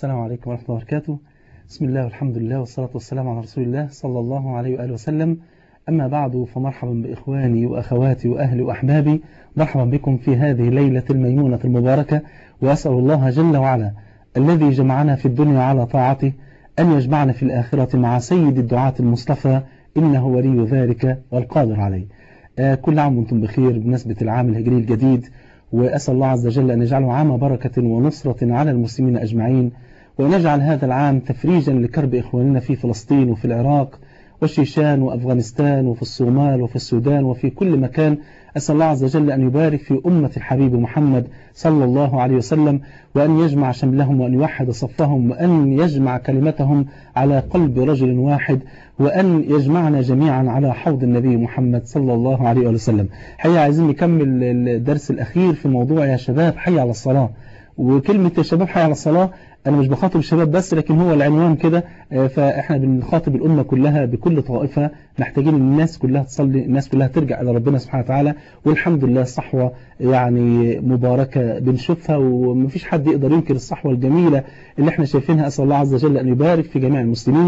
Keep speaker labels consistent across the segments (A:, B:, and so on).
A: السلام عليكم ورحمة الله وبركاته بسم الله والحمد لله والصلاة والسلام على رسول الله صلى الله عليه وآله وسلم أما بعد فمرحبا بإخواني وأخواتي وأهلي وأحبابي مرحبا بكم في هذه الليلة الميمونة المباركة وأسأل الله جل وعلا الذي جمعنا في الدنيا على طاعته أن يجمعنا في الآخرة مع سيد الدعاة المصطفى إنه ولي ذلك والقادر عليه آه كل عام وانتم بخير بمناسبة العام الهجري الجديد وأسأل الله عز وجل أن يجعله عام بركة ونصرة على المسلمين أجمعين ونجعل هذا العام تفريجا لكرب إخواننا في فلسطين وفي العراق والشيشان وأفغانستان وفي الصومال وفي السودان وفي كل مكان أسأل الله عز وجل أن يبارك في أمة الحبيب محمد صلى الله عليه وسلم وأن يجمع شملهم وأن يوحد صفهم وأن يجمع كلمتهم على قلب رجل واحد وأن يجمعنا جميعا على حوض النبي محمد صلى الله عليه وسلم حقيقة عايزين نكمل الدرس الأخير في موضوع يا شباب حي على الصلاة وكلمة يا شباب حي على الصلاة أنا مش بخاطب الشباب بس لكن هو العنوان كده فإحنا بنخاطب الأمة كلها بكل طائفة محتاجين الناس كلها تصلي الناس كلها ترجع إلى ربنا سبحانه وتعالى والحمد لله صحوة يعني مباركة بنشوفها ومفيش حد يقدر ينكر الصحوة الجميلة اللي احنا شايفينها أسأل الله عز وجل أن يبارك في جميع المسلمين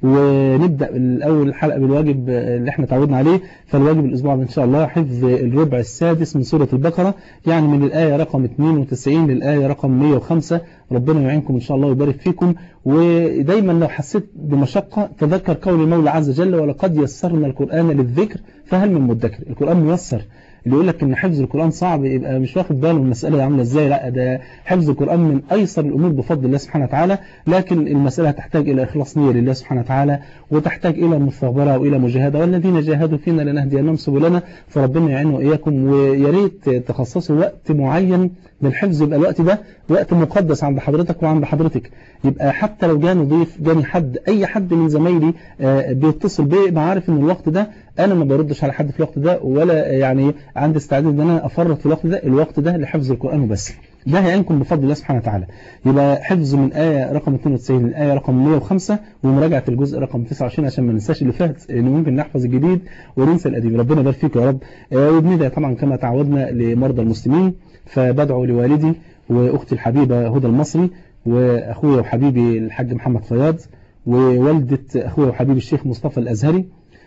A: ونبدأ الأول الحلقة بالواجب اللي احنا تعودنا عليه فالواجب الأسبوع إن شاء الله حفظ الربع السادس من سورة البقرة يعني من الآية رقم 92 للآية رقم 105 ربنا يعينكم إن شاء الله ويبارك فيكم ودايما لو حسيت بمشقة تذكر قول المولى عز وجل ولقد يسرنا القرآن للذكر فهل من مدكر القرآن ميسر اللي يقول لك ان حفظ القرآن صعب يبقى مش واخد باله المسألة عاملة ازاي لا ده حفظ القرآن من ايسر الامور بفضل الله سبحانه وتعالى لكن المسألة تحتاج الى اخلاص نية لله سبحانه وتعالى وتحتاج الى مثابرة والى مجاهدة والذين جاهدوا فينا لنهدينهم سبلنا فربنا يعين واياكم ويا ريت تخصصوا وقت معين للحفظ يبقى الوقت ده وقت مقدس عند حضرتك وعند حضرتك يبقى حتى لو جاني ضيف جاني حد اي حد من زمايلي بيتصل بيا يبقى عارف ان الوقت ده انا ما بردش على حد في الوقت ده ولا يعني عندي استعداد ان انا افرط في الوقت ده الوقت ده لحفظ القرآن وبس ده هيعينكم بفضل الله سبحانه وتعالى يبقى حفظ من آية رقم 92 للآية رقم 105 ومراجعة الجزء رقم 29 عشان ما ننساش اللي فات لأن ممكن نحفظ الجديد وننسى القديم ربنا يبارك فيك يا رب وبندعي طبعا كما تعودنا لمرضى المسلمين فبدعو لوالدي وأختي الحبيبة هدى المصري وأخويا وحبيبي الحاج محمد فياض ووالدة أخويا وحبيبي الشيخ مصطفى الأزهري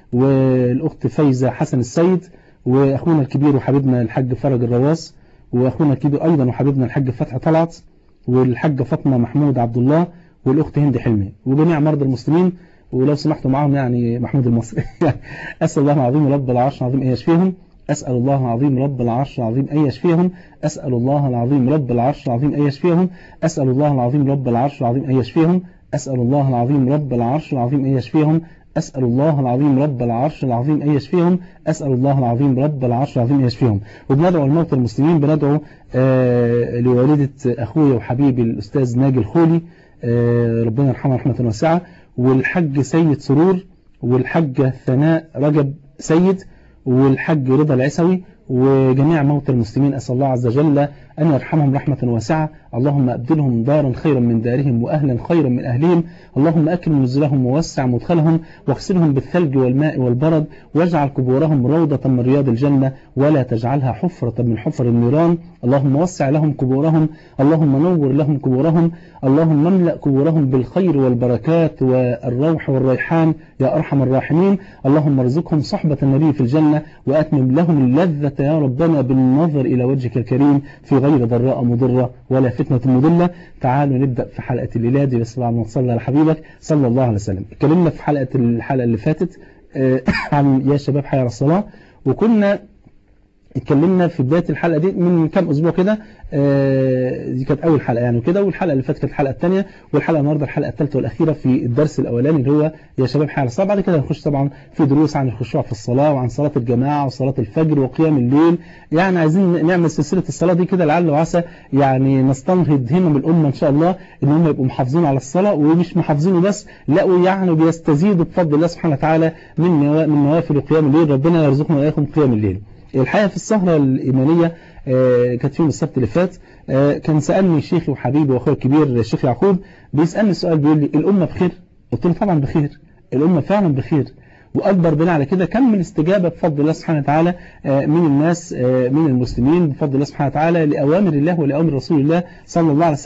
A: والأخت فايزة حسن السيد وأخونا الكبير وحبيبنا الحاج فرج الرواس وأخونا الكبير أيضا وحبيبنا الحاج فتح طلعت والحاجة فاطمة محمود عبد الله والأخت هند حلمي وجميع مرضى المسلمين ولو سمحتوا معهم يعني محمود المصري أسأل الله العظيم رب العرش العظيم أن يشفيهم أسأل الله العظيم رب العرش العظيم أن يشفيهم أسأل الله العظيم رب العرش العظيم أن يشفيهم أسأل الله العظيم رب العرش العظيم أن يشفيهم أسأل الله العظيم رب العرش العظيم أن يشفيهم أسأل الله العظيم رب العرش العظيم أن يشفيهم أسأل الله العظيم رب العرش العظيم أن يشفيهم وبندعو الموتى المسلمين بندعو آه لوالدة أخويا وحبيبي الأستاذ ناجي الخولي آه ربنا يرحمه رحمة واسعة والحج سيد سرور والحجة ثناء رجب سيد والحج رضا العسوي وجميع موتى المسلمين أسأل الله عز وجل أن يرحمهم رحمة واسعة اللهم أبدلهم دارا خيرا من دارهم وأهلا خيرا من أهلهم اللهم أكرم نزلهم ووسع مدخلهم واغسلهم بالثلج والماء والبرد واجعل قبورهم روضة من رياض الجنة ولا تجعلها حفرة من حفر النيران اللهم وسع لهم قبورهم اللهم نور لهم قبورهم اللهم املأ قبورهم بالخير والبركات والروح والريحان يا أرحم الراحمين اللهم ارزقهم صحبة النبي في الجنة وأتمم لهم اللذة يا ربنا بالنظر إلى وجهك الكريم في غير ضراء مضرة ولا فتنة مضلة تعالوا نبدأ في حلقة الليلة دي بس بعد ما تصلي على حبيبك صلى الله عليه وسلم اتكلمنا في حلقة الحلقة اللي فاتت عن يا شباب حي على الصلاة وكنا اتكلمنا في بداية الحلقة دي من كام أسبوع كده دي كانت أول حلقة يعني وكده والحلقة اللي فاتت كانت الحلقة الثانية والحلقة النهاردة الحلقة الثالثة والأخيرة في الدرس الأولاني اللي هو يا شباب حي على الصلاة بعد كده هنخش طبعا في دروس عن الخشوع في الصلاة وعن صلاة الجماعة وصلاة الفجر وقيام الليل يعني عايزين نعمل سلسلة الصلاة دي كده لعل وعسى يعني نستنهض همم الأمة إن شاء الله إن هم يبقوا محافظين على الصلاة ومش محافظين بس لا ويعني بيستزيدوا بفضل الله سبحانه وتعالى من من نوافل قيام الليل ربنا يرزقنا وإياكم قيام الليل الحقيقة في السهرة الإيمانية كانت يوم السبت اللي فات كان سألني شيخي وحبيبي وأخوي الكبير الشيخ يعقوب بيسألني السؤال بيقول لي الأمة بخير قلت له طبعا بخير الأمة فعلا بخير وأكبر بناء على كده كم من الاستجابة بفضل الله سبحانه وتعالى من الناس من المسلمين بفضل الله سبحانه وتعالى لأوامر الله ولأوامر رسول الله صلى الله عليه وسلم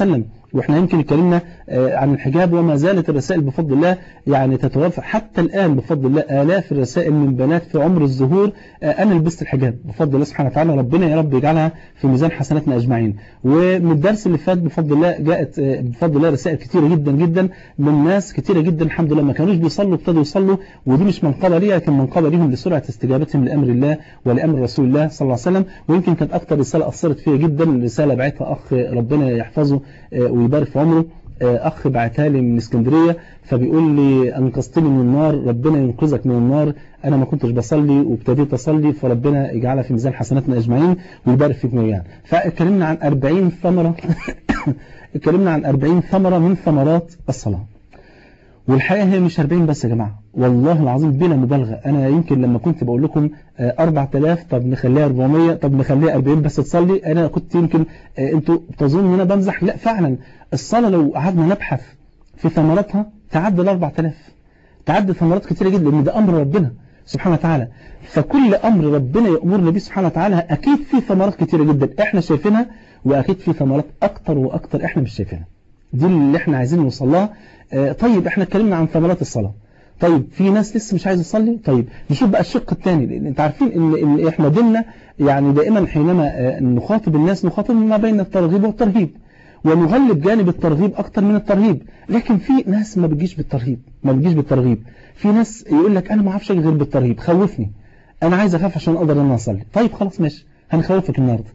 A: واحنا يمكن اتكلمنا عن الحجاب وما زالت الرسائل بفضل الله يعني تتوافق حتى الآن بفضل الله آلاف الرسائل من بنات في عمر الظهور أنا لبست الحجاب بفضل الله سبحانه وتعالى ربنا يا رب يجعلها في ميزان حسناتنا أجمعين ومن الدرس اللي فات بفضل الله جاءت بفضل الله رسائل كثيرة جدا جدا من ناس كثيرة جدا الحمد لله ما كانوش بيصلوا ابتدوا يصلوا ودي مش منقبة ليها لكن منقبة ليهم لسرعة استجابتهم لأمر الله ولأمر رسول الله صلى الله عليه وسلم ويمكن كانت أكثر رسالة أثرت فيها جدا الرسالة بعتها أخ ربنا يحفظه ويبارك في عمره أخ بعتها لي من اسكندرية فبيقول لي أنقذتني من النار ربنا ينقذك من النار أنا ما كنتش بصلي وابتديت أصلي فربنا يجعلها في ميزان حسناتنا أجمعين ويبارك فيك جميعا فاتكلمنا عن 40 ثمرة اتكلمنا عن 40 ثمرة من ثمرات الصلاة والحقيقة هي مش 40 بس يا جماعة والله العظيم بلا مبالغة أنا يمكن لما كنت بقول لكم 4000 طب نخليها 400 طب نخليها 40 بس تصلي أنا كنت يمكن أنتوا تظنوا أن أنا بمزح لا فعلا الصلاة لو قعدنا نبحث في ثمراتها تعدى ال 4000 تعدى ثمرات كتيرة جدا لأن ده أمر ربنا سبحانه وتعالى فكل أمر ربنا يأمرنا به سبحانه وتعالى أكيد في ثمرات كتيرة جدا إحنا شايفينها وأكيد في ثمرات أكتر وأكتر إحنا مش شايفينها دي اللي إحنا عايزين نوصل لها طيب إحنا اتكلمنا عن ثمرات الصلاة طيب في ناس لسه مش عايزه تصلي طيب نشوف بقى الشق الثاني لان انت عارفين ان, إن احنا ديننا يعني دائما حينما نخاطب الناس نخاطب ما بين الترغيب والترهيب ونغلب جانب الترغيب اكتر من الترهيب لكن في ناس ما بتجيش بالترهيب ما بتجيش بالترغيب في ناس يقول لك انا ما اعرفش غير بالترهيب خوفني انا عايز اخاف عشان اقدر ان اصلي طيب خلاص ماشي هنخوفك النهارده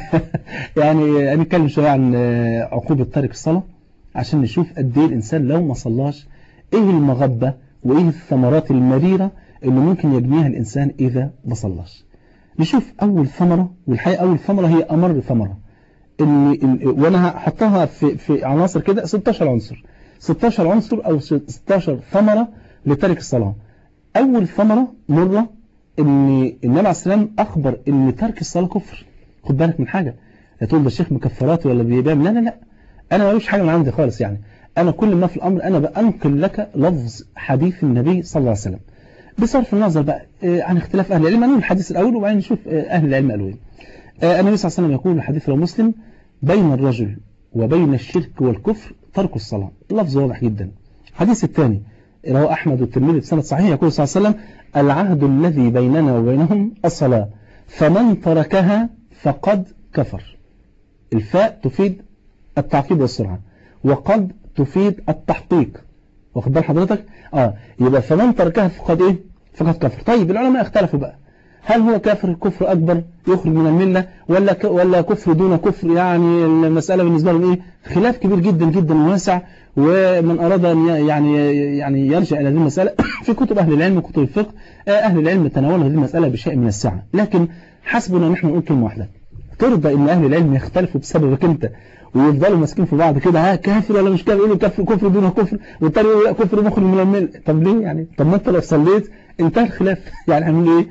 A: يعني هنتكلم شويه عن عقوبه تارك الصلاه عشان نشوف قد ايه الانسان لو ما صلاش ايه المغبه وايه الثمرات المريره اللي ممكن يجنيها الانسان اذا ما صلاش نشوف اول ثمره والحقيقه اول ثمره هي امر ثمره اللي وانا هحطها في في عناصر كده 16 عنصر 16 عنصر او 16 ثمره لترك الصلاه اول ثمره مره ان النبي عليه السلام اخبر ان ترك الصلاه كفر خد بالك من حاجه تقول ده الشيخ مكفرات ولا بيبام لا لا لا انا مالوش حاجه من عندي خالص يعني انا كل ما في الامر انا بانقل لك لفظ حديث النبي صلى الله عليه وسلم بصرف النظر بقى عن اختلاف اهل العلم نقول الحديث الاول وبعدين نشوف اهل العلم قالوا ايه النبي صلى الله عليه وسلم يقول الحديث لو مسلم بين الرجل وبين الشرك والكفر ترك الصلاة لفظ واضح جدا الحديث الثاني رواه أحمد والترمذي بسند صحيح يقول صلى الله عليه وسلم العهد الذي بيننا وبينهم الصلاة فمن تركها فقد كفر الفاء تفيد التعقيد والسرعة وقد تفيد التحقيق واخد بال حضرتك اه يبقى فمن تركها فقد ايه فقد كفر طيب العلماء اختلفوا بقى هل هو كافر كفر أكبر يخرج من الملة ولا ك... ولا كفر دون كفر يعني المسألة بالنسبة لهم إيه خلاف كبير جدا جدا واسع ومن أراد أن يعني يعني يرجع إلى هذه المسألة في كتب أهل العلم وكتب الفقه أهل العلم تناولوا هذه المسألة بشيء من السعة لكن حسبنا نحن نقول كلمة واحدة ترضى إن أهل العلم يختلفوا بسببك أنت ويفضلوا ماسكين في بعض كده ها كافر ولا مش كافر يقولوا كفر كفر دون كفر والتاني يقول كفر مخرج من الملة طب ليه يعني طب ما انت لو صليت انتهى الخلاف يعني هنقول ايه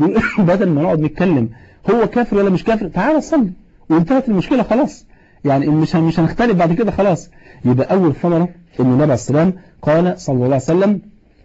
A: بدل ما نقعد نتكلم هو كافر ولا مش كافر تعال صلي وانتهت المشكلة خلاص يعني مش مش هنختلف بعد كده خلاص يبقى اول ثمرة ان النبي عليه السلام قال صلى الله عليه وسلم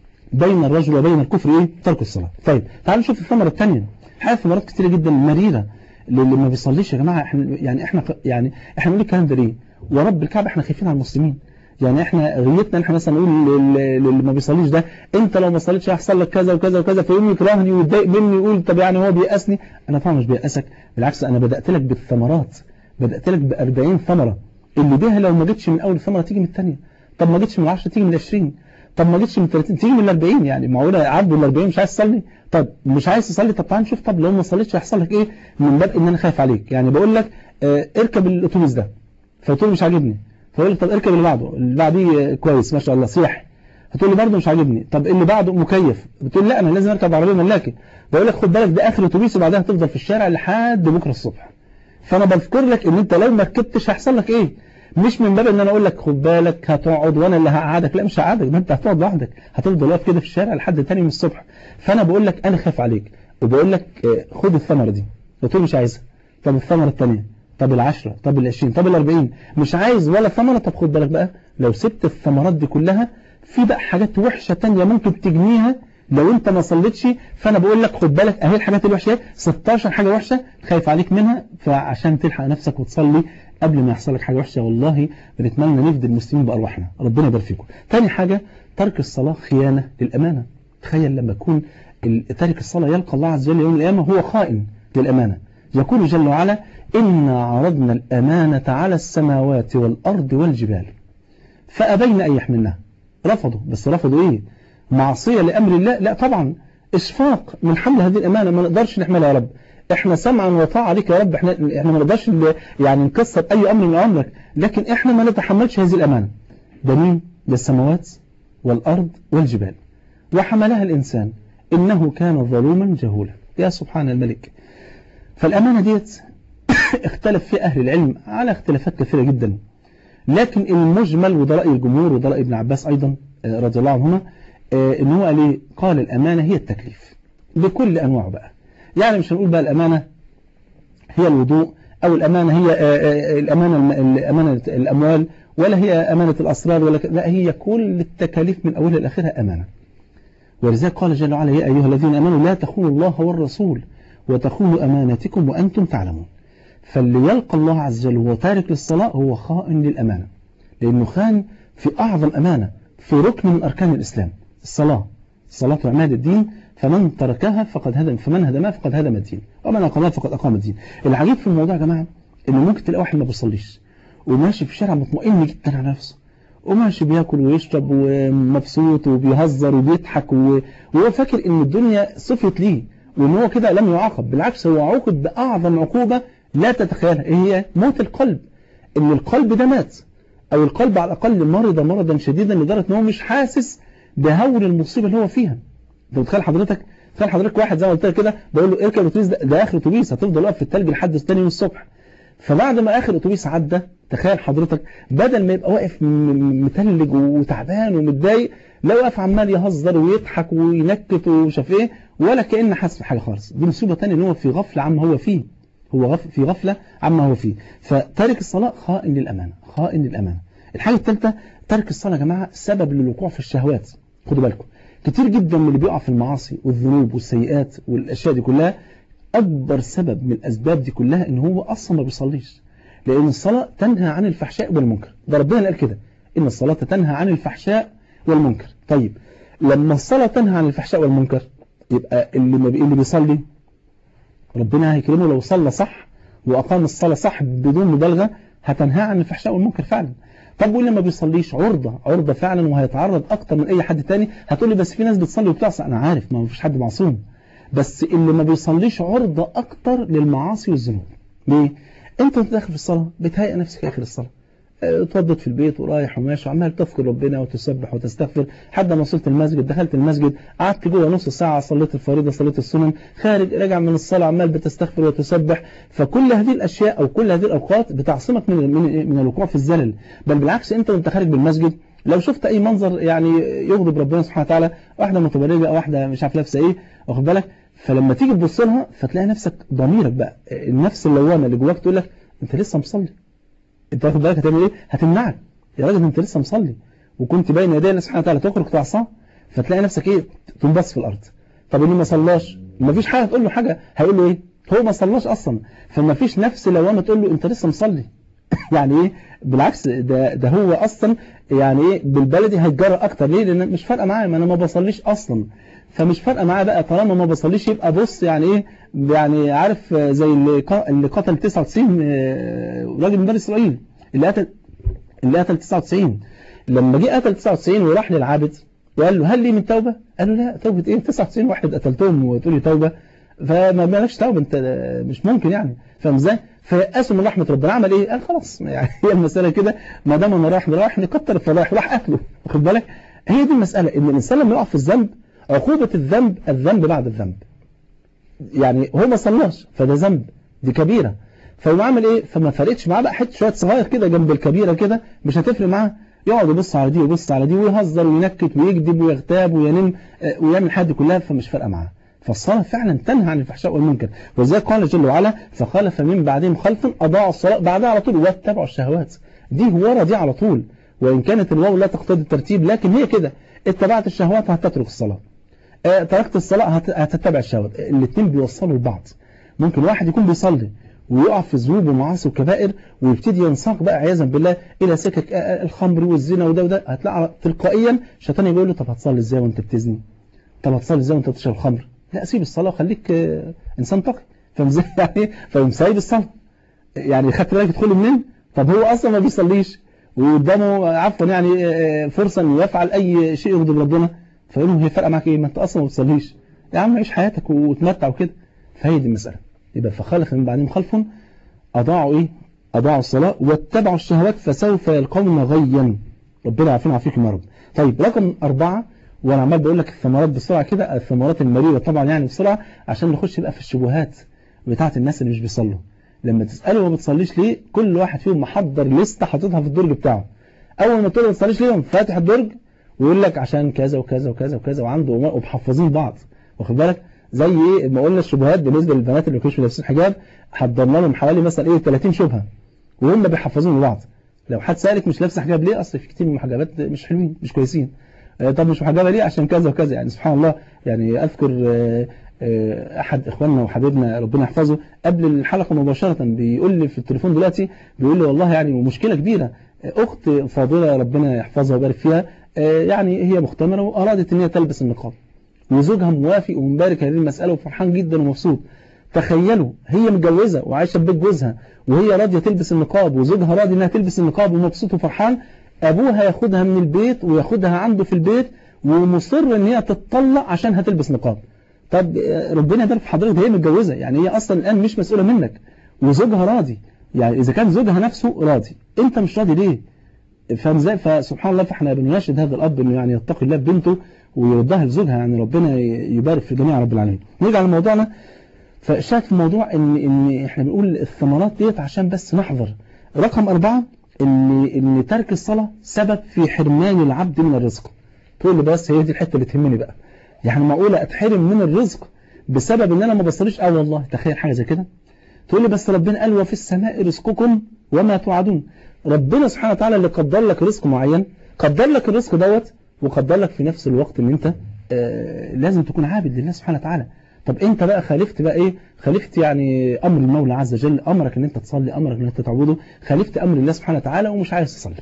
A: بين الرجل وبين الكفر ايه ترك الصلاة طيب تعالوا نشوف الثمرة الثانية حاجة ثمرات كتيرة جدا مريرة اللي ما بيصليش يا جماعة احنا يعني احنا يعني احنا بنقول الكلام ده ليه ورب الكعبة احنا خايفين على المسلمين يعني احنا غيتنا احنا مثلا نقول للي ما بيصليش ده انت لو ما صليتش هيحصل لك كذا وكذا وكذا فيقوم يكرهني ويتضايق مني يقول طب يعني هو بيأسني انا طبعا مش بيأسك بالعكس انا بدأت لك بالثمرات بدأت لك ب 40 ثمرة اللي بيها لو ما جتش من اول ثمرة تيجي من الثانيه طب ما جتش من 10 تيجي من 20 طب ما جتش من 30 تيجي من 40 يعني معقوله عبد ال 40 مش عايز تصلي طب مش عايز تصلي طب تعال نشوف طب لو ما صليتش هيحصل لك ايه من باب ان انا خايف عليك يعني بقول لك اه اركب الاتوبيس ده فقلت مش عاجبني فيقول لي طب اركب اللي بعده اللي بعديه كويس ما شاء الله سياحي هتقول لي برضه مش عاجبني طب اللي بعده مكيف بتقول لا انا لازم اركب عربيه ملاكي بقول لك خد بالك ده اخر اتوبيس وبعدها هتفضل في الشارع لحد بكره الصبح فانا بذكر لك ان انت لو ما ركبتش هيحصل لك ايه مش من باب ان انا اقول لك خد بالك هتقعد وانا اللي هقعدك لا مش هقعدك ما انت هتقعد لوحدك هتفضل واقف كده في الشارع لحد تاني من الصبح فانا بقول لك انا خايف عليك وبقول لك خد الثمره دي بتقول مش عايزها طب الثمره الثانيه طب العشرة طب العشرين طب الاربعين مش عايز ولا ثمرة طب خد بالك بقى لو سبت الثمرات دي كلها في بقى حاجات وحشة تانية ممكن تجنيها لو انت ما صليتش فانا بقول لك خد بالك اهي الحاجات الوحشة 16 حاجة وحشة خايف عليك منها فعشان تلحق نفسك وتصلي قبل ما يحصل لك حاجة وحشة والله بنتمنى نفدي المسلمين بأرواحنا ربنا يبارك فيكم تاني حاجة ترك الصلاة خيانة للأمانة تخيل لما يكون تارك الصلاة يلقى الله عز وجل يوم القيامة هو خائن للأمانة يقول جل وعلا إنا عرضنا الأمانة على السماوات والأرض والجبال فأبين أن يحملنها رفضوا بس رفضوا إيه معصية لأمر الله لا طبعا إشفاق من حمل هذه الأمانة ما نقدرش نحملها يا رب احنا سمعا وطاعة لك يا رب احنا, احنا ما نقدرش يعني نكسر أي أمر من أمرك لكن احنا ما نتحملش هذه الأمانة ده مين ده السماوات والأرض والجبال وحملها الإنسان إنه كان ظلوما جهولا يا سبحان الملك فالأمانة ديت اختلف في أهل العلم على اختلافات كثيرة جدا لكن المجمل وده رأي الجمهور وده رأي ابن عباس أيضا رضي الله عنهما ان هو قال قال الأمانة هي التكليف بكل أنواعه بقى يعني مش هنقول بقى الأمانة هي الوضوء أو الأمانة هي الأمانة الأمانة الأموال ولا هي أمانة الأسرار ولا لا هي كل التكاليف من أولها لآخرها أمانة ولذلك قال جل وعلا يا أيها الذين أمنوا لا تخونوا الله والرسول وتخونوا أماناتكم وأنتم تعلمون فاللي يلقى الله عز وجل وهو تارك للصلاة هو خائن للأمانة لأنه خان في أعظم أمانة في ركن من أركان الإسلام الصلاة الصلاة وعماد الدين فمن تركها فقد هدم فمن هدمها فقد هدم الدين ومن أقامها فقد أقام الدين العجيب في الموضوع يا جماعة إنه ممكن تلاقي واحد ما بيصليش وماشي في الشارع مطمئن جدا على نفسه وماشي بياكل ويشرب ومبسوط وبيهزر وبيضحك وهو فاكر ان الدنيا صفت ليه وان هو كده لم يعاقب بالعكس هو عوقب بأعظم عقوبة لا تتخيلها ايه هي موت القلب ان القلب ده مات او القلب على الاقل مرض مرضا شديدا لدرجه ان هو مش حاسس بهول المصيبه اللي هو فيها انت متخيل حضرتك تخيل حضرتك واحد زي ما قلت لك كده بقول له اركب الاتوبيس ده, ده اخر اتوبيس هتفضل واقف في الثلج لحد ثاني يوم الصبح فبعد ما اخر اتوبيس عدى تخيل حضرتك بدل ما يبقى واقف متلج وتعبان ومتضايق لا واقف عمال يهزر ويضحك وينكت ومش عارف ايه ولا كأن حاسس بحاجه خالص دي مصيبه ثانيه ان هو في غفله عما هو فيه هو غف في غفله عما هو فيه فتارك الصلاه خائن للامانه خائن للامانه الحاجه الثالثه ترك الصلاه يا جماعه سبب للوقوع في الشهوات خدوا بالكم كتير جدا من اللي بيقع في المعاصي والذنوب والسيئات والاشياء دي كلها أكبر سبب من الأسباب دي كلها إن هو أصلا ما بيصليش لأن الصلاة تنهى عن الفحشاء والمنكر ده ربنا قال كده إن الصلاة تنهى عن الفحشاء والمنكر طيب لما الصلاة تنهى عن الفحشاء والمنكر يبقى اللي ما اللي بيصلي ربنا هيكرمه لو صلى صح وأقام الصلاة صح بدون مبالغة هتنهى عن الفحشاء والمنكر فعلا طب واللي ما بيصليش عرضة عرضة فعلا وهيتعرض أكتر من أي حد تاني هتقول لي بس في ناس بتصلي وبتعصي أنا عارف ما فيش حد معصوم بس اللي ما بيصليش عرضة أكتر للمعاصي والذنوب ليه؟ أنت وأنت داخل في الصلاة بتهيئ نفسك آخر الصلاة اتوضت في البيت ورايح وماشي وعمال تذكر ربنا وتسبح وتستغفر لحد ما وصلت المسجد دخلت المسجد قعدت جوه نص ساعة صليت الفريضة صليت السنن خارج راجع من الصلاة عمال بتستغفر وتسبح فكل هذه الأشياء أو كل هذه الأوقات بتعصمك من من, من الوقوع في الزلل بل بالعكس أنت وأنت خارج من المسجد لو شفت أي منظر يعني يغضب ربنا سبحانه وتعالى واحدة متبرجة أو واحدة مش عارف لابسة إيه واخد بالك فلما تيجي تبص لها فتلاقي نفسك ضميرك بقى النفس اللوامه اللي جواك تقول لك انت لسه مصلي انت واخد بالك هتعمل ايه هتمنعك يا راجل انت لسه مصلي وكنت باين يدي الله سبحانه وتعالى تخرج تعصاه فتلاقي نفسك ايه تنبس في الارض طب اللي ما صلاش ما فيش حاجه تقول له حاجه هيقول له ايه هو ما صلاش اصلا فما فيش نفس لوامه تقول له انت لسه مصلي يعني ايه بالعكس ده ده هو اصلا يعني ايه بالبلدي هيتجرى اكتر ليه لان مش فارقه معايا ما انا ما بصليش اصلا فمش فارقه معاه بقى طالما ما بصليش يبقى بص يعني ايه يعني عارف زي اللي اللي قتل 99 راجل من بني اسرائيل اللي قتل اللي قتل 99 لما جه قتل 99 وراح للعابد وقال له هل لي من توبه؟ قال له لا توبه ايه 99 واحد قتلتهم وتقول لي توبه فما مالكش توبه انت مش ممكن يعني فاهم ازاي؟ فيأسوا من رحمه ربنا عمل ايه؟ قال خلاص يعني هي المساله كده ما دام انا رايح رايح نكتر الفضائح راح قتله واخد بالك؟ هي دي المساله ان الانسان لما يقع في الذنب عقوبة الذنب الذنب بعد الذنب يعني هو ما صلاش فده ذنب دي كبيرة فهو عمل ايه فما فرقتش معاه بقى حته شويه صغير كده جنب الكبيرة كده مش هتفرق معاه يقعد يبص على دي ويبص على دي ويهزر وينكت ويكذب ويغتاب وينم ويعمل حد كلها فمش فارقه معاه فالصلاة فعلا تنهى عن الفحشاء والمنكر وذلك قال جل وعلا فخلف من بعدهم خلف أضاعوا الصلاة بعدها على طول واتبعوا الشهوات دي ورا دي على طول وإن كانت الواو لا تقتضي الترتيب لكن هي كده اتبعت الشهوات هتترك الصلاة اه تركت الصلاة هتتبع الشهوات الاثنين بيوصلوا لبعض ممكن واحد يكون بيصلي ويقع في ذنوب ومعاصي وكبائر ويبتدي ينساق بقى عياذا بالله الى سكك الخمر والزنا وده وده هتلاقي تلقائيا الشيطان يقول له طب هتصلي ازاي وانت بتزني طب هتصلي ازاي وانت بتشرب خمر لا سيب الصلاه وخليك انسان تقي فاهم ازاي يعني فيقوم سايب الصلاه يعني خدت بالك تدخل منين طب هو اصلا ما بيصليش وقدامه عفوا يعني فرصه انه يفعل اي شيء يغضب ربنا فيقول له هي فارقه معاك ايه ما انت اصلا ما بتصليش يا عم عيش حياتك وتمتع وكده فهي دي المساله يبقى فخلف من بعدهم خلف اضاعوا ايه اضاعوا الصلاه واتبعوا الشهوات فسوف يلقون غيا ربنا يعافينا ويعافيكم يا رب طيب رقم أربعة وانا عمال بقول لك الثمرات بسرعه كده الثمرات المريره طبعا يعني بسرعه عشان نخش بقى في الشبهات بتاعه الناس اللي مش بيصلوا لما تساله ما بتصليش ليه كل واحد فيهم محضر لسته حاططها في الدرج بتاعه اول ما تقول ما بتصليش ليه فاتح الدرج ويقول لك عشان كذا وكذا وكذا وكذا وعنده ومحفظين بعض واخد بالك زي ايه ما قلنا الشبهات بالنسبه للبنات اللي ما كانوش لابسين حجاب حضرنا لهم حوالي مثلا ايه 30 شبهه وهم بيحفظون لبعض لو حد سالك مش لابسه حجاب ليه اصل في كتير من المحجبات مش حلوين مش كويسين طب مش محجبه ليه عشان كذا وكذا يعني سبحان الله يعني اذكر احد اخواننا وحبيبنا ربنا يحفظه قبل الحلقه مباشره بيقول لي في التليفون دلوقتي بيقول لي والله يعني مشكله كبيره اخت فاضله ربنا يحفظها ويبارك فيها يعني هي مختمره وارادت ان هي تلبس النقاب وزوجها موافق ومبارك هذه المساله وفرحان جدا ومبسوط تخيلوا هي متجوزه وعايشه في بيت جوزها وهي راضيه تلبس النقاب وزوجها راضي انها تلبس النقاب ومبسوط وفرحان ابوها ياخدها من البيت وياخدها عنده في البيت ومصر ان هي تتطلق عشان هتلبس نقاب طب ربنا يبارك في حضرتك هي متجوزه يعني هي اصلا الان مش مسؤوله منك وزوجها راضي يعني اذا كان زوجها نفسه راضي انت مش راضي ليه فاهم ازاي فسبحان الله فاحنا بنناشد هذا الاب انه يعني يتقي الله ببنته ويردها لزوجها يعني ربنا يبارك في جميع رب العالمين نرجع لموضوعنا فشاهد في الموضوع ان ان احنا بنقول الثمرات ديت عشان بس نحذر رقم أربعة ان ان ترك الصلاة سبب في حرمان العبد من الرزق تقول لي بس هي دي الحته اللي تهمني بقى يعني معقوله اتحرم من الرزق بسبب ان انا ما بصليش اه والله تخيل حاجه زي كده تقول لي بس ربنا قال وفي السماء رزقكم وما توعدون ربنا سبحانه وتعالى اللي قدر لك رزق معين قدر لك الرزق دوت وقدر لك في نفس الوقت ان انت آه لازم تكون عابد لله سبحانه وتعالى طب انت بقى خالفت بقى ايه خالفت يعني امر المولى عز وجل امرك ان انت تصلي امرك ان انت تعبده خالفت امر الله سبحانه وتعالى ومش عايز تصلي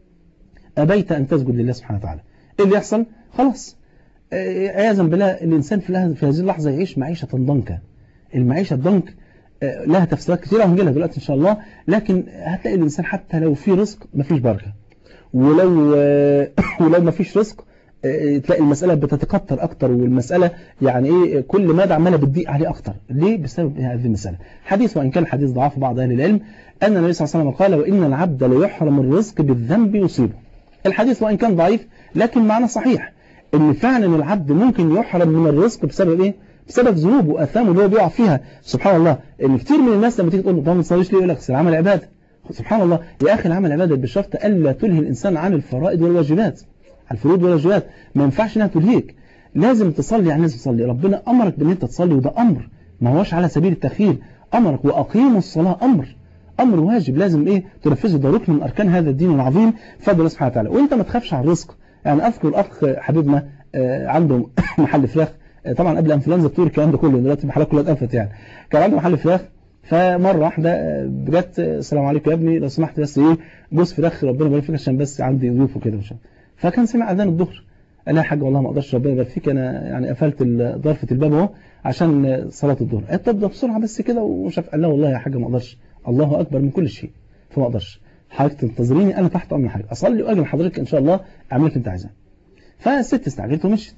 A: ابيت ان تسجد لله سبحانه وتعالى ايه اللي يحصل خلاص عياذا بالله الانسان في في هذه اللحظه يعيش معيشه ضنكه المعيشه الضنك لها تفسيرات كثيره وهنجيلها دلوقتي ان شاء الله لكن هتلاقي الانسان حتى لو في رزق مفيش بركه ولو ولو مفيش رزق تلاقي المسألة بتتكتر أكتر والمسألة يعني إيه كل مادة عمالة بتضيق عليه أكتر ليه؟ بسبب هذه المسألة حديث وإن كان الحديث ضعاف بعض أهل العلم أن النبي صلى الله عليه وسلم قال وإن العبد ليحرم الرزق بالذنب يصيبه الحديث وإن كان ضعيف لكن معنى صحيح ان فعلا العبد ممكن يحرم من الرزق بسبب ايه بسبب ذنوبه واثامه اللي هو بيقع فيها سبحان الله ان كتير من الناس لما تيجي تقول له ما تصليش ليه يقول لك العمل عباده سبحان الله يا اخي العمل عباده بشرط الا تلهي الانسان عن الفرائض والواجبات الفروض والواجبات ما ينفعش انها تلهيك لازم تصلي يعني لازم تصلي ربنا امرك بان انت تصلي وده امر ما هوش على سبيل التخيير امرك واقيموا الصلاه امر امر واجب لازم ايه تنفذه ده ركن من اركان هذا الدين العظيم فضل الله سبحانه وتعالى وانت ما تخافش على الرزق يعني اذكر الاخ حبيبنا عنده محل فراخ طبعا قبل انفلونزا الطيور الكلام ده كله دلوقتي المحلات كلها اتقفلت يعني كان عنده محل فراخ فمره واحده جت السلام عليكم يا ابني لو سمحت بس ايه جوز فراخ ربنا يبارك فيك عشان بس عندي ضيوف وكده مش فكان سمع اذان الظهر قال لها يا حاج والله ما اقدرش ربنا يبارك فيك انا يعني قفلت ضرفه الباب اهو عشان صلاه الظهر قالت طب ده بسرعه بس كده ومش عارف قال لها والله يا حاج ما اقدرش الله اكبر من كل شيء فما اقدرش حضرتك تنتظريني انا تحت امر حضرتك اصلي واجي لحضرتك ان شاء الله اعمل لك انت عايزاه فالست استعجلت ومشيت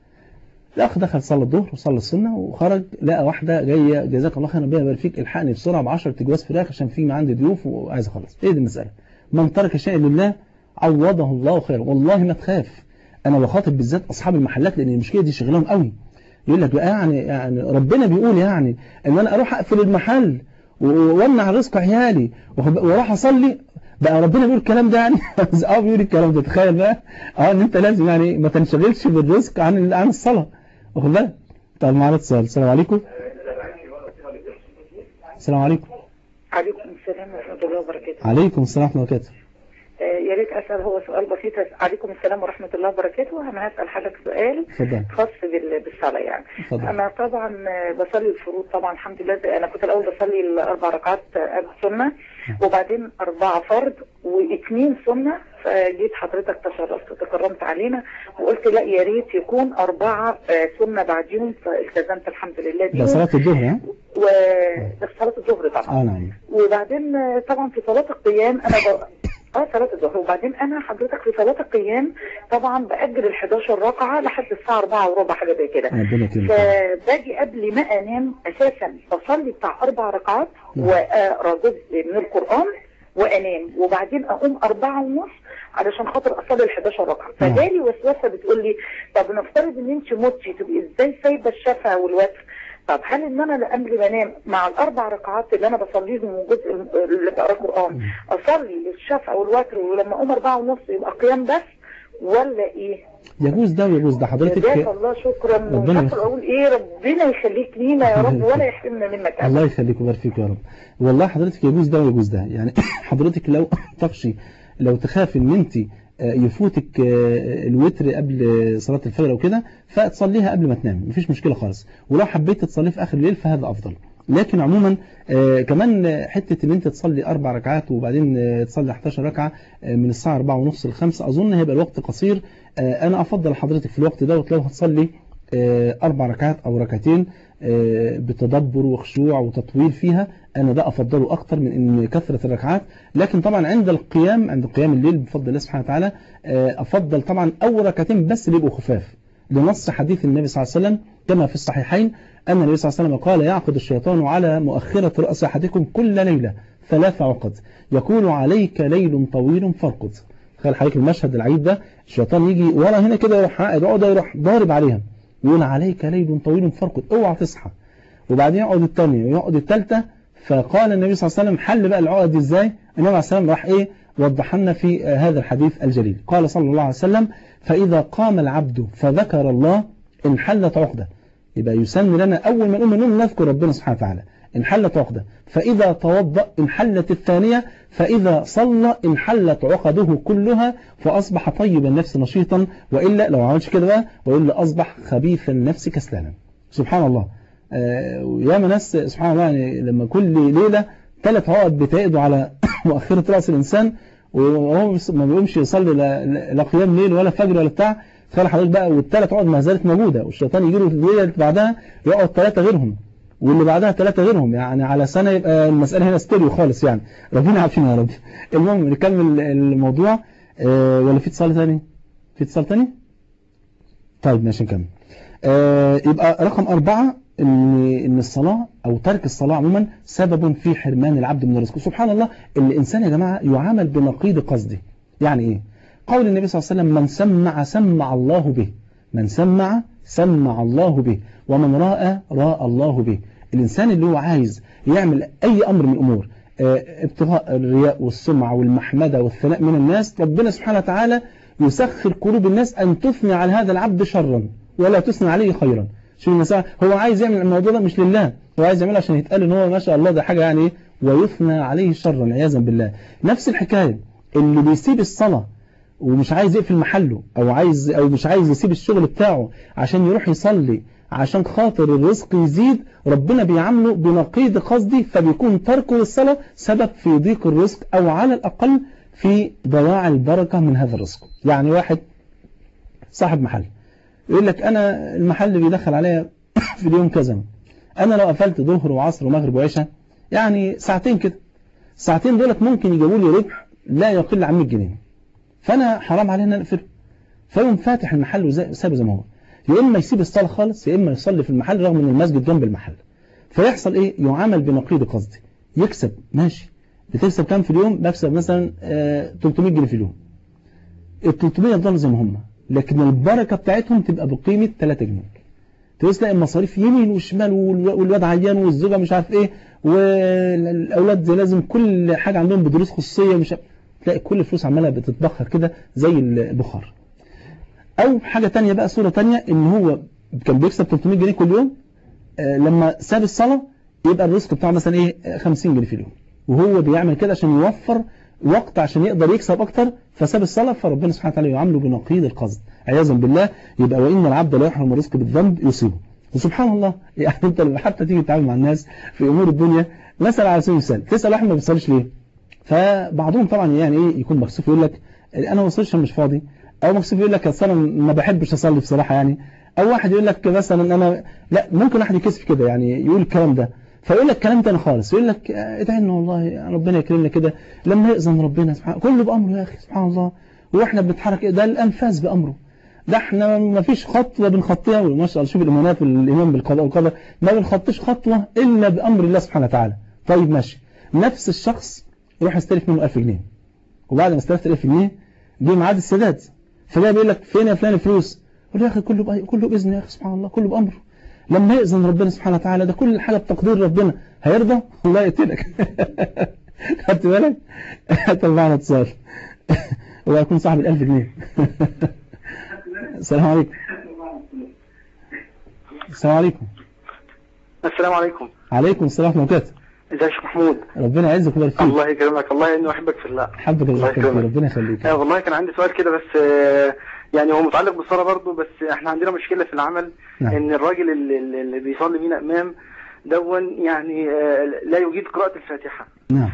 A: الاخ دخل صلى الظهر وصلى السنه وخرج لقى واحده جايه جزاك الله خيرا ربنا يبارك فيك الحقني بسرعه ب 10 تجواز فراخ عشان في عندي ضيوف وعايز اخلص ايه دي المساله من ترك شيئا لله عوضه الله خيرا والله ما تخاف انا بخاطب بالذات اصحاب المحلات لان المشكله دي شغلهم قوي يقول لك بقى يعني يعني ربنا بيقول يعني ان انا اروح اقفل المحل وامنع رزق عيالي واروح اصلي بقى ربنا بيقول الكلام ده يعني اه بيقول الكلام ده تخيل بقى اه ان انت لازم يعني ما تنشغلش بالرزق عن عن الصلاه واخد بالك طب معانا اتصال السلام عليكم السلام عليكم
B: عليكم السلام ورحمه الله وبركاته
A: عليكم السلام ورحمه الله وبركاته
B: آه، يا ريت اسال هو سؤال بسيط عليكم السلام ورحمه الله وبركاته انا هسال حضرتك سؤال
A: اتفضل
B: خاص بال- بالصلاه يعني
A: اتفضل
B: انا طبعا آه، بصلي الفروض طبعا الحمد لله زي- انا كنت الاول بصلي الاربع ركعات آه، سنه وبعدين اربعه فرض واثنين سنه فجيت حضرتك تشرفت وتكرمت علينا وقلت لا يا ريت يكون اربعه آه، سنه بعديهم فالتزمت الحمد لله
A: ده
B: بيهم
A: صلاة الظهر ها؟
B: و صلاه الظهر طبعا
A: اه نعم
B: وبعدين آه، طبعا في صلاة القيام انا ب... اه صلاة الظهر وبعدين انا حضرتك في صلاة القيام طبعا باجل ال 11 ركعة لحد الساعة 4 وربع حاجة زي كده
A: ربنا يكرمك
B: فباجي قبل ما انام اساسا بصلي بتاع اربع ركعات واقرا جزء من القرآن وانام وبعدين اقوم أربعة ونص علشان خاطر اصلي ال 11 ركعة
A: نعم.
B: فجالي وسوسة بتقول لي طب نفترض ان انت متي تبقي ازاي سايبة الشفع والوتر طب هل ان انا قبل ما انام مع الاربع ركعات اللي انا بصليهم وجزء اللي بقرا قران اصلي الشفع والوتر ولما اقوم أربعة ونص يبقى قيام بس ولا ايه؟
A: يجوز ده ويجوز ده
B: جزاك
A: حضرتك
B: الله شكرا
A: ربنا
B: ومش عارفه اقول ايه ربنا يخليك لينا يا رب ولا يحرمنا منك
A: الله
B: ابدا
A: يخليك ويبارك فيك يا رب والله حضرتك يجوز ده ويجوز ده يعني حضرتك لو تخشي لو تخاف ان انت آه، يفوتك آه، الوتر قبل صلاة الفجر او كده فتصليها قبل ما تنام مفيش مشكلة خالص ولو حبيت تصليه في اخر الليل فهذا افضل لكن عموما آه، كمان آه، حتة ان انت تصلي اربع ركعات وبعدين آه، تصلي 11 ركعة آه، من الساعة 4 ونص ل 5 اظن هيبقى الوقت قصير آه، انا افضل حضرتك في الوقت دوت لو هتصلي آه، اربع ركعات او ركعتين آه، بتدبر وخشوع وتطويل فيها انا ده افضله اكتر من ان كثرة الركعات لكن طبعا عند القيام عند قيام الليل بفضل الله سبحانه وتعالى آه، افضل طبعا اول ركعتين بس اللي يبقوا خفاف لنص حديث النبي صلى الله عليه وسلم كما في الصحيحين ان النبي صلى الله عليه وسلم قال يعقد الشيطان على مؤخرة رأس احدكم كل ليلة ثلاث عقد يقول عليك ليل طويل فارقد تخيل حضرتك المشهد العجيب ده الشيطان يجي ورا هنا كده يروح يقعد يروح ضارب عليها يقول عليك ليل طويل فارقد اوعى تصحى وبعدين يقعد الثانية ويقعد الثالثة فقال النبي صلى الله عليه وسلم حل بقى العقد دي ازاي النبي عليه السلام راح ايه وضح لنا في آه، هذا الحديث الجليل قال صلى الله عليه وسلم فإذا قام العبد فذكر الله انحلت عقدة يبقى يسن لنا أول ما نقوم من النوم نذكر ربنا سبحانه وتعالى انحلت عقدة فإذا توضأ انحلت الثانية فإذا صلى انحلت عقده كلها فأصبح طيب النفس نشيطا وإلا لو عملش كده بقى وإلا أصبح خبيث النفس كسلانا سبحان الله آه، وياما ناس سبحان الله يعني لما كل ليلة ثلاث عقد بتعقدوا على مؤخرة رأس الإنسان وهو بس- ما بيقومش يصلي لا- لا لا قيام ليل ولا فجر ولا بتاع تخيل حضرتك بقى والثلاث عقد ما زالت موجودة والشيطان يجي له في الليلة اللي بعدها يقعد ثلاثة غيرهم واللي بعدها ثلاثة غيرهم يعني على سنة يبقى المسألة هنا ستيريو خالص يعني ربنا عارفين يا رب المهم نكمل الموضوع آه، ولا في اتصال ثاني في اتصال ثاني طيب ماشي نكمل آه، يبقى رقم أربعة إن إن الصلاة أو ترك الصلاة عموما سبب في حرمان العبد من الرزق سبحان الله الإنسان يا جماعة يعامل بنقيض قصده يعني إيه قول النبي صلى الله عليه وسلم من سمع سمع الله به من سمع سمع الله به ومن راى راى الله به الإنسان اللي هو عايز يعمل أي أمر من الأمور آه، ابتغاء الرياء والسمعة والمحمدة والثناء من الناس ربنا سبحانه وتعالى يسخر قلوب الناس أن تثني على هذا العبد شرا ولا تثني عليه خيرا شوف المساء هو عايز يعمل الموضوع ده مش لله هو عايز يعمله عشان يتقال ان هو ما شاء الله ده حاجة يعني ايه ويثنى عليه شرا عياذا بالله نفس الحكاية اللي بيسيب الصلاة ومش عايز يقفل محله او عايز او مش عايز يسيب الشغل بتاعه عشان يروح يصلي عشان خاطر الرزق يزيد ربنا بيعامله بنقيض قصدي فبيكون تركه للصلاة سبب في ضيق الرزق او على الاقل في ضياع البركة من هذا الرزق يعني واحد صاحب محل يقول لك انا المحل بيدخل عليا في اليوم كذا انا لو قفلت ظهر وعصر ومغرب وعشاء يعني ساعتين كده الساعتين دولت ممكن يجيبوا لي ربح لا يقل عن 100 جنيه فانا حرام علينا ان اقفله فيقوم فاتح المحل وسابه زي ما هو يا اما يسيب الصلاه خالص يا اما يصلي في المحل رغم ان المسجد جنب المحل فيحصل ايه يعامل بنقيض قصدي يكسب ماشي بتكسب كام في اليوم بكسب مثلا آه 300 جنيه في اليوم ال 300 يفضلوا زي ما هم لكن البركه بتاعتهم تبقى بقيمه 3 جنيه تبص تلاقي المصاريف يمين وشمال والو- والواد عيان والزوجه مش عارف ايه والاولاد زي لازم كل حاجه عندهم بدروس خصوصيه مش عارف- تلاقي كل الفلوس عماله بتتبخر كده زي البخار او حاجه تانية بقى صوره تانية ان هو كان بيكسب 300 جنيه كل يوم آه، لما ساب الصلاه يبقى الرزق بتاعه مثلا ايه آه، 50 جنيه في اليوم وهو بيعمل كده عشان يوفر وقت عشان يقدر يكسب اكتر فساب الصلاه فربنا سبحانه وتعالى يعامله بنقيض القصد عياذا بالله يبقى وان العبد لا يحرم الرزق بالذنب يصيبه وسبحان الله يعني انت لما حتى تيجي تتعامل مع الناس في امور الدنيا مثلا على سبيل المثال تسال واحد ما بيصليش ليه فبعضهم طبعا يعني ايه يكون مكسوف يقول لك انا ما بصليش مش فاضي او مكسوف يقول لك اصل انا ما بحبش اصلي بصراحه يعني او واحد يقول لك مثلا انا لا ممكن واحد يكسف كده يعني يقول الكلام ده فيقول لك كلام تاني خالص يقول لك ادعي لنا والله ربنا يكرمنا كده لما يأذن ربنا سبحانه كله بأمره يا أخي سبحان الله واحنا بنتحرك ده الأنفاس بأمره ده احنا ما فيش خطوة بنخطيها ما شاء الله شوف الإيمانات والإيمان بالقضاء والقدر ما بنخطيش خطوة إلا بأمر الله سبحانه وتعالى طيب ماشي نفس الشخص يروح يستلف منه 1000 جنيه وبعد ما استلفت 1000 جنيه جه ميعاد السداد فجاء بيقول لك فين يا فلان الفلوس يقول يا أخي كله بأي... كله بإذن يا أخي سبحان الله كله بأمره لما يأذن ربنا سبحانه وتعالى ده كل حاجة بتقدير ربنا هيرضى الله يقتلك خدت بالك طب معنا اتصال هو يكون صاحب الألف جنيه السلام عليكم السلام عليكم
C: السلام عليكم
A: عليكم السلام ورحمة الله وبركاته
C: ازيك يا شيخ محمود
A: ربنا يعزك ويبارك فيك
C: الله يكرمك والله اني احبك في الله
A: حبك
C: الله
A: الله
C: يكرمك.
A: ربنا يخليك
C: آه والله كان عندي سؤال كده بس آه، يعني هو متعلق بالصلاه برضه بس احنا عندنا مشكله في العمل
A: نعم.
C: ان الراجل اللي, اللي- اللي بيصلي بينا امام دون يعني آه، لا يجيد قراءه الفاتحه
A: نعم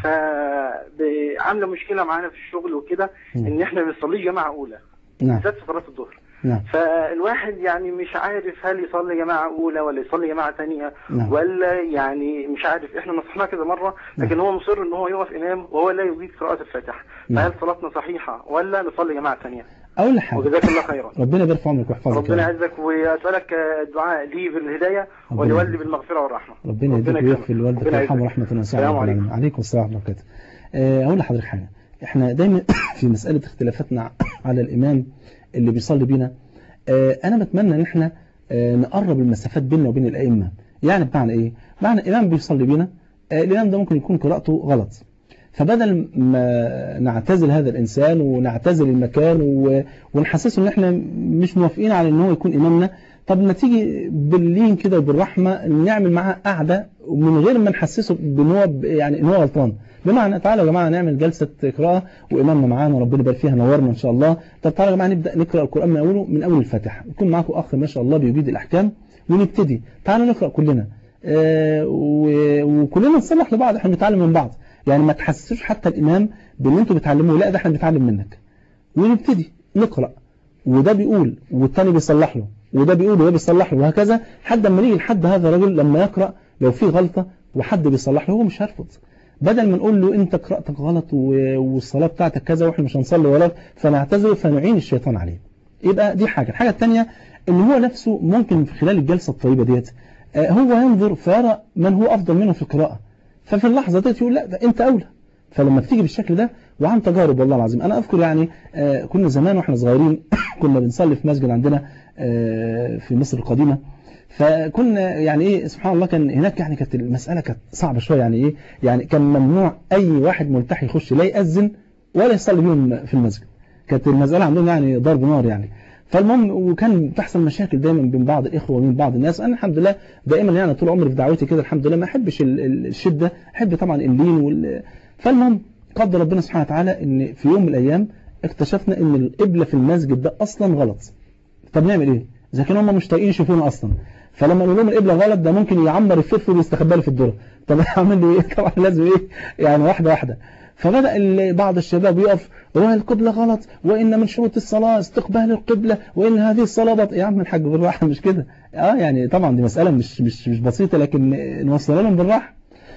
C: فعامله مشكله معانا في الشغل وكده
A: مم.
C: ان احنا بنصلي جماعه اولى
A: نعم
C: بالذات في صلاه الظهر
A: نعم
C: فالواحد يعني مش عارف هل يصلي جماعة أولى ولا يصلي جماعة ثانية
A: نعم.
C: ولا يعني مش عارف احنا نصحناه كذا مرة لكن هو مصر ان هو يقف إمام وهو لا يجيد قراءة الفاتحة
A: نعم.
C: فهل صلاتنا صحيحة ولا نصلي جماعة ثانية
A: أول حاجة
C: وجزاك الله خيرا
A: ربنا يبارك في عمرك ويحفظك
C: ربنا
A: يا رب.
C: يعزك وأسألك الدعاء لي بالهداية
A: ربنا
C: ولوالدي
A: يعزك.
C: بالمغفرة والرحمة
A: ربنا يديك
C: يكرمك.
A: ويغفر لوالدك
C: ربنا
A: ويرحمه
C: يعزك.
A: رحمة واسعة
C: السلام
A: رب العالمين.
C: عليكم
A: عليكم السلام ورحمة الله وبركاته آه، أقول لحضرتك حاجة احنا دايما في مسألة اختلافاتنا على الإمام اللي بيصلي بينا آه، أنا بتمنى إن احنا آه، نقرب المسافات بيننا وبين الأئمة يعني بمعنى إيه؟ معنى الإمام بيصلي بينا آه، الإمام ده ممكن يكون قراءته غلط فبدل ما نعتزل هذا الإنسان ونعتزل المكان و- ونحسسه إن إحنا مش موافقين على إن هو يكون إمامنا طب ما تيجي باللين كده وبالرحمة نعمل معاه قعدة من غير ما نحسسه بإن هو ب- يعني إن هو غلطان بمعنى تعالوا يا جماعة نعمل جلسة قراءة وإمامنا معانا ربنا يبارك فيها نورنا إن شاء الله طب تعالوا يا جماعة نبدأ نقرأ القرآن من أوله من أول الفاتحة يكون معاكم أخ ما شاء الله بيجيد الأحكام ونبتدي تعالوا نقرأ كلنا آه، و- وكلنا نصلح لبعض احنا بنتعلم من بعض يعني ما تحسسوش حتى الإمام بأن أنتوا بتعلموه لا ده احنا بنتعلم منك ونبتدي نقرأ وده بيقول والتاني بيصلح له وده بيقول وده بيصلح له وهكذا لحد ما نيجي لحد هذا الرجل لما يقرأ لو في غلطة وحد بيصلح له هو مش هيرفض بدل ما نقول له انت قراءتك غلط و- والصلاة بتاعتك كذا واحنا مش هنصلي وراك فنعتذر فنعين الشيطان عليه يبقى دي حاجة الحاجة الثانية ان هو نفسه ممكن في خلال الجلسة الطيبة ديت آه، هو ينظر فيرى من هو افضل منه في القراءة ففي اللحظة ديت يقول لا ده انت اولى فلما بتيجي بالشكل ده وعن تجارب والله العظيم انا اذكر يعني آه، كنا زمان واحنا صغيرين كنا بنصلي في مسجد عندنا آه، في مصر القديمة فكنا يعني ايه سبحان الله كان هناك يعني كانت المسألة كانت صعبة شوية يعني ايه يعني كان ممنوع اي واحد ملتحي يخش لا يأذن ولا يصلي بيهم في المسجد كانت المسألة عندهم يعني ضرب نار يعني فالمهم وكان بتحصل مشاكل دايما بين بعض الإخوة وبين بعض الناس أنا الحمد لله دائما يعني طول عمري في دعوتي كده الحمد لله ما أحبش ال- ال- الشدة أحب طبعا اللين وال... فالمهم قدر ربنا سبحانه وتعالى إن في يوم من الأيام اكتشفنا إن القبلة في المسجد ده أصلا غلط طب نعمل إيه؟ إذا كانوا هم مش طايقين يشوفونا أصلا فلما نقول لهم القبلة غلط ده ممكن يعمر الفلفل ويستخبى له في الذره طب اعمل له ايه طبعا لازم ايه يعني واحده واحده فبدأ ال- بعض الشباب يقف والقبلة غلط وإن من شروط الصلاة استقبال القبلة وإن هذه الصلاة بط... يا عم الحاج بالراحة مش كده اه يعني طبعا دي مسألة مش مش مش بسيطة لكن نوصلها لهم بالراحة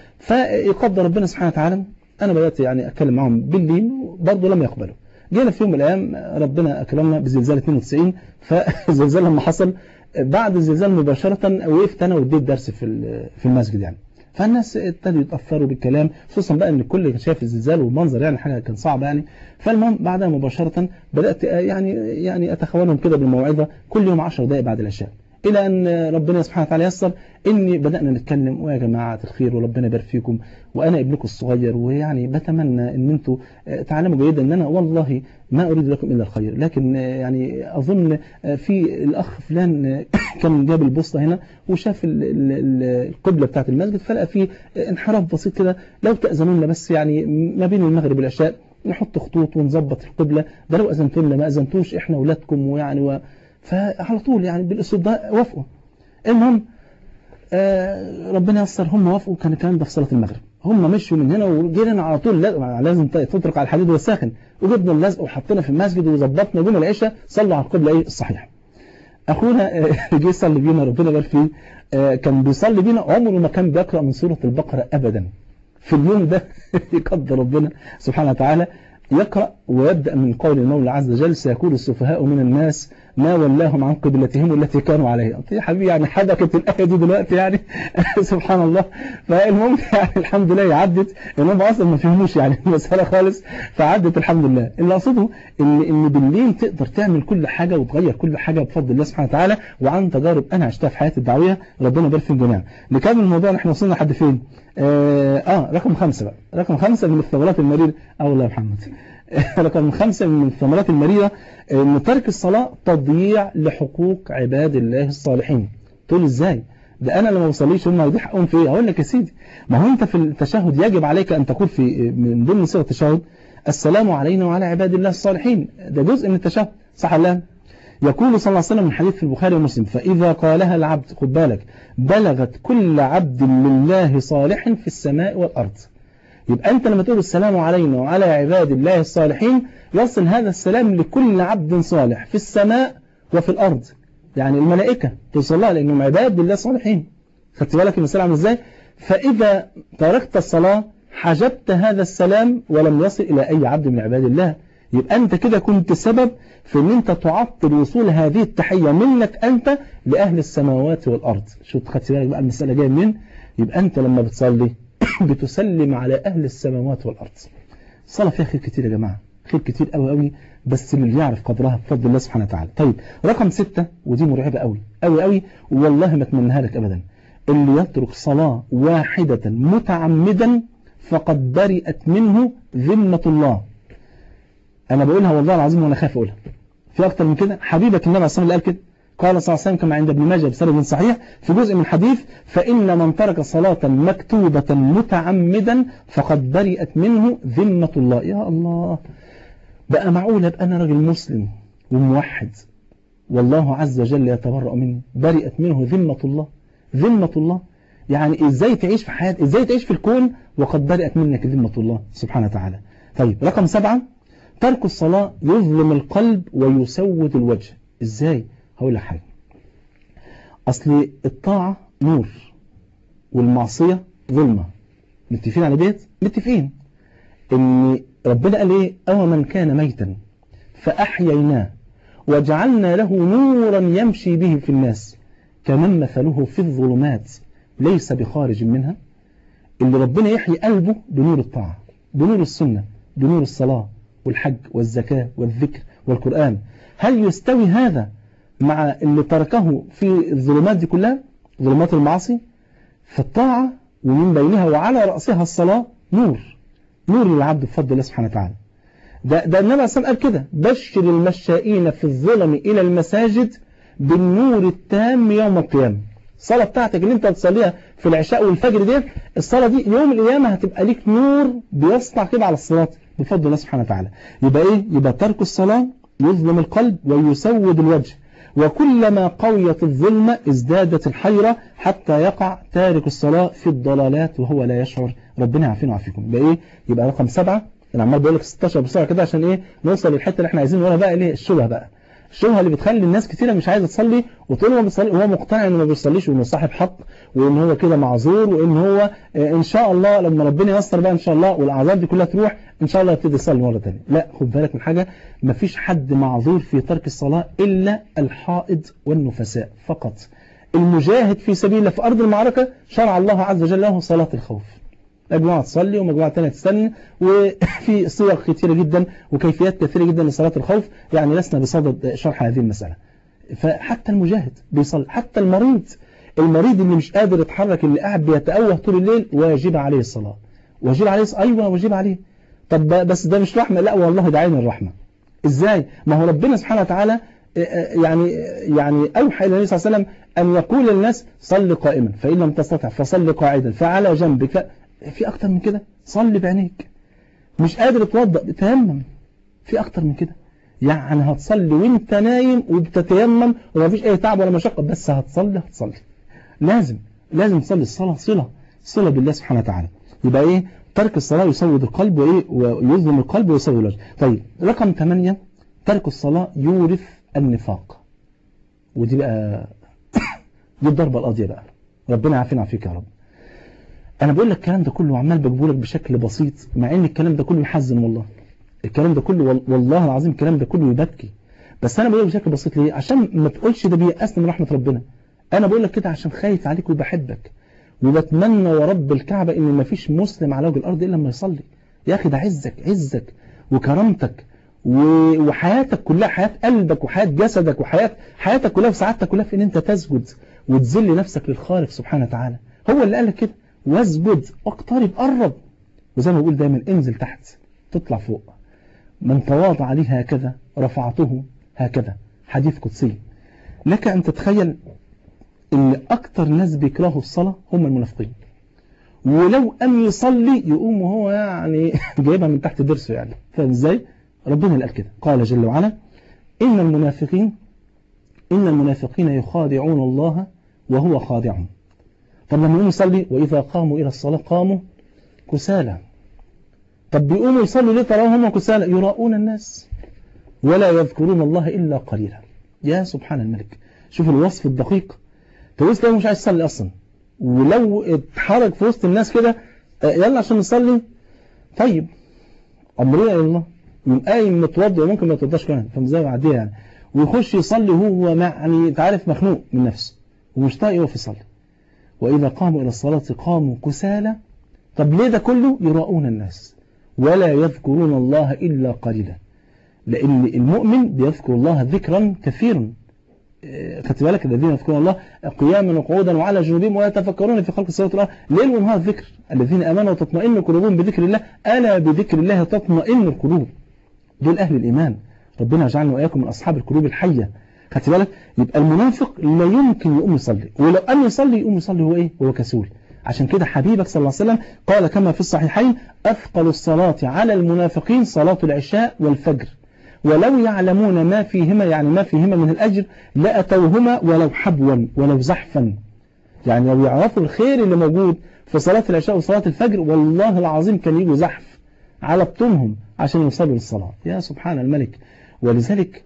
A: فيقدر ربنا سبحانه وتعالى أنا بدأت يعني أتكلم معهم باللين برضه لم يقبلوا جينا في يوم من الأيام ربنا أكرمنا بزلزال 92 فالزلزال لما حصل بعد الزلزال مباشرة وقفت أنا واديت درس في ال- في المسجد يعني فالناس ابتدوا يتأثروا بالكلام خصوصا بقى ان الكل كان شايف الزلزال والمنظر يعني حاجة كان صعبة يعني فالمهم بعدها مباشرة بدأت يعني يعني أتخولهم كده بالموعظة كل يوم 10 دقائق بعد العشاء إلى أن ربنا سبحانه وتعالى يسر إني بدأنا نتكلم ويا جماعة الخير وربنا يبارك فيكم وأنا ابنكم الصغير ويعني بتمنى إن أنتوا تعلموا جيدا إن أنا والله ما أريد لكم إلا الخير لكن يعني أظن في الأخ فلان كان جاب البوسطة هنا وشاف ال- ال- ال- القبلة بتاعت المسجد فلقى فيه انحراف بسيط كده لو تأذنون بس يعني ما بين المغرب والعشاء نحط خطوط ونظبط القبلة ده لو أذنتم لنا ما أذنتوش إحنا أولادكم ويعني و... فعلى طول يعني بالأسلوب ده وافقوا المهم آه ربنا يسر هم وافقوا كان الكلام ده في صلاة المغرب هم مشوا من هنا وجينا على طول لازم تطرق على الحديد والساخن وجبنا اللزق وحطينا في المسجد وظبطنا جمع العشاء صلوا على القبلة ايه الصحيح اخونا جه يصلي بينا ربنا يبارك فيه كان بيصلي بينا عمره ما كان بيقرا من سوره البقره ابدا في اليوم ده يقدر ربنا سبحانه وتعالى يقرأ ويبدأ من قول المولى عز وجل سيكون السفهاء من الناس ما ولاهم عن قبلتهم التي كانوا عليها يا حبيبي يعني حبكت الآية دي دلوقتي يعني سبحان الله فالمهم يعني الحمد لله عدت انهم اصلا ما فهموش يعني المسألة خالص فعدت الحمد لله اللي اقصده ان ان بالليل تقدر تعمل كل حاجة وتغير كل حاجة بفضل الله سبحانه وتعالى وعن تجارب انا عشتها في حياتي الدعوية ربنا يبارك في الجميع نكمل الموضوع احنا وصلنا لحد فين آه, اه رقم خمسة بقى رقم خمسة من الثغرات المريرة اه الله يا محمد رقم خمسة من الثمرات المريرة ان ترك الصلاة تضييع لحقوق عباد الله الصالحين تقول ازاي ده انا لما بصليش هم دي حقهم في ايه اقول لك يا سيدي ما هو انت في التشهد يجب عليك ان تقول في من ضمن صيغه التشهد السلام علينا وعلى عباد الله الصالحين ده جزء من التشهد صح ولا يقول صلى الله عليه وسلم من حديث في البخاري ومسلم فإذا قالها العبد خد بالك بلغت كل عبد لله صالح في السماء والأرض يبقى أنت لما تقول السلام علينا وعلى عباد الله الصالحين يصل هذا السلام لكل عبد صالح في السماء وفي الأرض يعني الملائكة توصل لها لأنهم عباد الله الصالحين خدت بالك المسألة عامل إزاي فإذا تركت الصلاة حجبت هذا السلام ولم يصل إلى أي عبد من عباد الله يبقى أنت كده كنت سبب في أن أنت تعطل وصول هذه التحية منك أنت لأهل السماوات والأرض شو خدت بالك بقى المسألة جاية منين يبقى أنت لما بتصلي بتسلم على أهل السماوات والأرض الصلاة فيها خير كتير يا جماعة خير كتير قوي قوي بس اللي يعرف قدرها بفضل الله سبحانه وتعالى طيب رقم ستة ودي مرعبة قوي قوي قوي والله ما اتمنها لك أبدا اللي يترك صلاة واحدة متعمدا فقد برئت منه ذمة الله أنا بقولها والله العظيم وأنا خايف أقولها في أكتر من كده حبيبك النبي عليه الصلاة والسلام قال كده قال صلى الله عليه وسلم كما عند ابن ماجه بسند صحيح في جزء من الحديث فإن من ترك صلاة مكتوبة متعمدا فقد برئت منه ذمة الله يا الله بقى معقول ابقى أنا راجل مسلم وموحد والله عز وجل يتبرأ مني برئت منه ذمة الله ذمة الله يعني ازاي تعيش في حياة ازاي تعيش في الكون وقد برئت منك ذمة الله سبحانه وتعالى طيب رقم سبعة ترك الصلاة يظلم القلب ويسود الوجه ازاي هقول لك حاجة أصل الطاعة نور والمعصية ظلمة متفقين على ديت متفقين ان ربنا قال ايه أو من كان ميتا فأحييناه وجعلنا له نورا يمشي به في الناس كمن مثله في الظلمات ليس بخارج منها اللي ربنا يحيي قلبه بنور الطاعة بنور السنة بنور الصلاة والحج والزكاة والذكر والقرآن هل يستوي هذا مع اللي تركه في الظلمات دي كلها ظلمات المعاصي فالطاعة ومن بينها وعلى رأسها الصلاة نور نور للعبد بفضل الله سبحانه وتعالى ده, ده النبي عليه قال كده بشر المشائين في الظلم إلى المساجد بالنور التام يوم القيامة الصلاة بتاعتك اللي انت بتصليها في العشاء والفجر دي الصلاة دي يوم القيامة هتبقى ليك نور بيسطع كده على الصلاة بفضل الله سبحانه وتعالى يبقى ايه يبقى ترك الصلاة يظلم القلب ويسود الوجه وكلما قويت الظلمة ازدادت الحيرة حتى يقع تارك الصلاة في الضلالات وهو لا يشعر ربنا يعافينا ويعافيكم يبقى ايه يبقى رقم سبعة انا عمال بقول لك 16 بسرعه كده عشان ايه نوصل للحته اللي احنا عايزين نقولها بقى ليه الشبهه بقى الشبهه اللي بتخلي الناس كتيره مش عايزه تصلي وتقول هو بيصلي وهو مقتنع انه ما بيصليش وانه صاحب حق وان هو كده معذور وان هو ان شاء الله لما ربنا ييسر بقى ان شاء الله والاعذار دي كلها تروح ان شاء الله يبتدي يصلي مره ثانيه لا خد بالك من حاجه ما فيش حد معذور في ترك الصلاه الا الحائض والنفساء فقط المجاهد في سبيل الله في ارض المعركه شرع الله عز وجل له صلاه الخوف مجموعة تصلي ومجموعة تانية تستنى وفي صيغ كثيرة جدا وكيفيات كثيرة جدا لصلاة الخوف يعني لسنا بصدد شرح هذه المسألة فحتى المجاهد بيصلي حتى المريض المريض اللي مش قادر يتحرك اللي قاعد بيتأوه طول الليل واجب عليه الصلاة واجب عليه الصلاة أيوة واجب عليه طب بس ده مش رحمة لا والله ده عين الرحمة ازاي ما هو ربنا سبحانه وتعالى يعني يعني أوحى إلى النبي صلى الله عليه وسلم أن يقول للناس صل قائما فإن لم تستطع فصل قاعدا فعلى جنبك في أكتر من كده صلي بعينيك مش قادر تتوضأ تيمم في اكتر من كده يعني هتصلي وانت نايم وبتتيمم ومفيش اي تعب ولا مشقة بس هتصلي هتصلي لازم لازم تصلي الصلاة صلة صلة بالله سبحانه وتعالى يبقى ايه ترك الصلاة يسود القلب وايه ويظلم القلب ويسود الوجه طيب رقم 8 ترك الصلاة يورث النفاق ودي بقى دي الضربة القاضية بقى ربنا يعافينا ويعافيك يا رب انا بقول لك الكلام ده كله عمال بجيبه لك بشكل بسيط مع ان الكلام ده كله يحزن والله الكلام ده كله والله العظيم الكلام ده كله يبكي بس انا بقول بشكل بسيط ليه عشان ما تقولش ده بيأسني من رحمة ربنا انا بقول لك كده عشان خايف عليك وبحبك وبتمنى ورب الكعبة ان ما فيش مسلم على وجه الارض الا لما يصلي يا اخي ده عزك عزك وكرامتك وحياتك كلها حياة قلبك وحياة جسدك وحياة حياتك كلها وسعادتك كلها في ان انت تسجد وتذل نفسك للخالق سبحانه وتعالى هو اللي قال لك كده واسجد اقترب قرب وزي ما بقول دايما انزل تحت تطلع فوق من تواضع لي هكذا رفعته هكذا حديث قدسي لك أن تتخيل ان أكتر ناس بيكرهوا الصلاة هم المنافقين ولو أن يصلي يقوم وهو يعني جايبها من تحت درسه يعني فاهم ازاي ربنا اللي قال كده قال جل وعلا إن المنافقين إن المنافقين يخادعون الله وهو خادعهم طب لما يقوم يصلي وإذا قاموا إلى الصلاة قاموا كسالى طب بيقوموا يصلوا ليه تراهم هم كسالى يراؤون الناس ولا يذكرون الله إلا قليلا يا سبحان الملك شوف الوصف الدقيق تويس لو مش عايز يصلي أصلا ولو اتحرك في وسط الناس كده يلا عشان نصلي طيب أمرنا إلى الله يقوم قايم متوضئ وممكن ما يتوضاش كمان فاهم ازاي عاديه يعني ويخش يصلي وهو يعني انت عارف مخنوق من نفسه ومش طايق يقف يصلي وإذا قاموا إلى الصلاة قاموا كسالى طب ليه ده كله يراؤون الناس ولا يذكرون الله إلا قليلا لأن المؤمن بيذكر الله ذكرا كثيرا خدت بالك الذين يذكرون الله قياما وقعودا وعلى جنوبهم ويتفكرون في خلق السماوات والارض ليل ونهار ذكر الذين امنوا وتطمئن قلوبهم بذكر الله الا بذكر الله تطمئن القلوب دول اهل الايمان ربنا يجعلنا واياكم من اصحاب القلوب الحيه خدت بالك يبقى المنافق لا يمكن يقوم يصلي ولو قام يصلي يقوم يصلي هو ايه هو كسول عشان كده حبيبك صلى الله عليه وسلم قال كما في الصحيحين أثقل الصلاة على المنافقين صلاة العشاء والفجر ولو يعلمون ما فيهما يعني ما فيهما من الأجر لأتوهما ولو حبوا ولو زحفا يعني لو يعرفوا الخير اللي موجود في صلاة العشاء وصلاة الفجر والله العظيم كان يجوا زحف على بطونهم عشان يوصلوا للصلاة يا سبحان الملك ولذلك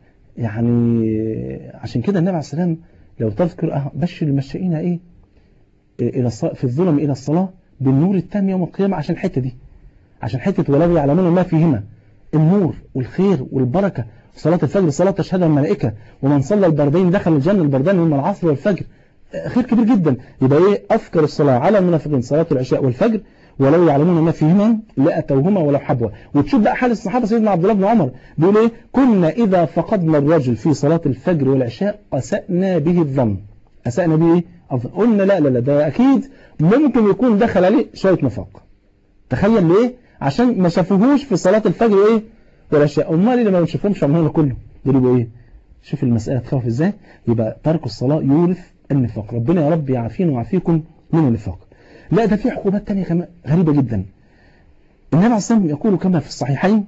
A: يعني عشان كده النبي عليه السلام لو تذكر بشر المشائين ايه إلى الصلاة في الظلم إلى الصلاة بالنور التام يوم القيامة عشان الحتة دي عشان حتة ولو يعلمون ما فيهما النور والخير والبركة صلاة الفجر صلاة تشهدها الملائكة ومن صلى البردين دخل الجنة البردان هم العصر والفجر خير كبير جدا يبقى ايه أذكر الصلاة على المنافقين صلاة العشاء والفجر ولو يعلمون ما فيهما لأتوهما ولو حبوا وتشوف بقى حال الصحابة سيدنا عبد الله بن عمر بيقول ايه كنا إذا فقدنا الرجل في صلاة الفجر والعشاء أسأنا به الظن أسأنا به ايه أفضل. قلنا لا لا لا ده أكيد ممكن يكون دخل عليه شوية نفاق تخيل ليه عشان ما شافوهوش في صلاة الفجر وإيه والعشاء أمال اللي ما بنشوفهمش عملنا كله دول يبقوا إيه شوف المسألة تخوف إزاي يبقى ترك الصلاة يورث النفاق ربنا يا رب يعافينا ويعافيكم من النفاق لا ده في عقوبات تانية كمان غريبة جدا النبي عليه الصلاة والسلام يقول كما في الصحيحين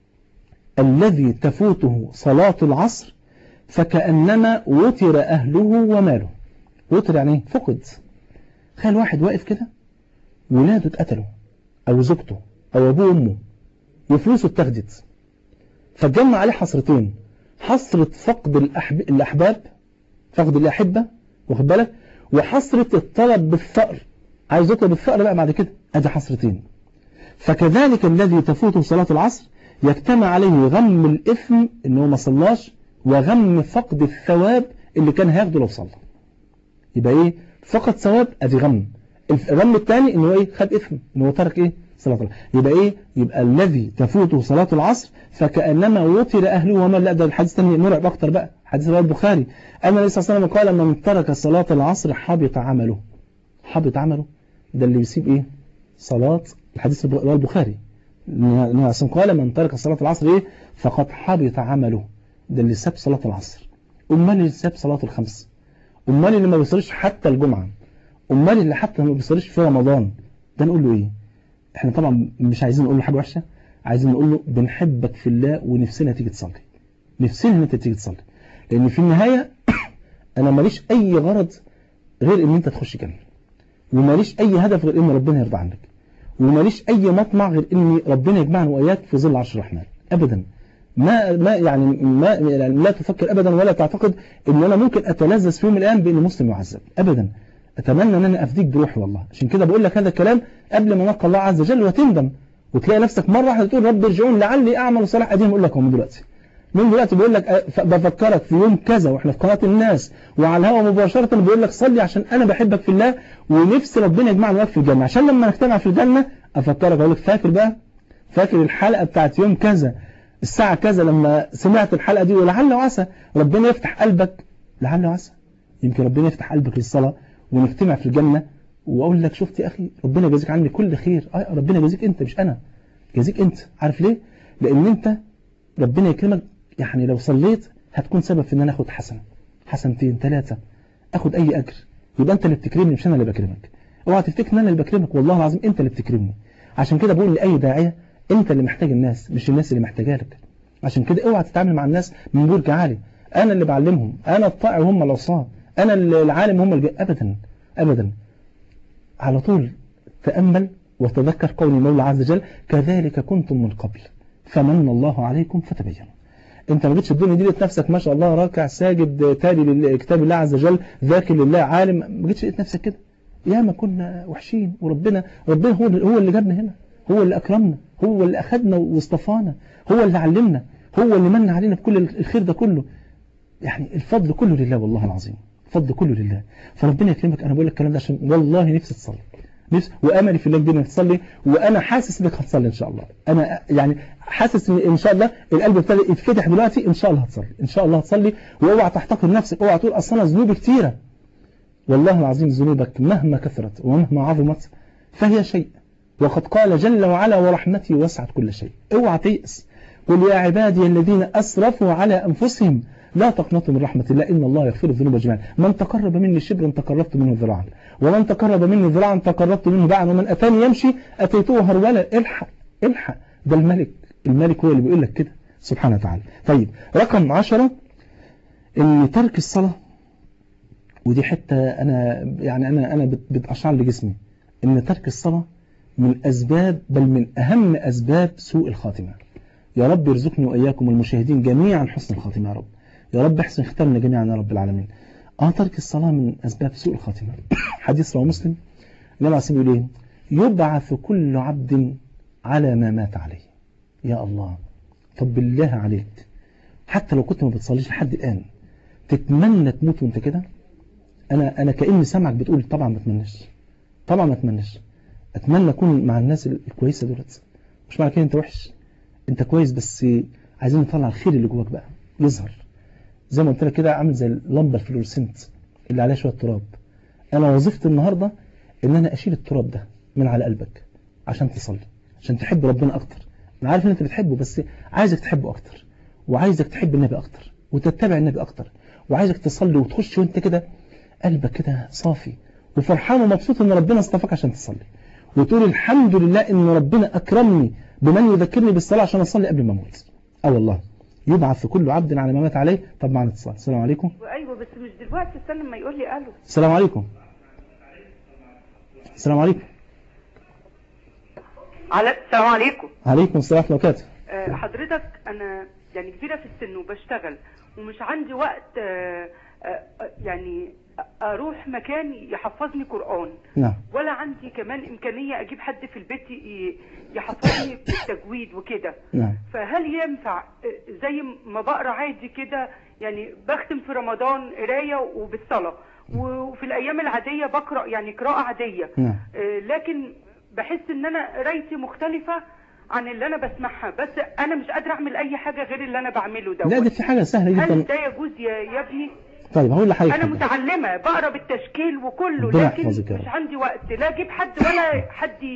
A: الذي تفوته صلاة العصر فكأنما وتر أهله وماله وتر يعني ايه فقد تخيل واحد واقف كده ولاده اتقتلوا او زوجته او ابوه وامه وفلوسه اتاخدت فتجمع عليه حسرتين حسرة فقد الأحب... الأحباب فقد الأحبة واخد بالك وحسرة الطلب بالثأر عايز يطلب الثأر بقى بعد كده ادي حسرتين فكذلك الذي تفوته صلاة العصر يجتمع عليه غم الإثم إنه ما صلاش وغم فقد الثواب اللي كان هياخده لو صلى يبقى ايه فقط ثواب ادي غم الغم الثاني ان هو ايه خد اثم ان هو ترك ايه صلاة الله يبقى ايه يبقى الذي تفوته صلاة العصر فكأنما وتر اهله وما لا ده الحديث الثاني مرعب اكتر بقى حديث رواه البخاري اما النبي صلى الله عليه وسلم قال من ترك صلاة العصر حبط عمله حبط عمله ده اللي يسيب ايه صلاة الحديث رواه البخاري النبي صلى قال من ترك صلاة العصر ايه فقد حبط عمله ده اللي ساب صلاة العصر امال اللي ساب صلاة الخمس امال اللي ما بيصليش حتى الجمعة امال اللي حتى ما بيصليش في رمضان ده نقول له ايه احنا طبعا مش عايزين نقول له حاجة وحشة عايزين نقول له بنحبك في الله ونفسنا تيجي تصلي نفسنا ان انت تيجي تصلي لان في النهايه انا ماليش اي غرض غير ان انت تخش جنه وماليش اي هدف غير ان ربنا يرضى عنك وماليش اي مطمع غير ان ربنا يجمعنا واياك في ظل عرش الرحمن ابدا ما ما يعني ما يعني لا تفكر ابدا ولا تعتقد ان انا ممكن اتلذذ في يوم من الايام بان مسلم يعذب ابدا اتمنى ان انا افديك بروحي والله عشان كده بقول لك هذا الكلام قبل ما نلقى الله عز وجل وتندم وتلاقي نفسك مره واحده تقول رب ارجعون لعلي اعمل صالح ادين اقول لك من دلوقتي من دلوقتي بقول لك أه، بفكرك في يوم كذا واحنا في قناه الناس وعلى الهواء مباشره بقول لك صلي عشان انا بحبك في الله ونفسي ربنا يجمعنا وياك في الجنه عشان لما نجتمع في الجنه افكرك اقول لك فاكر بقى فاكر الحلقه بتاعت يوم كذا الساعه كذا لما سمعت الحلقه دي ولعل وعسى ربنا يفتح قلبك لعل وعسى يمكن ربنا يفتح قلبك للصلاه ونجتمع في الجنه واقول لك شفت يا اخي ربنا يجازيك عني كل خير آه ربنا يجازيك انت مش انا يجازيك انت عارف ليه لان انت ربنا يكرمك يعني لو صليت هتكون سبب في ان انا اخد حسنه حسنتين ثلاثه اخد اي اجر يبقى انت اللي بتكرمني مش انا اللي بكرمك اوعى تفتكر ان انا اللي بكرمك والله العظيم انت اللي بتكرمني عشان كده بقول لاي داعيه انت اللي محتاج الناس مش الناس اللي محتاجه لك عشان كده اوعى تتعامل مع الناس من برج عالي انا اللي بعلمهم انا الطائع وهم العصاه انا العالم هم الج... ابدا ابدا على طول تامل وتذكر قول المولى عز وجل كذلك كنتم من قبل فمن الله عليكم فتبينوا انت ما جيتش الدنيا دي لقيت نفسك ما شاء الله راكع ساجد تالي لكتاب الله عز وجل ذاكر لله عالم ما جيتش لقيت نفسك كده يا ما كنا وحشين وربنا ربنا هو هو اللي جابنا هنا هو اللي اكرمنا هو اللي اخذنا واصطفانا هو اللي علمنا هو اللي من علينا بكل الخير ده كله يعني الفضل كله لله والله العظيم الفضل كله لله فربنا يكرمك انا بقول لك الكلام ده عشان والله نفسي تصلي نفسي واملي في الله كبير انك تصلي وانا حاسس انك هتصلي ان شاء الله انا يعني حاسس ان ان شاء الله القلب ابتدى يتفتح دلوقتي ان شاء الله هتصلي ان شاء الله هتصلي واوعى تحتقر نفسك اوعى تقول اصل انا ذنوبي كتيره والله العظيم ذنوبك مهما كثرت ومهما عظمت فهي شيء وقد قال جل وعلا ورحمتي وسعت كل شيء اوعى تيأس قل يا عبادي الذين اسرفوا على انفسهم لا تقنطوا من رحمة الله إن الله يغفر الذنوب جميعا من تقرب مني شبرا تقربت منه ذراعا ومن تقرب مني ذراعا تقربت منه باعا ومن أتاني يمشي أتيته هرولا الحق الحق ده الملك الملك هو اللي بيقول لك كده سبحانه وتعالى طيب رقم عشرة ان ترك الصلاة ودي حتة أنا يعني أنا أنا بتأشعر لجسمي ان ترك الصلاة من أسباب بل من أهم أسباب سوء الخاتمة يا رب يرزقني وإياكم المشاهدين جميعا حسن الخاتمة يا رب يا رب احسن ختامنا جميعا يا رب العالمين اه ترك الصلاة من أسباب سوء الخاتمة حديث رواه مسلم النبي عليه يقول ايه يبعث كل عبد على ما مات عليه يا الله طب بالله عليك حتى لو كنت ما بتصليش لحد الآن تتمنى تموت وانت كده انا انا كاني سامعك بتقول طبعا ما اتمناش طبعا ما اتمناش اتمنى اكون مع الناس الكويسه دولت مش معنى كده انت وحش انت كويس بس عايزين نطلع الخير اللي جواك بقى يظهر زي ما قلت لك كده عامل زي اللمبه الفلورسنت اللي عليها شويه تراب انا وظيفتي النهارده ان انا اشيل التراب ده من على قلبك عشان تصلي عشان تحب ربنا اكتر انا عارف ان انت بتحبه بس عايزك تحبه اكتر وعايزك تحب النبي اكتر وتتبع النبي اكتر وعايزك تصلي وتخش وانت كده قلبك كده صافي وفرحان ومبسوط ان ربنا اصطفاك عشان تصلي وتقول الحمد لله ان ربنا اكرمني بمن يذكرني بالصلاه عشان اصلي قبل ما اموت اه والله يبعث كل عبد على ما مات عليه طب معنا اتصال السلام عليكم
D: ايوه بس مش دلوقتي استنى لما يقول لي الو
A: السلام عليكم السلام عليكم
D: على السلام عليكم
A: عليكم السلام ورحمه الله وبركاته
D: آه، حضرتك انا يعني كبيره في السن وبشتغل ومش عندي وقت آه، آه، يعني اروح مكان يحفظني قران
A: نعم
D: ولا عندي كمان امكانيه اجيب حد في البيت ي- يحفظني بالتجويد وكده
A: نعم
D: فهل ينفع آه، زي ما بقرا عادي كده يعني بختم في رمضان قرايه وبالصلاه وفي الايام العاديه بقرا يعني قراءه عاديه
A: نعم
D: آه، لكن بحس ان انا قرايتي مختلفه عن اللي انا بسمعها بس انا مش قادره اعمل اي حاجه غير اللي انا بعمله
A: لا
D: دوت
A: دي في حاجه سهله
D: هل
A: جدا
D: ده يجوز يا يا ابني
A: طيب هقول لحضرتك
D: انا
A: حاجة.
D: متعلمه بقرا بالتشكيل وكله
A: ربنا
D: لكن
A: يحفظك يا رب.
D: مش عندي وقت لا اجيب حد ولا حد ي-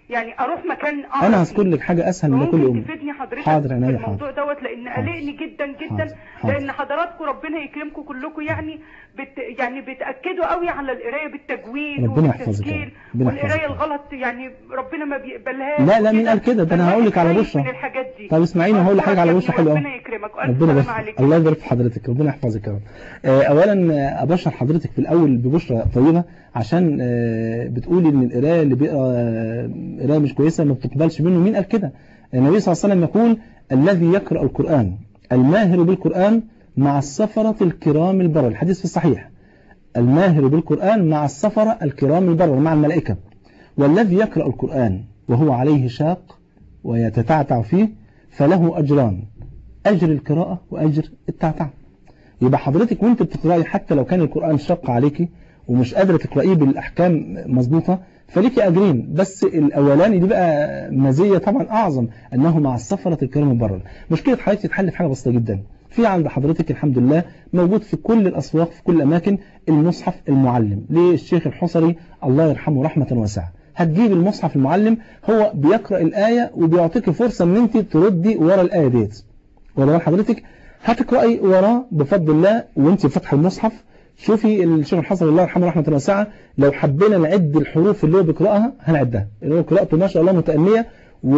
D: يعني اروح مكان أقرأ
A: انا
D: فيه.
A: هذكر لك حاجه اسهل من ده كل
D: ممكن
A: يوم
D: تفيدني حضرتك
A: حاضر
D: في
A: عينيا
D: الموضوع
A: حاضر
D: دوت لان
A: حاضر.
D: قلقني جدا جدا
A: حاضر. حاضر.
D: لان حضراتكم ربنا يكرمكم كلكم يعني بت يعني بتاكدوا قوي على القرايه بالتجويد
A: ربنا يحفظك يا
D: والتسجيل
A: رب. ربنا
D: والقرايه
A: يحفظك.
D: الغلط يعني ربنا ما بيقبلهاش
A: لا، لا، مين
D: وكده.
A: قال كده؟ ده أنا
D: فالواحد
A: هقول لك على
D: خايف
A: بشرى.
D: من الحاجات دي
A: طب اسمعيني هقول لك حاجه على وش حلوه
D: ربنا يكرمك والف
A: ربنا
D: سلام
A: يبارك
D: عليك
A: الله يبارك في حضرتك ربنا يحفظك يا رب آه، اولا آه، ابشر حضرتك في الاول ببشرى طيبه عشان آه، بتقولي ان القرايه اللي بيقرا آه، قرايه مش كويسه ما بتقبلش منه مين قال كده النبي صلى الله عليه وسلم يقول الذي يقرا القران الماهر بالقران مع السفره الكرام البرر الحديث في الصحيح الماهر بالقران مع السفره الكرام البرر مع الملائكه والذي يقرا القران وهو عليه شاق ويتتعتع فيه فله اجران أجر القراءة وأجر التعتع يبقى حضرتك وانت بتقرأي حتى لو كان القرآن شق عليكي ومش قادرة تقرأيه بالأحكام مظبوطة فليكي أجرين بس الأولاني دي بقى مزية طبعا أعظم أنه مع السفرة الكرام البرر مشكلة حضرتك تتحل في حاجة بسيطة جدا في عند حضرتك الحمد لله موجود في كل الأسواق في كل الأماكن المصحف المعلم للشيخ الحصري الله يرحمه رحمة واسعة هتجيب المصحف المعلم هو بيقرأ الآية وبيعطيك فرصة ان انت تردي ورا الآية ديت ورا حضرتك هتقرأي وراه بفضل الله وانت فاتحه المصحف شوفي الشيخ الحصري الله يرحمه رحمة واسعة لو حبينا نعد الحروف اللي هو بيقرأها هنعدها اللي هو قراءته ما شاء الله متأنية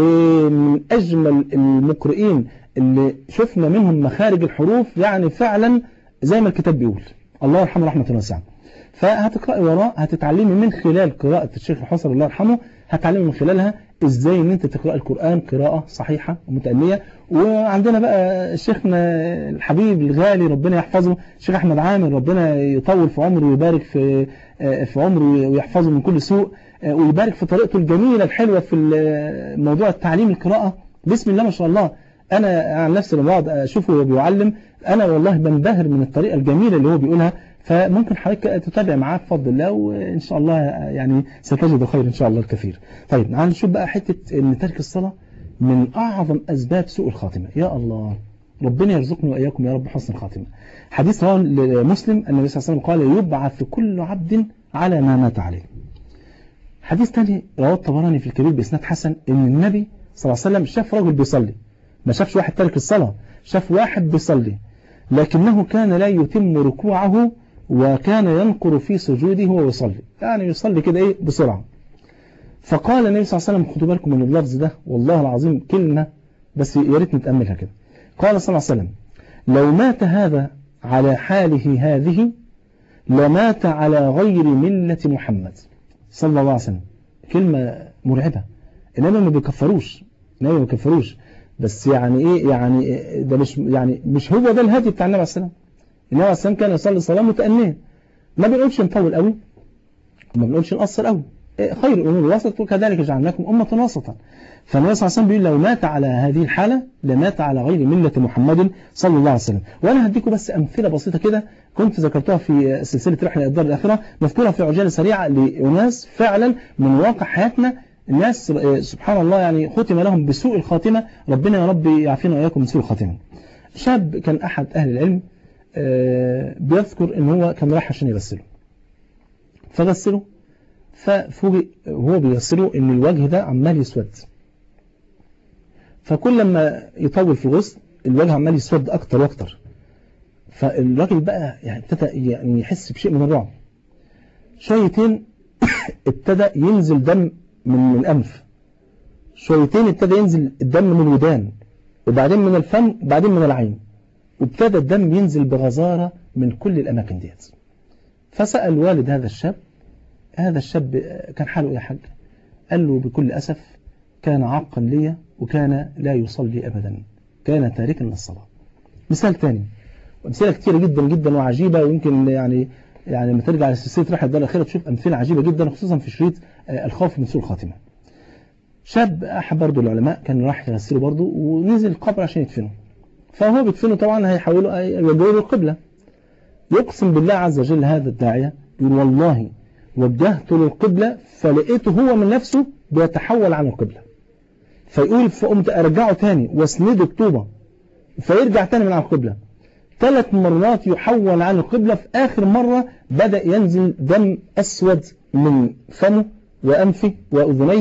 A: ومن أجمل المقرئين اللي شفنا منهم مخارج الحروف يعني فعلا زي ما الكتاب بيقول الله يرحمه رحمة واسعة فهتقرأي وراه هتتعلمي من خلال قراءة الشيخ الحصري الله يرحمه هتعلمي من خلالها ازاي ان انت تقرأ القرآن قراءة صحيحة ومتأنية وعندنا بقى شيخنا الحبيب الغالي ربنا يحفظه الشيخ احمد عامر ربنا يطول في عمره ويبارك في في عمره ويحفظه من كل سوء ويبارك في طريقته الجميلة الحلوة في موضوع التعليم القراءة بسم الله ما شاء الله انا عن نفسي لما بقعد اشوفه وهو بيعلم انا والله بنبهر من الطريقة الجميلة اللي هو بيقولها فممكن حضرتك تتابع معاه بفضل الله وإن شاء الله يعني ستجد خير إن شاء الله الكثير طيب تعال نشوف بقى حتة إن ترك الصلاة من أعظم أسباب سوء الخاتمة يا الله ربنا يرزقنا وإياكم يا رب حسن الخاتمة حديث رواه مسلم النبي صلى الله عليه وسلم قال يبعث كل عبد على ما مات عليه حديث تاني رواه الطبراني في الكبير بإسناد حسن إن النبي صلى الله عليه وسلم شاف رجل بيصلي ما شافش واحد ترك الصلاة شاف واحد بيصلي لكنه كان لا يتم ركوعه وكان ينقر في سجوده وهو يصلي يعني يصلي كده ايه بسرعة فقال النبي صلى الله عليه وسلم خدوا بالكم من اللفظ ده والله العظيم كلمة بس يا ريت نتأملها كده قال صلى الله عليه وسلم لو مات هذا على حاله هذه لمات على غير ملة محمد صلى الله عليه وسلم كلمة مرعبة إنما ما بيكفروش إنما ما بيكفروش بس يعني إيه يعني ده مش يعني مش هو ده الهدي بتاع النبي عليه السلام النبي عليه السلام كان يصلي صلاة متأنية ما بنقولش نطول قوي وما بنقولش نقصر قوي خير الأمور الوسط وكذلك جعلناكم أمة وسطا فالنبي صلى الله عليه وسلم بيقول لو مات على هذه الحالة لمات على غير ملة محمد صلى الله عليه وسلم وأنا هديكم بس أمثلة بسيطة كده كنت ذكرتها في سلسلة رحلة الدار الآخرة مذكورة في عجالة سريعة لأناس فعلا من واقع حياتنا الناس سبحان الله يعني ختم لهم بسوء الخاتمة ربنا يا رب يعافينا وإياكم من سوء الخاتمة شاب كان أحد أهل العلم بيذكر ان هو كان رايح عشان يغسله فغسله ففوجئ وهو بيغسله ان الوجه ده عمال يسود فكل لما يطول في الغسل الوجه عمال يسود اكتر واكتر فالراجل بقى يعني ابتدى يعني يحس بشيء من الرعب شويتين ابتدى ينزل دم من الانف شويتين ابتدى ينزل الدم من الودان وبعدين من الفم وبعدين من العين وابتدى الدم ينزل بغزارة من كل الأماكن ديت فسأل والد هذا الشاب هذا الشاب كان حاله يا حاج قال له بكل أسف كان عاقا لي وكان لا يصلي أبدا كان تاركا للصلاة مثال تاني أمثلة كتيرة جدا جدا وعجيبة ويمكن يعني يعني لما ترجع لسلسلة رحلة الدار الأخيرة تشوف أمثلة عجيبة جدا خصوصا في شريط الخوف من سوء الخاتمة شاب أحد برضه العلماء كان راح يغسله برضه ونزل القبر عشان يدفنه فهو بيدفنه طبعا هيحولوا يوجهوا له القبلة يقسم بالله عز وجل هذا الداعية يقول والله وجهت للقبلة فلقيته هو من نفسه بيتحول عن القبلة فيقول فقمت أرجعه تاني واسنده بطوبة فيرجع تاني من عن القبلة ثلاث مرات يحول عن القبلة في آخر مرة بدأ ينزل دم أسود من فمه وأنفه وأذنيه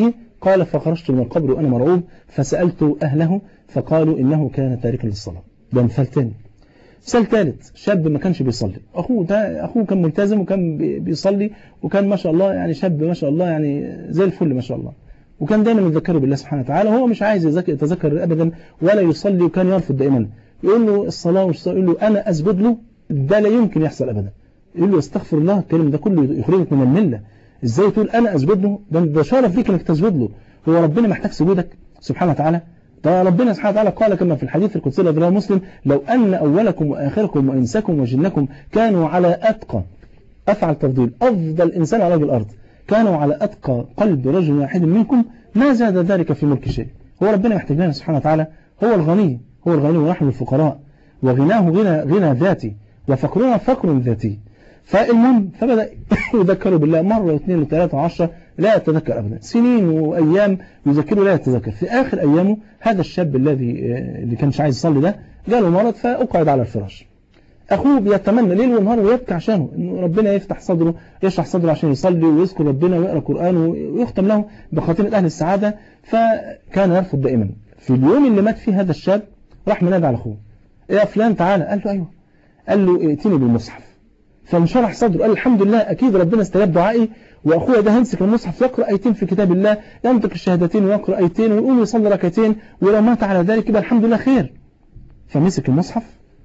A: قال فخرجت من القبر وأنا مرعوب فسألت أهله فقالوا إنه كان تاركا للصلاة ده مثال تاني مثال ثالث شاب ما كانش بيصلي أخوه ده أخوه كان ملتزم وكان بي- بيصلي وكان ما شاء الله يعني شاب ما شاء الله يعني زي الفل ما شاء الله وكان دايما يتذكره بالله سبحانه وتعالى وهو مش عايز يذك- يتذكر أبدا ولا يصلي وكان يرفض دائما يقول له الصلاة مش يقول له أنا أسجد له ده لا يمكن يحصل أبدا يقول له استغفر الله الكلام ده كله يخرجك من الملة ازاي تقول انا اسجد له ده ده شرف ليك انك تسجد له هو ربنا محتاج سجودك سبحانه وتعالى ده ربنا سبحانه وتعالى قال كما في الحديث القدسي الذي رواه مسلم لو ان اولكم واخركم وانسكم وجنكم كانوا على اتقى افعل تفضيل افضل انسان على وجه الارض كانوا على اتقى قلب رجل واحد منكم ما زاد ذلك في ملك شيء هو ربنا محتاج لنا سبحانه وتعالى هو الغني هو الغني ونحن الفقراء وغناه غنى غنى ذاتي وفقرنا فقر ذاتي فالمهم فبدأ يذكروا بالله مرة واثنين وثلاثة وعشرة لا يتذكر أبدا سنين وأيام يذكره لا يتذكر في آخر أيامه هذا الشاب الذي آه، اللي كانش عايز يصلي ده جاله مرض فأقعد على الفراش أخوه بيتمنى ليل ونهار ويبكي عشانه إنه ربنا يفتح صدره يشرح صدره عشان يصلي ويذكر ربنا ويقرأ قرآن ويختم له بخاتمة أهل السعادة فكان يرفض دائما في اليوم اللي مات فيه هذا الشاب راح منادى على أخوه إيه يا فلان تعالى قال له أيوه قال له ائتني بالمصحف فانشرح صدره قال الحمد لله أكيد ربنا استجاب دعائي وأخويا ده هيمسك المصحف يقرأ آيتين في كتاب الله ينطق الشهادتين ويقرأ آيتين ويقوم يصلي ركعتين ولو مات على ذلك يبقى الحمد لله خير فمسك المصحف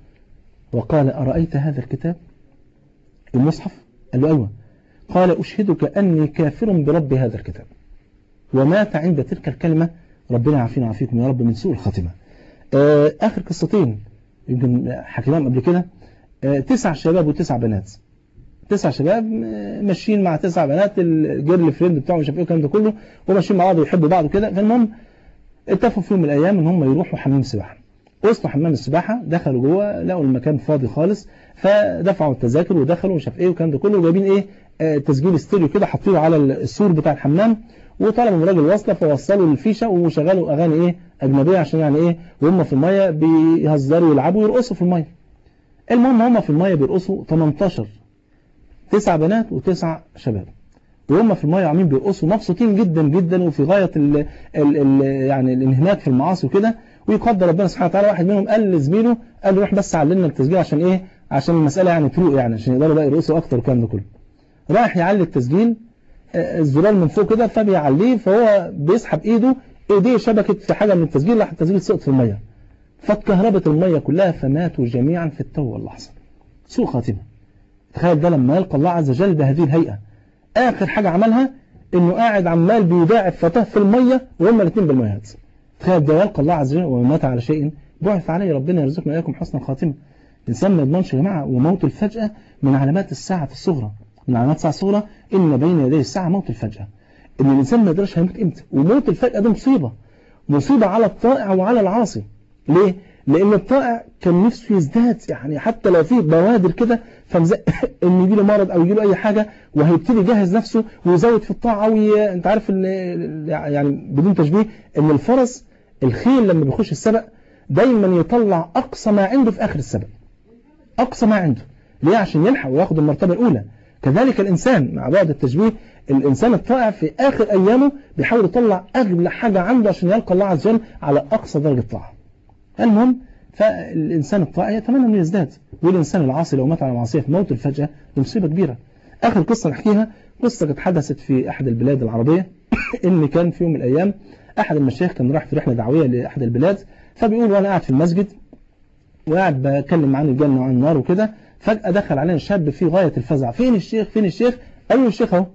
A: وقال أرأيت هذا الكتاب المصحف قال له أيوة قال أشهدك أني كافر برب هذا الكتاب ومات عند تلك الكلمة ربنا يعافينا ويعافيكم يا رب من سوء الخاتمة آه، آخر قصتين يمكن حكيناهم قبل كده آه، تسع شباب وتسع بنات تسع شباب آه، ماشيين مع تسع بنات الجيرل فريند بتاعهم مش عارف ايه الكلام ده كله وماشيين مع بعض ويحبوا بعض كده فالمهم اتفقوا في يوم من الايام ان هم يروحوا حمام سباحه وصلوا حمام السباحه دخلوا جوه لقوا المكان فاضي خالص فدفعوا التذاكر ودخلوا ومش عارف ايه والكلام ده كله وجايبين ايه آه، تسجيل استيريو كده حاطينه على السور بتاع الحمام وطلبوا من الراجل وصله فوصلوا الفيشه وشغلوا اغاني ايه اجنبيه عشان يعني ايه وهم في الميه بيهزروا ويلعبوا ويرقصوا في الميه المهم هم في الميه بيرقصوا 18 تسع بنات وتسع شباب وهم في الميه عاملين بيرقصوا مبسوطين جدا جدا وفي غايه ال ال ال يعني الانهماك في المعاصي وكده ويقدر ربنا سبحانه وتعالى واحد منهم قال لزميله قال له روح بس علمنا التسجيل عشان ايه عشان المساله يعني تروق يعني عشان يقدروا بقى يرقصوا اكتر والكلام ده كله راح يعلي التسجيل آه، الزرار من فوق كده فبيعليه فهو بيسحب ايده ايديه شبكت في حاجه من التسجيل راح التسجيل سقط في الميه فاتكهربت الميه كلها فماتوا جميعا في التو واللحظه سوء خاتمه تخيل ده لما يلقى الله عز وجل بهذه الهيئه اخر حاجه عملها انه قاعد عمال بيداعب فتاه في الميه وهما الاثنين بالميات تخيل ده يلقى الله عز وجل ومن مات على شيء بعث عليه ربنا يرزقنا اياكم حسن الخاتمه الانسان ما يضمنش يا جماعه وموت الفجاه من علامات الساعه الصغرى من علامات الساعه الصغرى ان بين يدي الساعه موت الفجاه ان الانسان ما يدريش هيموت امتى وموت الفجاه ده مصيبه مصيبه على الطائع وعلى العاصي ليه لان الطائع كان نفسه يزداد يعني حتى لو في بوادر كده فمزق ان يجي له مرض او يجي له اي حاجه وهيبتدي يجهز نفسه ويزود في الطاعه وي... انت عارف ال... يعني بدون تشبيه ان الفرس الخيل لما بيخش السبق دايما يطلع اقصى ما عنده في اخر السبق اقصى ما عنده ليه عشان يلحق وياخد المرتبه الاولى كذلك الانسان مع بعض التشبيه الانسان الطائع في اخر ايامه بيحاول يطلع اغلى حاجه عنده عشان يلقى الله عز وجل على اقصى درجه طاعه المهم فالإنسان الطائع يتمنى أنه يزداد والإنسان العاصي لو مات على معصية في موت الفجأة دي مصيبة كبيرة آخر قصة نحكيها قصة كانت حدثت في أحد البلاد العربية إن كان في يوم من الأيام أحد المشايخ كان راح في رحلة دعوية لأحد البلاد فبيقول وأنا قاعد في المسجد وقاعد بكلم عن الجنة وعن النار وكده فجأة دخل علينا شاب في غاية الفزع فين الشيخ فين الشيخ قال له الشيخ اهو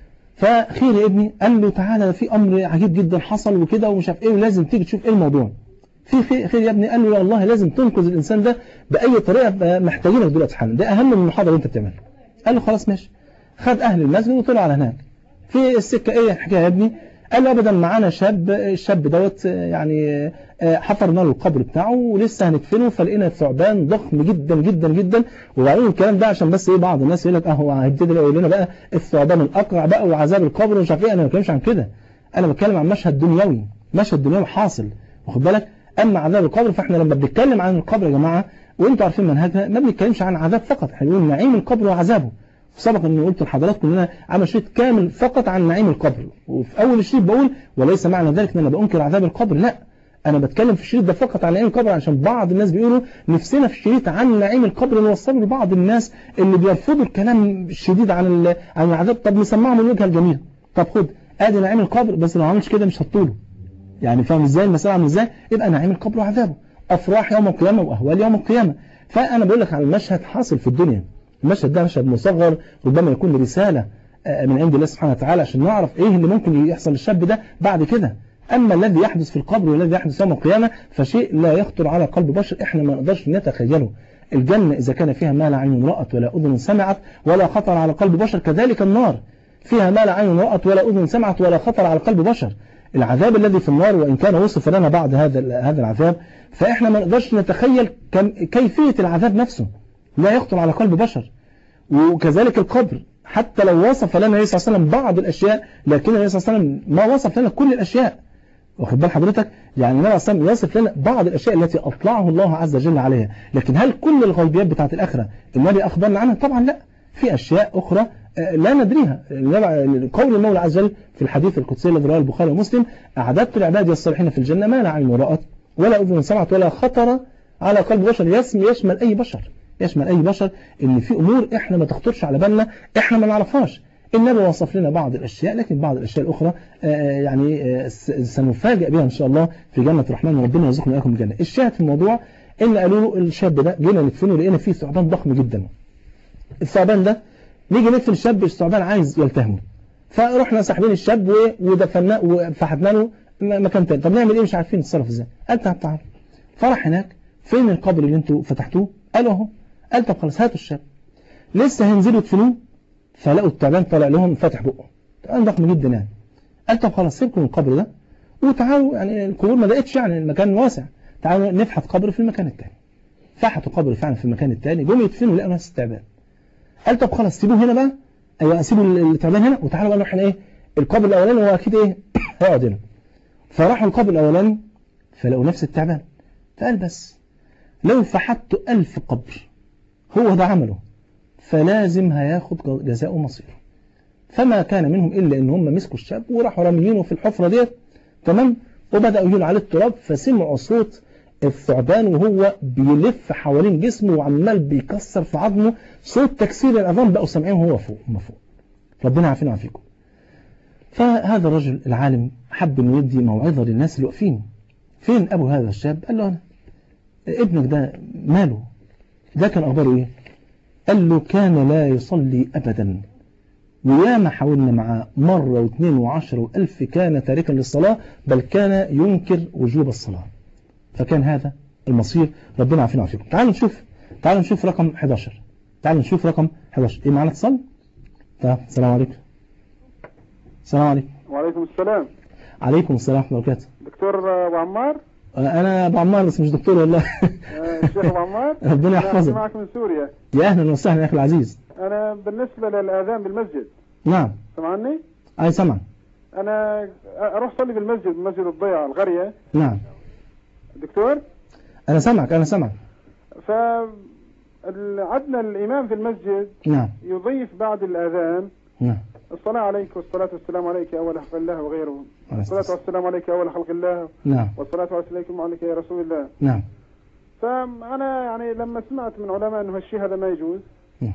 A: فخير يا ابني قال له تعالى في أمر عجيب جدا حصل وكده ومش عارف إيه ولازم تيجي تشوف إيه الموضوع في خير, خير يا ابني قال له يا الله لازم تنقذ الإنسان ده بأي طريقة محتاجينك دلوقتي حالا ده أهم من المحاضرة اللي أنت بتعملها قال له خلاص ماشي خد أهل المسجد وطلع على هناك في السكة إيه الحكاية يا ابني قال له أبدا معانا شاب الشاب دوت يعني حفرنا له القبر بتاعه ولسه هندفنه فلقينا ثعبان ضخم جدا جدا جدا وبعدين الكلام ده عشان بس ايه بعض الناس يقول لك اهو هيبتدي يقول لنا بقى الثعبان الاقرع بقى وعذاب القبر ومش عارف ايه انا ما بتكلمش عن كده انا بتكلم عن مشهد دنيوي مشهد دنيوي حاصل واخد بالك اما عذاب القبر فاحنا لما بنتكلم عن القبر يا جماعه وانتوا عارفين منهجنا ما بنتكلمش عن عذاب فقط احنا بنقول نعيم القبر وعذابه سبق ان قلت لحضراتكم ان انا عامل شريط كامل فقط عن نعيم القبر وفي اول الشريط بقول وليس معنى ذلك ان انا بانكر عذاب القبر لا انا بتكلم في الشريط ده فقط عن نعيم القبر عشان بعض الناس بيقولوا نفسنا في الشريط عن نعيم القبر نوصله لبعض الناس اللي بيرفضوا الكلام الشديد عن ال- عن العذاب طب نسمعهم الوجهه الجميله طب خد ادي نعيم القبر بس لو ما عملتش كده مش هتطوله يعني فاهم ازاي المسألة عامله ازاي يبقى نعيم القبر وعذابه افراح يوم القيامة واهوال يوم القيامة فانا بقول لك على المشهد حاصل في الدنيا المشهد ده مشهد مصغر ربما يكون رسالة آه، من عند الله سبحانه وتعالى عشان نعرف ايه اللي ممكن يحصل للشاب ده بعد كده اما الذي يحدث في القبر والذي يحدث يوم القيامة فشيء لا يخطر على قلب بشر احنا ما نقدرش نتخيله الجنة إذا كان فيها ما لا عين رأت ولا أذن سمعت ولا خطر على قلب بشر كذلك النار فيها ما لا عين رأت ولا أذن سمعت ولا خطر على قلب بشر العذاب الذي في النار وإن كان وصف لنا بعد هذا هذا العذاب فإحنا ما نقدرش نتخيل كم كيفية العذاب نفسه لا يخطر على قلب بشر وكذلك القبر حتى لو وصف لنا النبي صلى الله عليه وسلم بعض الأشياء لكن النبي صلى الله عليه وسلم ما وصف لنا كل الأشياء واخد بال حضرتك يعني النبي صلى الله عليه وسلم يصف لنا بعض الأشياء التي أطلعه الله عز وجل عليها لكن هل كل الغيبيات بتاعت الآخرة النبي أخبرنا عنها طبعا لا في أشياء أخرى آه، لا ندريها النبي- قول المولى عز وجل في الحديث القدسي الذي رواه البخاري ومسلم أعددت لعبادي الصالحين في الجنة ما لا عين رأت ولا أذن سمعت ولا خطر على قلب بشر يسمي يشمل أي بشر يشمل أي بشر إن في أمور إحنا ما تخطرش على بالنا إحنا ما نعرفهاش النبي وصف لنا بعض الأشياء لكن بعض الأشياء الأخرى آه، يعني آه، س- سنفاجئ بها إن شاء الله في جنة الرحمن وربنا يرزقنا إياكم الجنة الشاهد في الموضوع إن قالوا له الشاب ده جينا ندفنه لقينا فيه ثعبان ضخم جدا الثعبان ده نيجي ندفن الشاب الثعبان عايز يلتهمه فرحنا ساحبين الشاب و- ودفناه وفحتنا له م- مكان تاني طب نعمل ايه مش عارفين نتصرف ازاي قال تعال تعال فراح هناك فين القبر اللي انتوا فتحتوه قالوا اهو قال طب خلاص هاتوا الشاب لسه هينزلوا يدفنوه فلقوا التعبان طالع لهم فاتح بقه تعبان ضخم جدا يعني قال طب خلاص سيبكم من القبر ده وتعالوا يعني القبور ما دقتش يعني المكان واسع تعالوا نفحت قبر في المكان التاني فحتوا قبر فعلا في المكان التاني جم يدفنوا لقوا نفس التعبان قال طب خلاص سيبوه هنا بقى ايوه سيبوا التعبان هنا وتعالوا بقى نروح ايه القبر الاولاني هو اكيد ايه هيقعد هنا فراحوا القبر الاولاني فلقوا نفس التعبان فقال بس لو فحت ألف قبر هو ده عمله فلازم هياخد جزاء مصيره فما كان منهم إلا إن هم مسكوا الشاب وراحوا راميينه في الحفرة ديت تمام وبدأوا يقولوا عليه التراب فسمعوا صوت الثعبان وهو بيلف حوالين جسمه وعمال بيكسر في عظمه صوت تكسير العظام بقوا سامعينه وهو فوق هم فوق ربنا عافينا وعافيكم فهذا الرجل العالم حب انه يدي موعظة للناس اللي واقفين فين أبو هذا الشاب قال له أنا ابنك ده ماله ده كان أخباره إيه قال له كان لا يصلي أبدا وياما حاولنا معاه مرة واثنين وعشرة وألف كان تاركا للصلاة بل كان ينكر وجوب الصلاة فكان هذا المصير ربنا عافينا وعافيكم تعالوا نشوف تعالوا نشوف رقم 11 تعالوا نشوف رقم 11 ايه معانا اتصال طيب السلام عليكم السلام عليكم
E: وعليكم السلام
A: عليكم السلام ورحمة الله وبركاته
E: دكتور ابو عمار
A: انا ابو عمار بس مش دكتور والله
E: آه، الشيخ ابو عمار
A: ربنا
E: أنا
A: يحفظك
E: معك من سوريا
A: يا اهلا وسهلا يا اخي العزيز
E: انا بالنسبه للاذان بالمسجد
A: نعم
E: سمعني
A: اي سمع
E: انا اروح اصلي بالمسجد مسجد الضيعه القريه
A: نعم
E: دكتور
A: انا سمعك انا سمعك
E: ف ال- عندنا الامام في المسجد
A: نعم
E: يضيف بعد الاذان
A: نعم
E: الصلاة عليك والصلاة والسلام عليك يا أول خلق الله وغيره
A: عليه
E: الصلاة
A: الصلاة
E: والسلام عليك يا أول خلق الله
A: نعم
E: والصلاة والسلام عليك يا رسول الله
A: نعم
E: فأنا يعني لما سمعت من علماء أنه هالشيء هذا ما يجوز
A: نعم.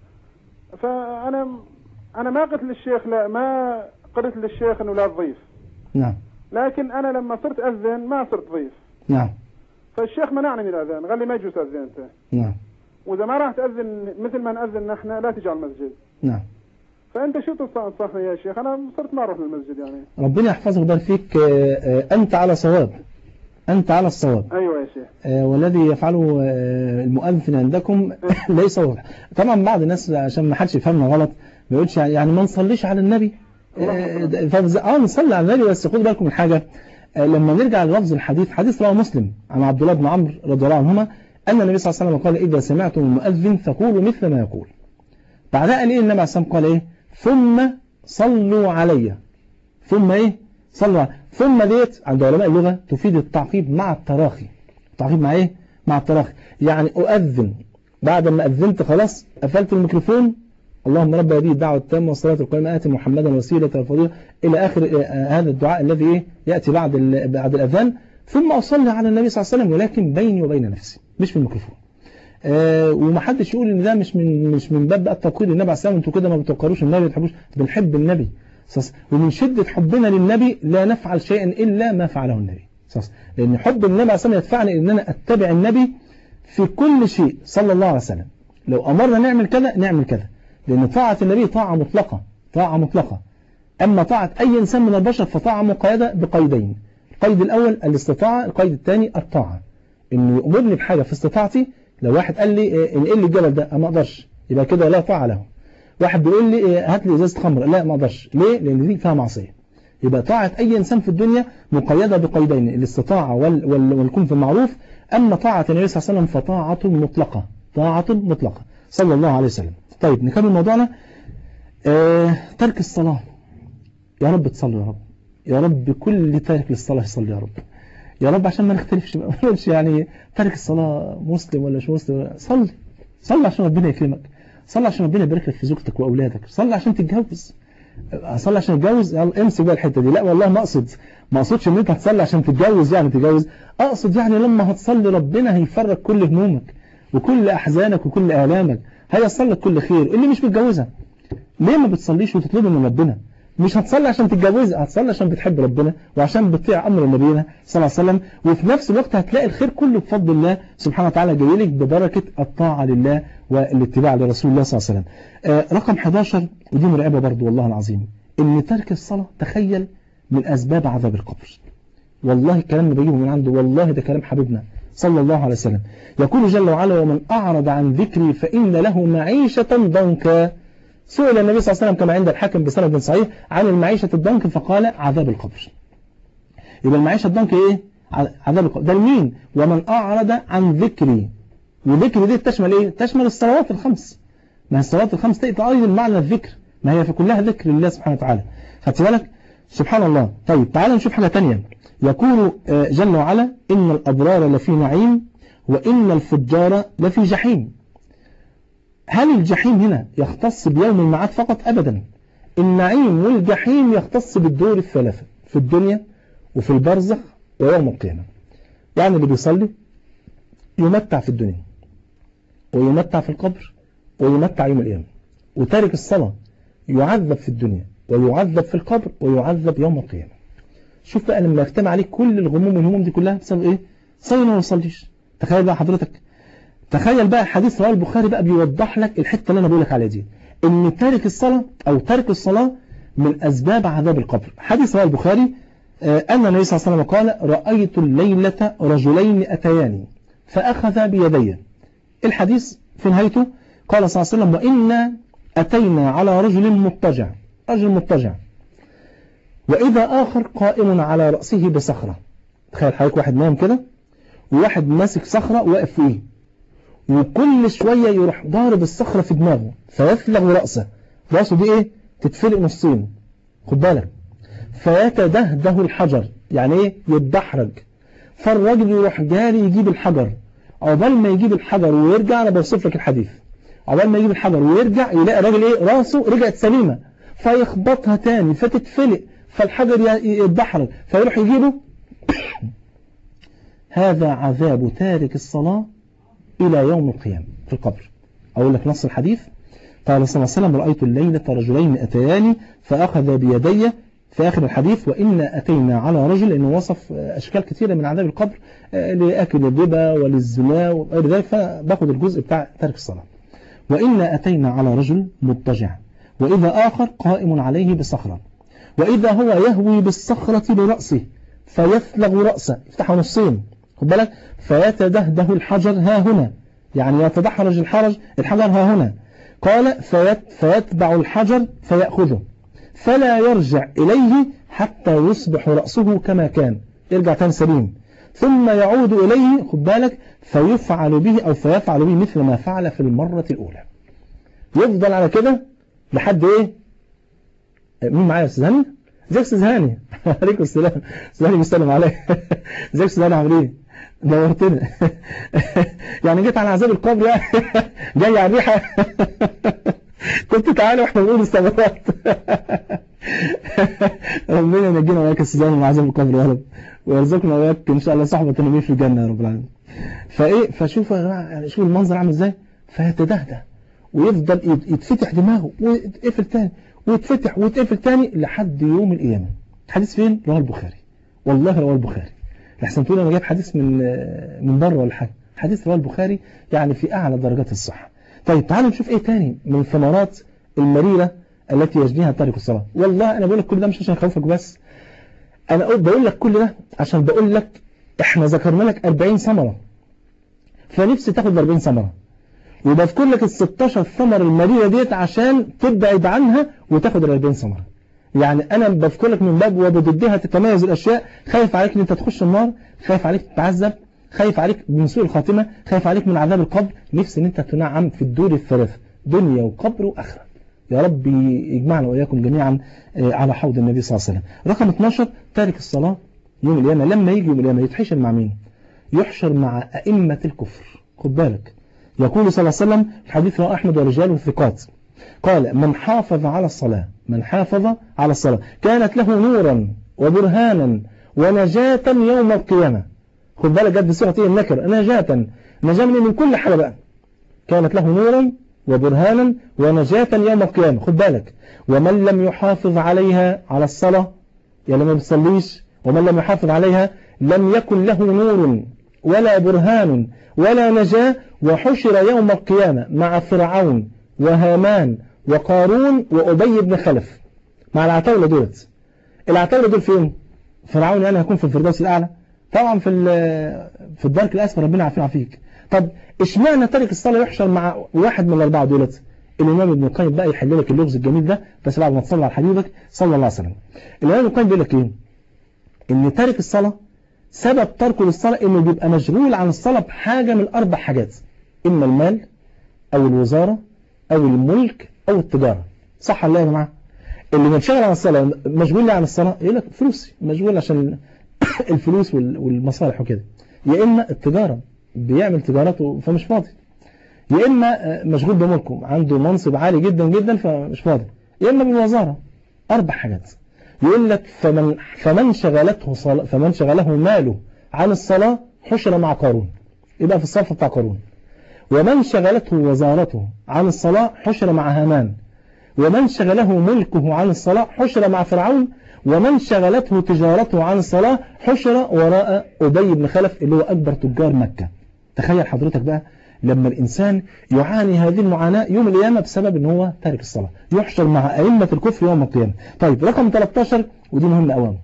E: فأنا أنا ما قلت للشيخ لا ما قلت للشيخ أنه لا تضيف
A: نعم
E: لكن أنا لما صرت أذن ما صرت ضيف
A: نعم
E: فالشيخ منعني من الأذان قال لي ما يجوز تأذن أنت
A: نعم
E: وإذا ما راح تأذن مثل ما نأذن نحن لا تجي على المسجد
A: نعم
E: فأنت شو تنصحني يا شيخ أنا صرت ما أروح للمسجد يعني
A: ربنا يحفظك ويبارك فيك آه، آه، أنت على صواب أنت على الصواب
E: أيوة يا شيخ
A: آه، والذي يفعله آه، المؤذن عندكم ليس واضح طبعا بعض الناس عشان ما حدش يفهمنا غلط ما يقولش يعني ما نصليش على النبي آه، ده- فبز- اه نصلي على النبي بس خدوا بالكم من حاجة آه، لما نرجع للفظ الحديث حديث رواه مسلم عن عبد الله بن عمرو رضي الله عنهما أن النبي صلى الله عليه وسلم قال إذا سمعتم المؤذن فقولوا مثل ما يقول بعدها قال إيه النبي عليه الصلاة والسلام قال إيه ثم صلوا علي ثم إيه صلوا علي. ثم ديت عند علماء اللغة تفيد التعقيب مع التراخي التعقيب مع إيه مع التراخي يعني أؤذن بعد ما أذنت خلاص قفلت الميكروفون اللهم رب هذه الدعوة التامة والصلاة القائمة آتي محمدا وسيلة وفضيلة إلى آخر آه، هذا الدعاء الذي إيه يأتي بعد ال- بعد الأذان ثم أصلي على النبي صلى الله عليه وسلم ولكن بيني وبين نفسي مش في الميكروفون آه ومحدش يقول ان ده مش من مش من باب بقى التوقير للنبي عليه السلام انتوا كده ما بتوقروش النبي ما بتحبوش بنحب النبي صص. ومن شدة حبنا للنبي لا نفعل شيئا الا ما فعله النبي صص. لان حب النبي عليه السلام يدفعني ان انا اتبع النبي في كل شيء صلى الله عليه وسلم لو امرنا نعمل كذا نعمل كذا لان طاعة النبي طاعة مطلقة طاعة مطلقة اما طاعة اي انسان من البشر فطاعة مقيدة بقيدين القيد الاول الاستطاعة القيد الثاني الطاعة انه يأمرني بحاجة في استطاعتي لو واحد قال لي إيه، انقل لي الجبل ده ما اقدرش يبقى كده لا طاعة له واحد بيقول لي إيه، هات لي ازازه خمر لا ما اقدرش ليه لان دي فيها معصيه يبقى طاعه اي انسان في الدنيا مقيده بقيدين الاستطاعه وال وال والكون في المعروف اما طاعه النبي صلى الله عليه وسلم فطاعه مطلقه طاعه مطلقه صلى الله عليه وسلم طيب نكمل موضوعنا آه ترك الصلاه يا رب تصلوا يا رب يا رب كل تارك للصلاه يصلي يا رب يا رب عشان ما نختلفش بقى ما نقولش يعني تارك الصلاة مسلم ولا مش مسلم صلي صلي عشان ربنا يكرمك صلي عشان ربنا يبارك لك في زوجتك وأولادك صلي عشان تتجوز صلي عشان تتجوز يلا امسك بقى الحتة دي لا والله ما أقصد ما أقصدش إن أنت هتصلي عشان تتجوز يعني تتجوز أقصد يعني لما هتصلي ربنا هيفرج كل همومك وكل أحزانك وكل آلامك هيصل لك كل خير اللي مش متجوزها ليه ما بتصليش وتطلبي من ربنا مش هتصلي عشان تتجوز هتصلي عشان بتحب ربنا وعشان بتطيع امر نبينا صلى الله عليه وسلم وفي نفس الوقت هتلاقي الخير كله بفضل الله سبحانه وتعالى جاي لك ببركه الطاعه لله والاتباع لرسول الله صلى الله عليه وسلم. آه رقم 11 ودي مرعبه برضو والله العظيم ان ترك الصلاه تخيل من اسباب عذاب القبر. والله الكلام اللي بجيبه من عنده والله ده كلام حبيبنا صلى الله عليه وسلم. يقول جل وعلا ومن اعرض عن ذكري فان له معيشه ضنكا سئل النبي صلى الله عليه وسلم كما عند الحاكم بسند صحيح عن المعيشة الضنك فقال عذاب القبر يبقى المعيشة الضنك ايه عذاب القبر ده لمين ومن أعرض عن ذكري وذكري دي تشمل ايه تشمل الصلوات الخمس ما هي الصلوات الخمس تأتي أيضا معنى الذكر ما هي في كلها ذكر لله سبحانه وتعالى خدت بالك سبحان الله طيب تعال نشوف حاجة تانية يقول جل وعلا إن الأبرار لفي نعيم وإن الفجار لفي جحيم هل الجحيم هنا يختص بيوم المعاد فقط أبدا النعيم والجحيم يختص بالدور الثلاثة في الدنيا وفي البرزخ ويوم القيامة يعني اللي بيصلي يمتع في الدنيا ويمتع في القبر ويمتع يوم القيامة وتارك الصلاة يعذب في الدنيا ويعذب في القبر ويعذب يوم القيامة شوف بقى لما يجتمع عليك كل الغموم والهموم دي كلها بسبب ايه صلي ما يصليش تخيل بقى حضرتك تخيل بقى حديث رواه البخاري بقى بيوضح لك الحتة اللي انا بقول لك عليها دي ان تارك الصلاة او ترك الصلاة من اسباب عذاب القبر حديث رواه البخاري ان النبي صلى الله عليه وسلم قال رأيت الليلة رجلين اتياني فاخذ بيدي الحديث في نهايته قال صلى الله عليه وسلم وإنا أتينا على رجل مضطجع رجل مضطجع وإذا آخر قائم على رأسه بصخرة تخيل حضرتك واحد نايم كده وواحد ماسك صخرة واقف فيه وكل شوية يروح ضارب الصخرة في دماغه فيفلغ رأسه رأسه دي ايه تتفلق نصين خد بالك فيتدهده الحجر يعني ايه يتدحرج فالراجل يروح جاري يجيب الحجر عقبال ما يجيب الحجر ويرجع انا بوصف لك الحديث عقبال ما يجيب الحجر ويرجع يلاقي الراجل ايه راسه رجعت سليمة فيخبطها تاني فتتفلق فالحجر يتدحرج فيروح يجيبه هذا عذاب تارك الصلاة إلى يوم القيامة في القبر أقول لك نص الحديث قال صلى الله عليه وسلم رأيت الليلة رجلين أتياني فأخذ بيدي في آخر الحديث وإنا أتينا على رجل لأنه وصف أشكال كثيرة من عذاب القبر لأكل الربا وللزنا وغير ذلك فباخد الجزء بتاع ترك الصلاة وإنا أتينا على رجل مضطجع وإذا آخر قائم عليه بصخرة وإذا هو يهوي بالصخرة برأسه فيفلغ رأسه يفتحه نصين خد بالك فيتدهده الحجر ها هنا يعني يتدحرج الحرج الحجر ها هنا قال فيت فيتبع الحجر فيأخذه فلا يرجع إليه حتى يصبح رأسه كما كان يرجع تاني سليم ثم يعود إليه خد بالك فيفعل به أو فيفعل به مثل ما فعل في المرة الأولى يفضل على كده لحد إيه مين معايا أستاذ هاني ازيك أستاذ هاني عليكم السلام أستاذ هاني بيسلم عليك ازيك أستاذ هاني عامل إيه دورتنا يعني جيت على عذاب القبر يعني جاي على الريحة كنت تعالى واحنا بنقول الثمرات ربنا ينجينا وياك السلام من عذاب القبر يا رب ويرزقنا وياك ان شاء الله صحبة النبي في الجنة يا رب العالمين فايه فشوفوا يا جماعه يعني شوفوا المنظر عامل ازاي فيتدهدى ويفضل يت- يتفتح دماغه ويتقفل تاني ويتفتح ويتقفل تاني لحد يوم القيامة حديث فين رواه البخاري والله رواه البخاري لحسن تقول انا جايب حديث من من بره ولا حاجه حديث رواه البخاري يعني في اعلى درجات الصحه طيب تعالوا نشوف ايه تاني من الثمرات المريره التي يجنيها تارك الصلاه والله انا بقول لك كل ده مش عشان اخوفك بس انا قلت بقول لك كل ده عشان بقول لك احنا ذكرنا لك 40 ثمره فنفسي تاخد 40 ثمره وبذكر لك ال 16 ثمره المريره ديت عشان تبعد عنها وتاخد ال 40 ثمره يعني انا بذكر لك من باب وبضدها تتميز الاشياء خايف عليك ان انت تخش النار خايف عليك تتعذب خايف عليك من سوء الخاتمه خايف عليك من عذاب القبر نفسي ان انت تنعم في الدور الثلاثه دنيا وقبر واخره يا رب يجمعنا واياكم جميعا آه، على حوض النبي صلى الله عليه وسلم رقم 12 تارك الصلاه يوم القيامه لما يجي يوم القيامه يتحشر مع مين يحشر مع ائمه الكفر خد بالك يقول صلى الله عليه وسلم في حديث رواه احمد ورجاله الثقات قال من حافظ على الصلاة من حافظ على الصلاة كانت له نورا وبرهانا ونجاة يوم القيامة خد بالك جد بصيغة ايه النكر نجاة نجاة من من كل حاجة بقى كانت له نورا وبرهانا ونجاة يوم القيامة خد بالك ومن لم يحافظ عليها على الصلاة يعني ما بتصليش ومن لم يحافظ عليها لم يكن له نور ولا برهان ولا نجاة وحشر يوم القيامة مع فرعون وهامان وقارون وأبي بن خلف مع العتاولة دولت العتاولة دول فين فرعون يعني هيكون في الفردوس الأعلى طبعا في ال- في الدرك الأسفل ربنا عارفين عفيك طب اشمعنى تارك الصلاة يحشر مع واحد من الأربعة دولت الإمام ابن القيم بقى يحل لك اللغز الجميل ده بس بعد ما تصلي على حبيبك صلى الله عليه وسلم الإمام ابن القيم بيقول لك إيه إن تارك الصلاة سبب تركه للصلاة إنه بيبقى مشغول عن الصلاة بحاجة من أربع حاجات إما المال أو الوزارة أو الملك أو التجارة صح ولا لا يا جماعة اللي منشغل عن الصلاة مشغول ليه عن الصلاة يقول لك فلوسي مشغول عشان الفلوس وال- والمصالح وكده يا إما التجارة بيعمل تجارته فمش فاضي يا إما آه، مشغول بملكه عنده منصب عالي جدا جدا فمش فاضي يا إما بالوزارة أربع حاجات يقول لك فمن فمن شغلته صلاة فمن شغله ماله عن الصلاة حشر مع قارون يبقى في الصف بتاع قارون ومن شغلته وزارته عن الصلاة حشر مع هامان ومن شغله ملكه عن الصلاة حشر مع فرعون ومن شغلته تجارته عن الصلاة حشر وراء أبي بن خلف اللي هو أكبر تجار مكة تخيل حضرتك بقى لما الإنسان يعاني هذه المعاناة يوم القيامة بسبب ان هو تارك الصلاة يحشر مع أئمة الكفر يوم القيامة طيب رقم 13 ودي مهمة أوام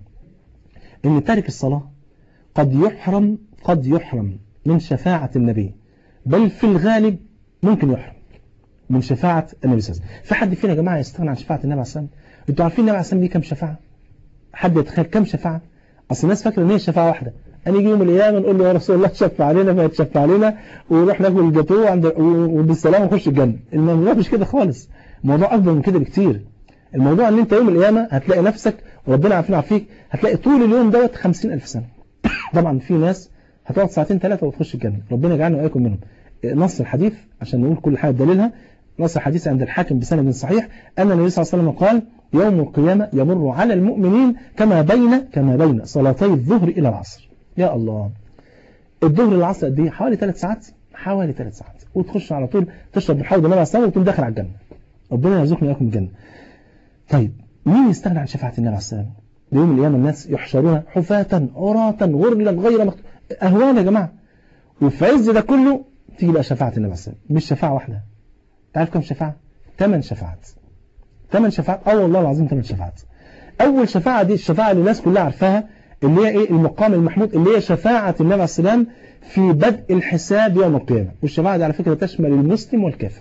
A: ان تارك الصلاة قد يحرم قد يحرم من شفاعة النبي بل في الغالب ممكن يحرم من شفاعة النبي صلى الله عليه وسلم في حد فينا يا جماعة يستغنى عن شفاعة النبي عليه الصلاة والسلام انتوا عارفين النبي عليه الصلاة والسلام ليه كام شفاعة حد يتخيل كام شفاعة اصل الناس فاكره ان هي شفاعة واحدة انا يجي يوم القيامة نقول له يا رسول الله شفع علينا ما يتشفع علينا ونروح ناكل الجاتوه عند وبالسلامة نخش الجنة الموضوع مش كده خالص الموضوع اكبر من كده بكتير الموضوع ان انت يوم القيامة هتلاقي نفسك وربنا عارفين عارفيك هتلاقي طول اليوم دوت 50000 سنة طبعا في ناس هتقعد ساعتين ثلاثة وتخش الجنة ربنا يجعلنا وإياكم منهم نص الحديث عشان نقول كل حاجة دليلها نص الحديث عند الحاكم بسند صحيح أن النبي صلى الله عليه وسلم قال يوم القيامة يمر على المؤمنين كما بين كما بين صلاتي الظهر إلى العصر يا الله الظهر للعصر قد ايه حوالي ثلاث ساعات حوالي ثلاث ساعات وتخش على طول تشرب من حوض النبي عليه الصلاه وتقوم داخل على الجنة ربنا يرزقنا وإياكم الجنة طيب مين يستغنى عن شفاعة النبي عليه السلام يوم القيامة الناس يحشرون حفاة عراة غرلا غير مكتوب أهوال يا جماعة وفي عز ده كله تيجي بقى شفاعة النبي عليه السلام مش شفاعة واحدة تعرف كم شفاعة؟ ثمان شفاعات ثمان شفاعات اه والله العظيم ثمان شفاعات أول شفاعة دي الشفاعة اللي الناس كلها عارفاها اللي هي إيه المقام المحمود اللي هي شفاعة النبي عليه السلام في بدء الحساب يوم القيامة والشفاعة دي على فكرة تشمل المسلم والكافر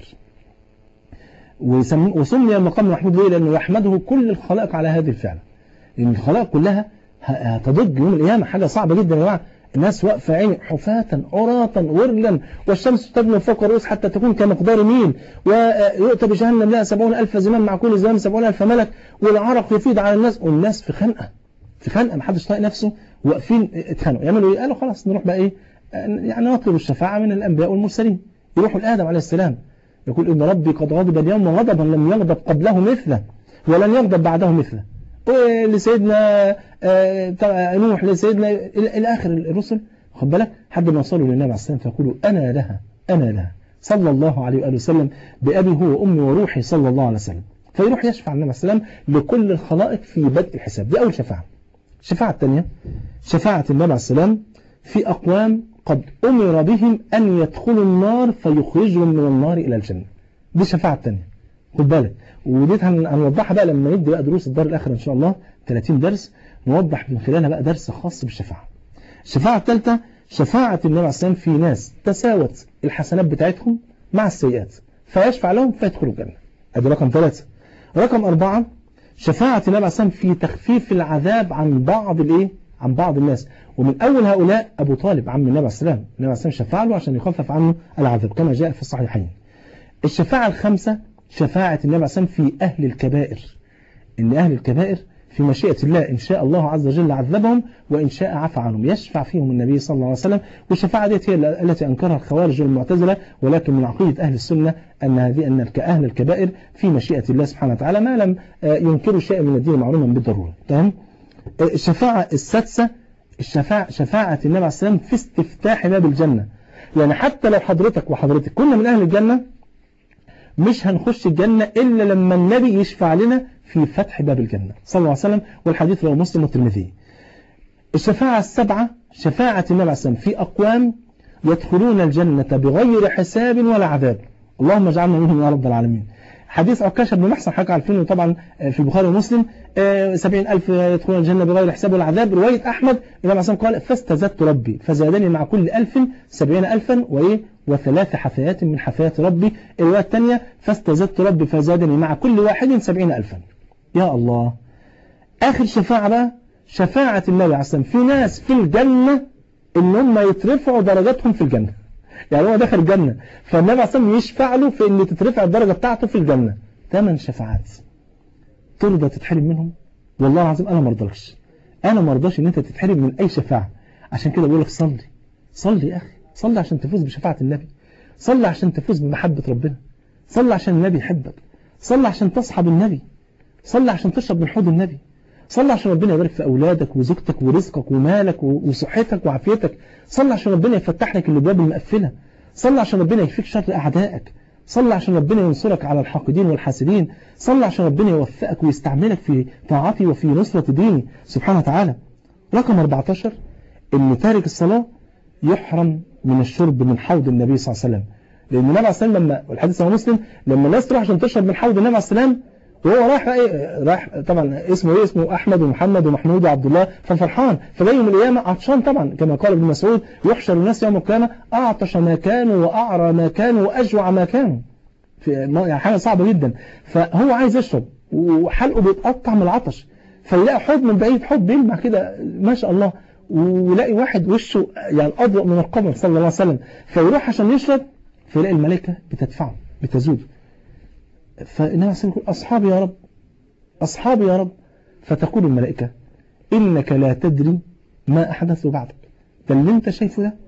A: وسم- وسمي المقام المحمود ليه لأنه يحمده كل الخلائق على هذه الفعل لأن الخلائق كلها ه- هتضج يوم القيامة حاجة صعبة جدا يا جماعة الناس واقفة عيني حفاة عراة غرلا والشمس تبني فوق الرؤوس حتى تكون كمقدار ميل ويؤتى بجهنم لها سبعون ألف زمام مع كل زمام سبعون ألف ملك والعرق يفيض على الناس والناس في خنقة في خنقة محدش طايق نفسه واقفين اتخانقوا يعملوا ايه قالوا خلاص نروح بقى ايه يعني نطلب الشفاعة من الأنبياء والمرسلين يروحوا لآدم عليه السلام يقول إن ربي قد غضب اليوم غضبا لم يغضب قبله مثله ولن يغضب بعده مثله لسيدنا آه، بتاع نوح لسيدنا إلى إلى آخر الرسل خد بالك حد ما وصلوا للنبي عليه السلام فيقولوا أنا لها أنا لها صلى الله عليه وآله وسلم بأبي هو وأمي وروحي صلى الله عليه وسلم فيروح يشفع النبي عليه السلام لكل الخلائق في بدء الحساب دي أول شفاعة الشفاعة الثانية شفاعة النبي عليه السلام في أقوام قد أمر بهم أن يدخلوا النار فيخرجهم من النار إلى الجنة دي الشفاعة الثانية خد بالك ودي هن- هنوضحها بقى لما ندي بقى دروس الدار الآخرة إن شاء الله 30 درس نوضح من خلالها بقى درس خاص بالشفاعة الشفاعة الثالثة شفاعة النبي عليه السلام في ناس تساوت الحسنات بتاعتهم مع السيئات فيشفع لهم فيدخلوا الجنة ادي رقم ثلاثة رقم أربعة شفاعة النبي عليه السلام في تخفيف العذاب عن بعض الايه عن بعض الناس ومن أول هؤلاء أبو طالب عم النبي عليه السلام النبي عليه السلام شفع له عشان يخفف عنه العذاب كما جاء في الصحيحين الشفاعة الخامسة شفاعة النبي عليه السلام في أهل الكبائر إن أهل الكبائر في مشيئة الله إن شاء الله عز وجل عذبهم وإن شاء عفى عنهم يشفع فيهم النبي صلى الله عليه وسلم والشفاعة ديت هي التي أنكرها الخوارج والمعتزلة ولكن من عقيدة أهل السنة أن هذه أن أهل الكبائر في مشيئة الله سبحانه وتعالى ما لم آه، ينكروا شيئا من الدين معلوما بالضرورة تمام آه، الشفاعة السادسة الشفاعة شفاعة النبي عليه السلام في استفتاح باب الجنة يعني حتى لو حضرتك وحضرتك كنا من أهل الجنة مش هنخش الجنة إلا لما النبي يشفع لنا في فتح باب الجنة صلى الله عليه وسلم والحديث رواه مسلم والترمذي الشفاعة السبعة شفاعة النبي عليه السلام في أقوام يدخلون الجنة بغير حساب ولا عذاب اللهم اجعلنا منهم يا رب العالمين حديث عكاشة بن محسن حكى عارفينه طبعا في البخاري ومسلم آه، سبعين ألف يدخلون الجنة بغير حساب ولا عذاب رواية أحمد النبي عليه الصلاة والسلام قال فاستزدت ربي فزادني مع كل ألف سبعين ألفا وإيه وثلاث حثيات من حثيات ربي الرواية الثانية فاستزدت ربي فزادني مع كل واحد سبعين ألفا يا الله آخر شفاعة بقى شفاعة النبي عليه الصلاة والسلام في ناس في الجنة إن هم يترفعوا درجاتهم في الجنة يعني هو داخل الجنة فالنبي عليه الصلاة والسلام يشفع له في إن تترفع الدرجة بتاعته في الجنة ثمان شفاعات ترضى تتحرم منهم والله العظيم أنا مرضاش أنا مرضاش إن أنت تتحرم من أي شفاعة عشان كده بقول لك صلي صلي يا أخي صلي عشان تفوز بشفاعة النبي صلي عشان تفوز بمحبة ربنا صلي عشان النبي يحبك صلي عشان تصحب النبي صلي عشان تشرب من حوض النبي صلي عشان ربنا يبارك في أولادك وزوجتك ورزقك ومالك و- وصحتك وعافيتك صلي عشان ربنا يفتح لك الابواب المقفلة صلي عشان ربنا يكفيك شر أعدائك صلي عشان ربنا ينصرك على الحاقدين والحاسدين صلي عشان ربنا يوفقك ويستعملك في طاعته وفي نصرة دينه سبحانه وتعالى رقم 14 ان تارك الصلاة يحرم من الشرب من حوض النبي صلى الله عليه وسلم لأن النبي عليه الصلاة والسلام لما والحديث رواه مسلم لما الناس تروح عشان تشرب من حوض النبي عليه الصلاة والسلام وهو رايح بقى ايه رايح طبعا اسمه ايه اسمه احمد ومحمد ومحمود وعبد الله ففرحان فجاي يوم القيامه عطشان طبعا كما قال ابن مسعود يحشر الناس يوم القيامه اعطش ما كانوا واعرى ما كانوا واجوع ما كانوا في يعني حاجه صعبه جدا فهو عايز يشرب وحلقه بيتقطع من العطش فيلاقي حوض من بعيد حوض بيلمع كده ما شاء الله ويلاقي واحد وشه يعني اضوء من القمر صلى الله عليه وسلم فيروح عشان يشرب فيلاقي الملائكه بتدفعه بتزوده فالنبي عليه الصلاة والسلام يقول أصحابي يا رب أصحابي يا رب فتقول الملائكة إنك لا تدري ما أحدث بعدك ده اللي أنت شايفه ده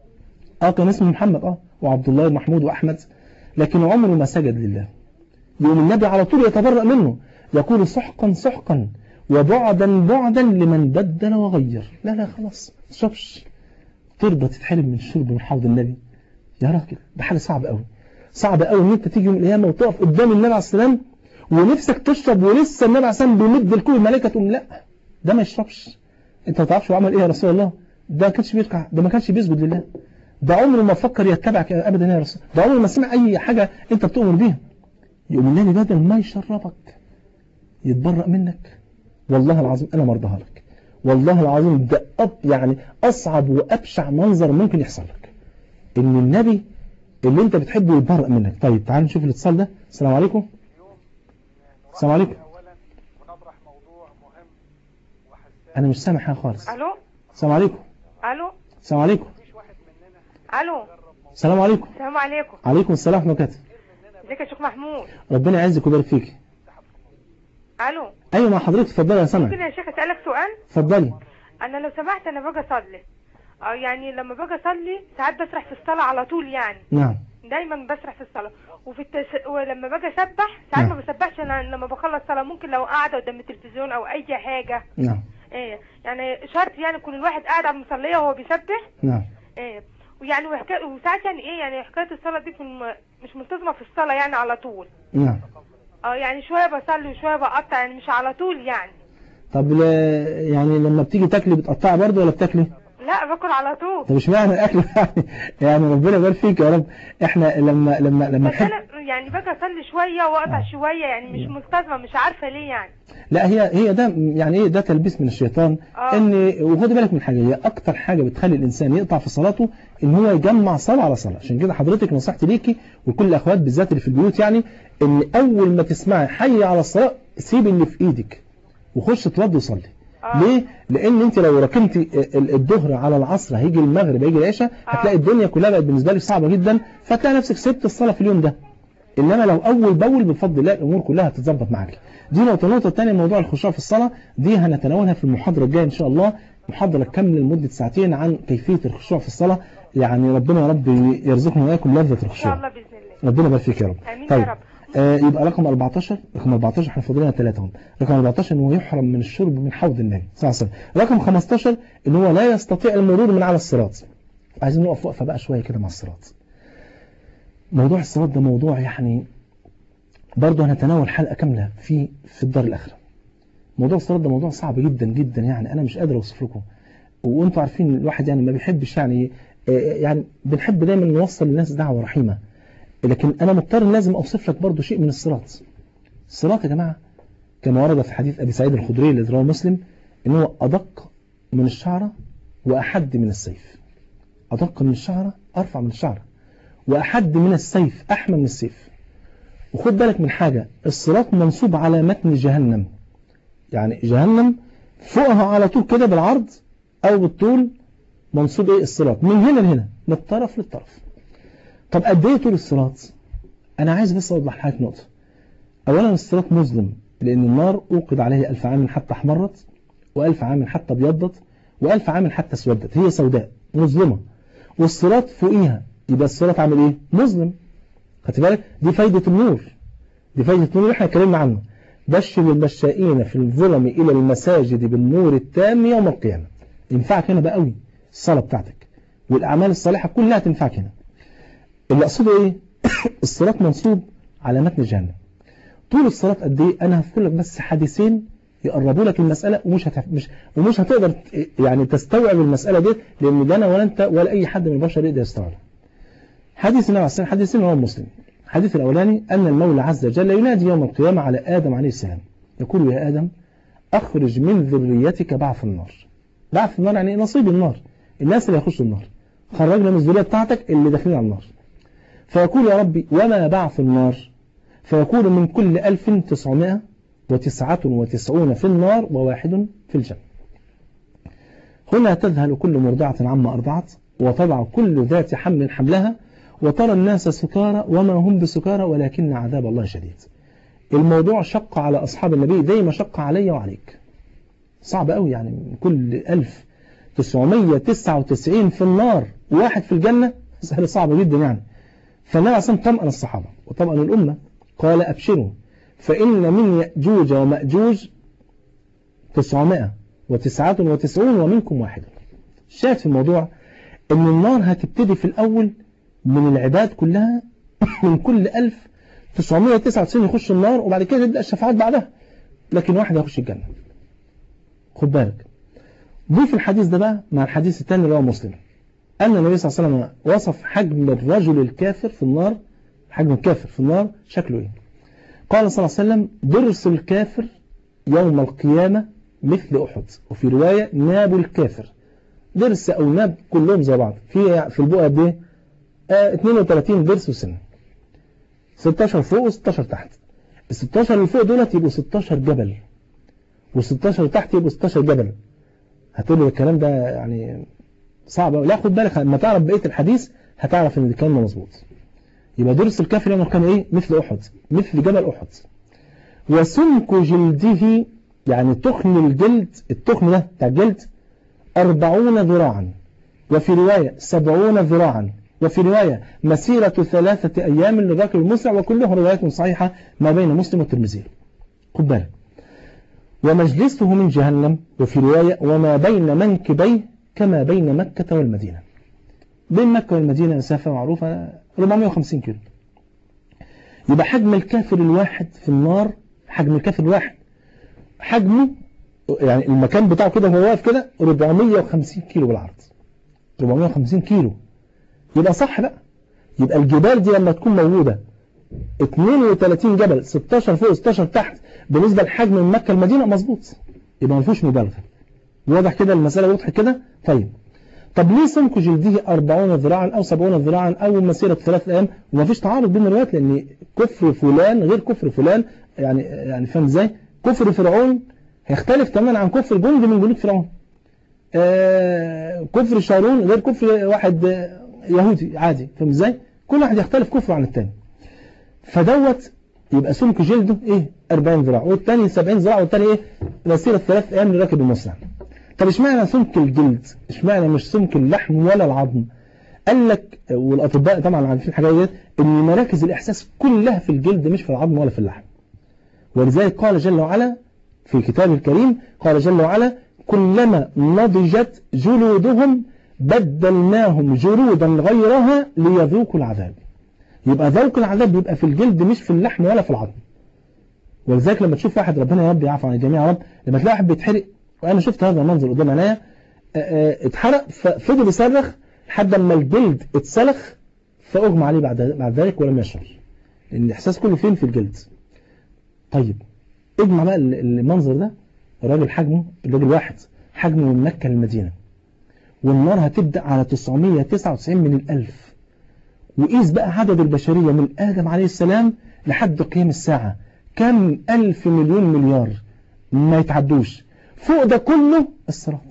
A: آه كان اسمه محمد آه وعبد الله ومحمود وأحمد لكن عمره ما سجد لله يوم النبي على طول يتبرأ منه يقول سحقا سحقا وبعدا بعدا لمن بدل وغير لا لا خلاص تشربش ترضى تتحرم من الشرب من حوض النبي يا راجل ده حاجة صعبة قوي صعب قوي ان انت تيجي يوم القيامه وتقف قدام النبي عليه السلام ونفسك تشرب ولسه النبي عليه السلام بيمد الكوب الملائكه تقول لا ده ما يشربش انت ما تعرفش هو عمل ايه يا رسول الله ده ما كانش بيركع ده ما كانش بيسجد لله ده عمره ما فكر يتبعك ابدا يا رسول ده عمره ما سمع اي حاجه انت بتؤمر بيها يقوم النبي بدل ما يشربك يتبرأ منك والله العظيم انا مرضاها لك والله العظيم ده أب يعني اصعب وابشع منظر ممكن يحصل لك ان النبي اللي انت بتحبه يتبرأ منك طيب تعال نشوف الاتصال ده السلام عليكم السلام عليكم انا مش سامع حاجه خالص
F: الو
A: السلام عليكم
F: الو
A: السلام عليكم
F: الو
A: السلام عليكم
F: السلام عليكم
A: عليكم السلام ورحمه الله وبركاته
F: ازيك يا شيخ محمود
A: ربنا يعزك ويبارك فيك
F: الو
A: ايوه مع حضرتك اتفضلي يا
F: ممكن
A: سامع
F: يا شيخ اسالك سؤال
A: اتفضلي
F: انا لو سمحت انا باجي اصلي اه يعني لما باجي اصلي ساعات بسرح في الصلاه على طول يعني
A: نعم
F: دايما بسرح في الصلاه وفي التس... ولما باجي اسبح ساعات
A: نعم.
F: ما بسبحش انا لما بخلص صلاه ممكن لو قاعده قدام التلفزيون او اي حاجه
A: نعم
F: ايه يعني شرط يعني يكون الواحد قاعد على المصليه وهو بيسبح
A: نعم
F: ايه ويعني وحكايه وساعات يعني ايه يعني حكايه الصلاه دي من- مش ملتزمه في الصلاه يعني على طول
A: نعم
F: اه يعني شويه بصلي وشويه بقطع يعني مش على طول يعني
A: طب ل... يعني لما بتيجي تاكلي بتقطعي برضه ولا بتاكلي
F: لا باكل على طول
A: طب اشمعنى الاكل يعني يعني ربنا يبارك فيك يا رب احنا لما لما لما
F: بس
A: نحب
F: انا يعني باجي اصلي شويه واقطع شويه يعني مش ملتزمه مش عارفه ليه يعني
A: لا هي هي ده يعني ايه ده تلبيس من الشيطان
F: آه.
A: ان وخدي بالك من حاجه هي اكتر حاجه بتخلي الانسان يقطع في صلاته ان هو يجمع صلاه على صلاه عشان كده حضرتك نصيحتي ليكي وكل الاخوات بالذات اللي في البيوت يعني ان اول ما تسمعي حي على الصلاه سيب اللي في ايدك وخش اتوضي وصلي
F: آه.
A: ليه؟ لان انت لو ركنتي ال- الظهر على العصر هيجي المغرب هيجي العشاء هتلاقي الدنيا كلها بقت بالنسبه لك صعبه جدا فتلاقي نفسك سبت الصلاه في اليوم ده انما لو اول باول بفضل الله الامور كلها هتتظبط معاك دي نقطه النقطه الثانيه موضوع الخشوع في الصلاه دي هنتناولها في المحاضره الجايه ان شاء الله محاضره كامله لمده ساعتين عن كيفيه الخشوع في الصلاه يعني ربنا يا رب يرزقنا واياكم لذه
F: ان شاء
A: الخشوع
F: الله باذن الله
A: ربنا يبارك فيك يا رب
F: آمين يا
A: طيب
F: رب.
A: آه يبقى رقم 14 رقم 14 احنا فاضلنا ثلاثه هم رقم 14 ان هو يحرم من الشرب من حوض النبي صلى الله عليه وسلم رقم 15 ان هو لا يستطيع المرور من على الصراط عايزين نقف وقفه بقى شويه كده مع الصراط موضوع الصراط ده موضوع يعني برضه هنتناول حلقه كامله في في الدار الاخره موضوع الصراط ده موضوع صعب جدا جدا يعني انا مش قادر اوصف لكم وانتم عارفين الواحد يعني ما بيحبش يعني آه، يعني بنحب دايما نوصل للناس دعوه رحيمه لكن انا مضطر لازم اوصف لك برضه شيء من الصراط الصراط يا جماعه كما ورد في حديث ابي سعيد الخدري الذي رواه مسلم ان هو ادق من الشعره واحد من السيف ادق من الشعره ارفع من الشعره واحد من السيف احمى من السيف وخد بالك من حاجه الصراط منصوب على متن جهنم يعني جهنم فوقها على طول كده بالعرض او بالطول منصوب ايه الصراط من هنا لهنا من الطرف للطرف طب قد ايه طول الصراط انا عايز بس اوضح لحضرتك نقطه اولا الصراط مظلم لان النار اوقد عليه الف عام حتى احمرت والف عام حتى ابيضت والف عام حتى اسودت هي سوداء مظلمه والصراط فوقيها يبقى الصراط عامل ايه مظلم خدت بالك دي فايده النور دي فايده النور اللي احنا اتكلمنا عنه بشر المشائين في الظلم الى المساجد بالنور التام يوم القيامه ينفعك هنا بقى قوي الصلاه بتاعتك والاعمال الصالحه كلها تنفعك هنا اللي اقصده ايه الصراط منصوب على متن جهنم طول الصلاة قد ايه انا هذكر لك بس حديثين يقربوا لك المسألة ومش هتف... مش ومش هتقدر ت- يعني تستوعب المسألة دي لان لا انا ولا انت ولا اي حد من البشر يقدر يستوعب حديث النبي عليه الصلاة والسلام حديثين رواه مسلم الحديث الاولاني ان المولى عز وجل ينادي يوم القيامة على ادم عليه السلام يقول يا ادم اخرج من ذريتك بعث النار بعث النار يعني إيه؟ نصيب النار الناس اللي يخشوا النار خرجنا من الذرية بتاعتك اللي داخلين على النار فيقول يا ربي وما بعث النار فيقول من كل ألف تسعمائة وتسعة وتسعون في النار وواحد في الجنة هنا تذهل كل مرضعة عما أرضعت وتضع كل ذات حمل حملها وترى الناس سكارى وما هم بسكارى ولكن عذاب الله شديد الموضوع شق على أصحاب النبي زي ما شق علي وعليك صعب قوي يعني من كل ألف تسعمية تسعة وتسعين في النار وواحد في الجنة مسألة صعبة جدا يعني فالنبي عليه الصلاة والسلام طمأن الصحابة وطمأن الأمة قال أبشروا فإن من يأجوج ومأجوج تسعمائة وتسعة وتسعون ومنكم واحد شاهد في الموضوع أن النار هتبتدي في الأول من العباد كلها من كل ألف تسعمائة وتسعة وتسعين يخش النار وبعد كده تبدأ الشفاعات بعدها لكن واحد هيخش الجنة خد بالك ضيف الحديث ده بقى مع الحديث الثاني اللي هو مسلم أن النبي صلى الله عليه وسلم وصف حجم الرجل الكافر في النار حجم الكافر في النار شكله إيه قال صلى الله عليه وسلم درس الكافر يوم القيامة مثل أحد وفي رواية ناب الكافر درس أو ناب كلهم زي بعض في في البقعة دي آه 32 درس وسنة 16 فوق و16 تحت ال 16 اللي فوق دولت يبقوا 16 جبل و16 تحت يبقوا 16 جبل هتقول لي الكلام ده يعني صعب أوي. لا خد بالك لما تعرف بقية الحديث هتعرف ان الكلام ده مظبوط يبقى درس الكافر يوم القيامة ايه مثل احد مثل جبل احد وسمك جلده يعني تخن الجلد التخن ده بتاع الجلد أربعون ذراعا وفي رواية سبعون ذراعا وفي رواية مسيرة ثلاثة أيام للراكب المسرع وكلها روايات صحيحة ما بين مسلم والترمذي خد بالك ومجلسه من جهنم وفي رواية وما بين منكبيه كما بين مكة والمدينة بين مكة والمدينة مسافة معروفة 450 كيلو يبقى حجم الكافر الواحد في النار حجم الكافر الواحد حجمه يعني المكان بتاعه كده وهو واقف كده 450 كيلو بالعرض 450 كيلو يبقى صح بقى يبقى الجبال دي لما تكون موجودة 32 جبل 16 فوق 16 تحت بالنسبة لحجم من مكة المدينة مظبوط يبقى ما فيهوش مبالغة واضح كده المسألة واضحة كده طيب طب ليه سمك جلده 40 ذراعا أو 70 ذراعا أو مسيرة ثلاث أيام وما فيش تعارض بين الروايات لأن كفر فلان غير كفر فلان يعني يعني فاهم ازاي كفر فرعون هيختلف تماما عن كفر جند من جنود فرعون آه كفر شارون غير كفر واحد يهودي عادي فاهم ازاي كل واحد يختلف كفره عن الثاني فدوت يبقى سمك جلده ايه 40 ذراع والثاني 70 ذراع والثاني ايه مسيرة ثلاث ايام لراكب المسرع طب اشمعنى سمك الجلد اشمعنى مش سمك اللحم ولا العظم قال لك والاطباء طبعا عارفين الحاجات ديت ان مراكز الاحساس كلها في الجلد مش في العظم ولا في اللحم ولذلك قال جل وعلا في كتابه الكريم قال جل وعلا كلما نضجت جلودهم بدلناهم جلودا غيرها ليذوقوا العذاب يبقى ذوق العذاب بيبقى في الجلد مش في اللحم ولا في العظم ولذلك لما تشوف واحد ربنا يا رب يعفو عن الجميع يا رب لما تلاقي واحد بيتحرق وانا شفت هذا المنظر قدام عينيا اتحرق ففضل يصرخ لحد ما الجلد اتسلخ فاغمى عليه بعد بعد ذلك ولم يشعر لان الاحساس كله فين في الجلد طيب اجمع بقى المنظر ده الراجل حجمه الراجل واحد حجمه من مكة للمدينة والنار هتبدأ على 999 من الألف وقيس بقى عدد البشرية من آدم عليه السلام لحد قيام الساعة كم ألف مليون مليار ما يتعدوش فوق ده كله الصراط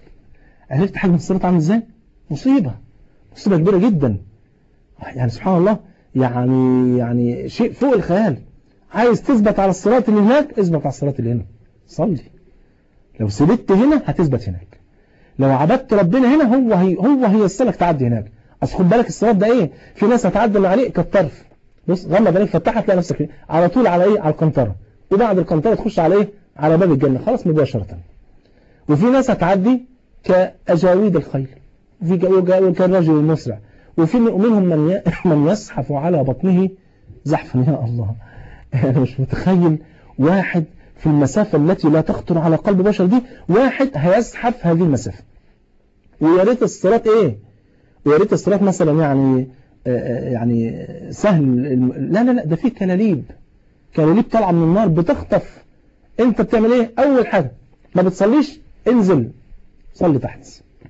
A: عرفت حجم الصراط عامل ازاي مصيبة مصيبة كبيرة جدا يعني سبحان الله يعني يعني شيء فوق الخيال عايز تثبت على الصراط اللي هناك اثبت على الصراط اللي هنا صلي لو سبت هنا هتثبت هناك لو عبدت ربنا هنا هو هي هو هيوصلك تعدي هناك اصل خد بالك الصراط ده ايه في ناس هتعدي من عليه كالطرف بص غمض عينيك فتحها تلاقي نفسك فيه على طول على ايه على القنطره وبعد القنطره تخش على ايه على باب الجنه خلاص مباشره وفي ناس هتعدي كاجاويد الخيل في كالرجل المسرع وفي منهم من من يزحف على بطنه زحفا يا الله انا مش متخيل واحد في المسافة التي لا تخطر على قلب بشر دي واحد هيزحف هذه المسافة ويا ريت الصراط ايه ويا ريت الصراط مثلا يعني يعني سهل لا لا لا ده فيه كلاليب كلاليب طالعه من النار بتخطف انت بتعمل ايه اول حاجة ما بتصليش انزل صلي تحت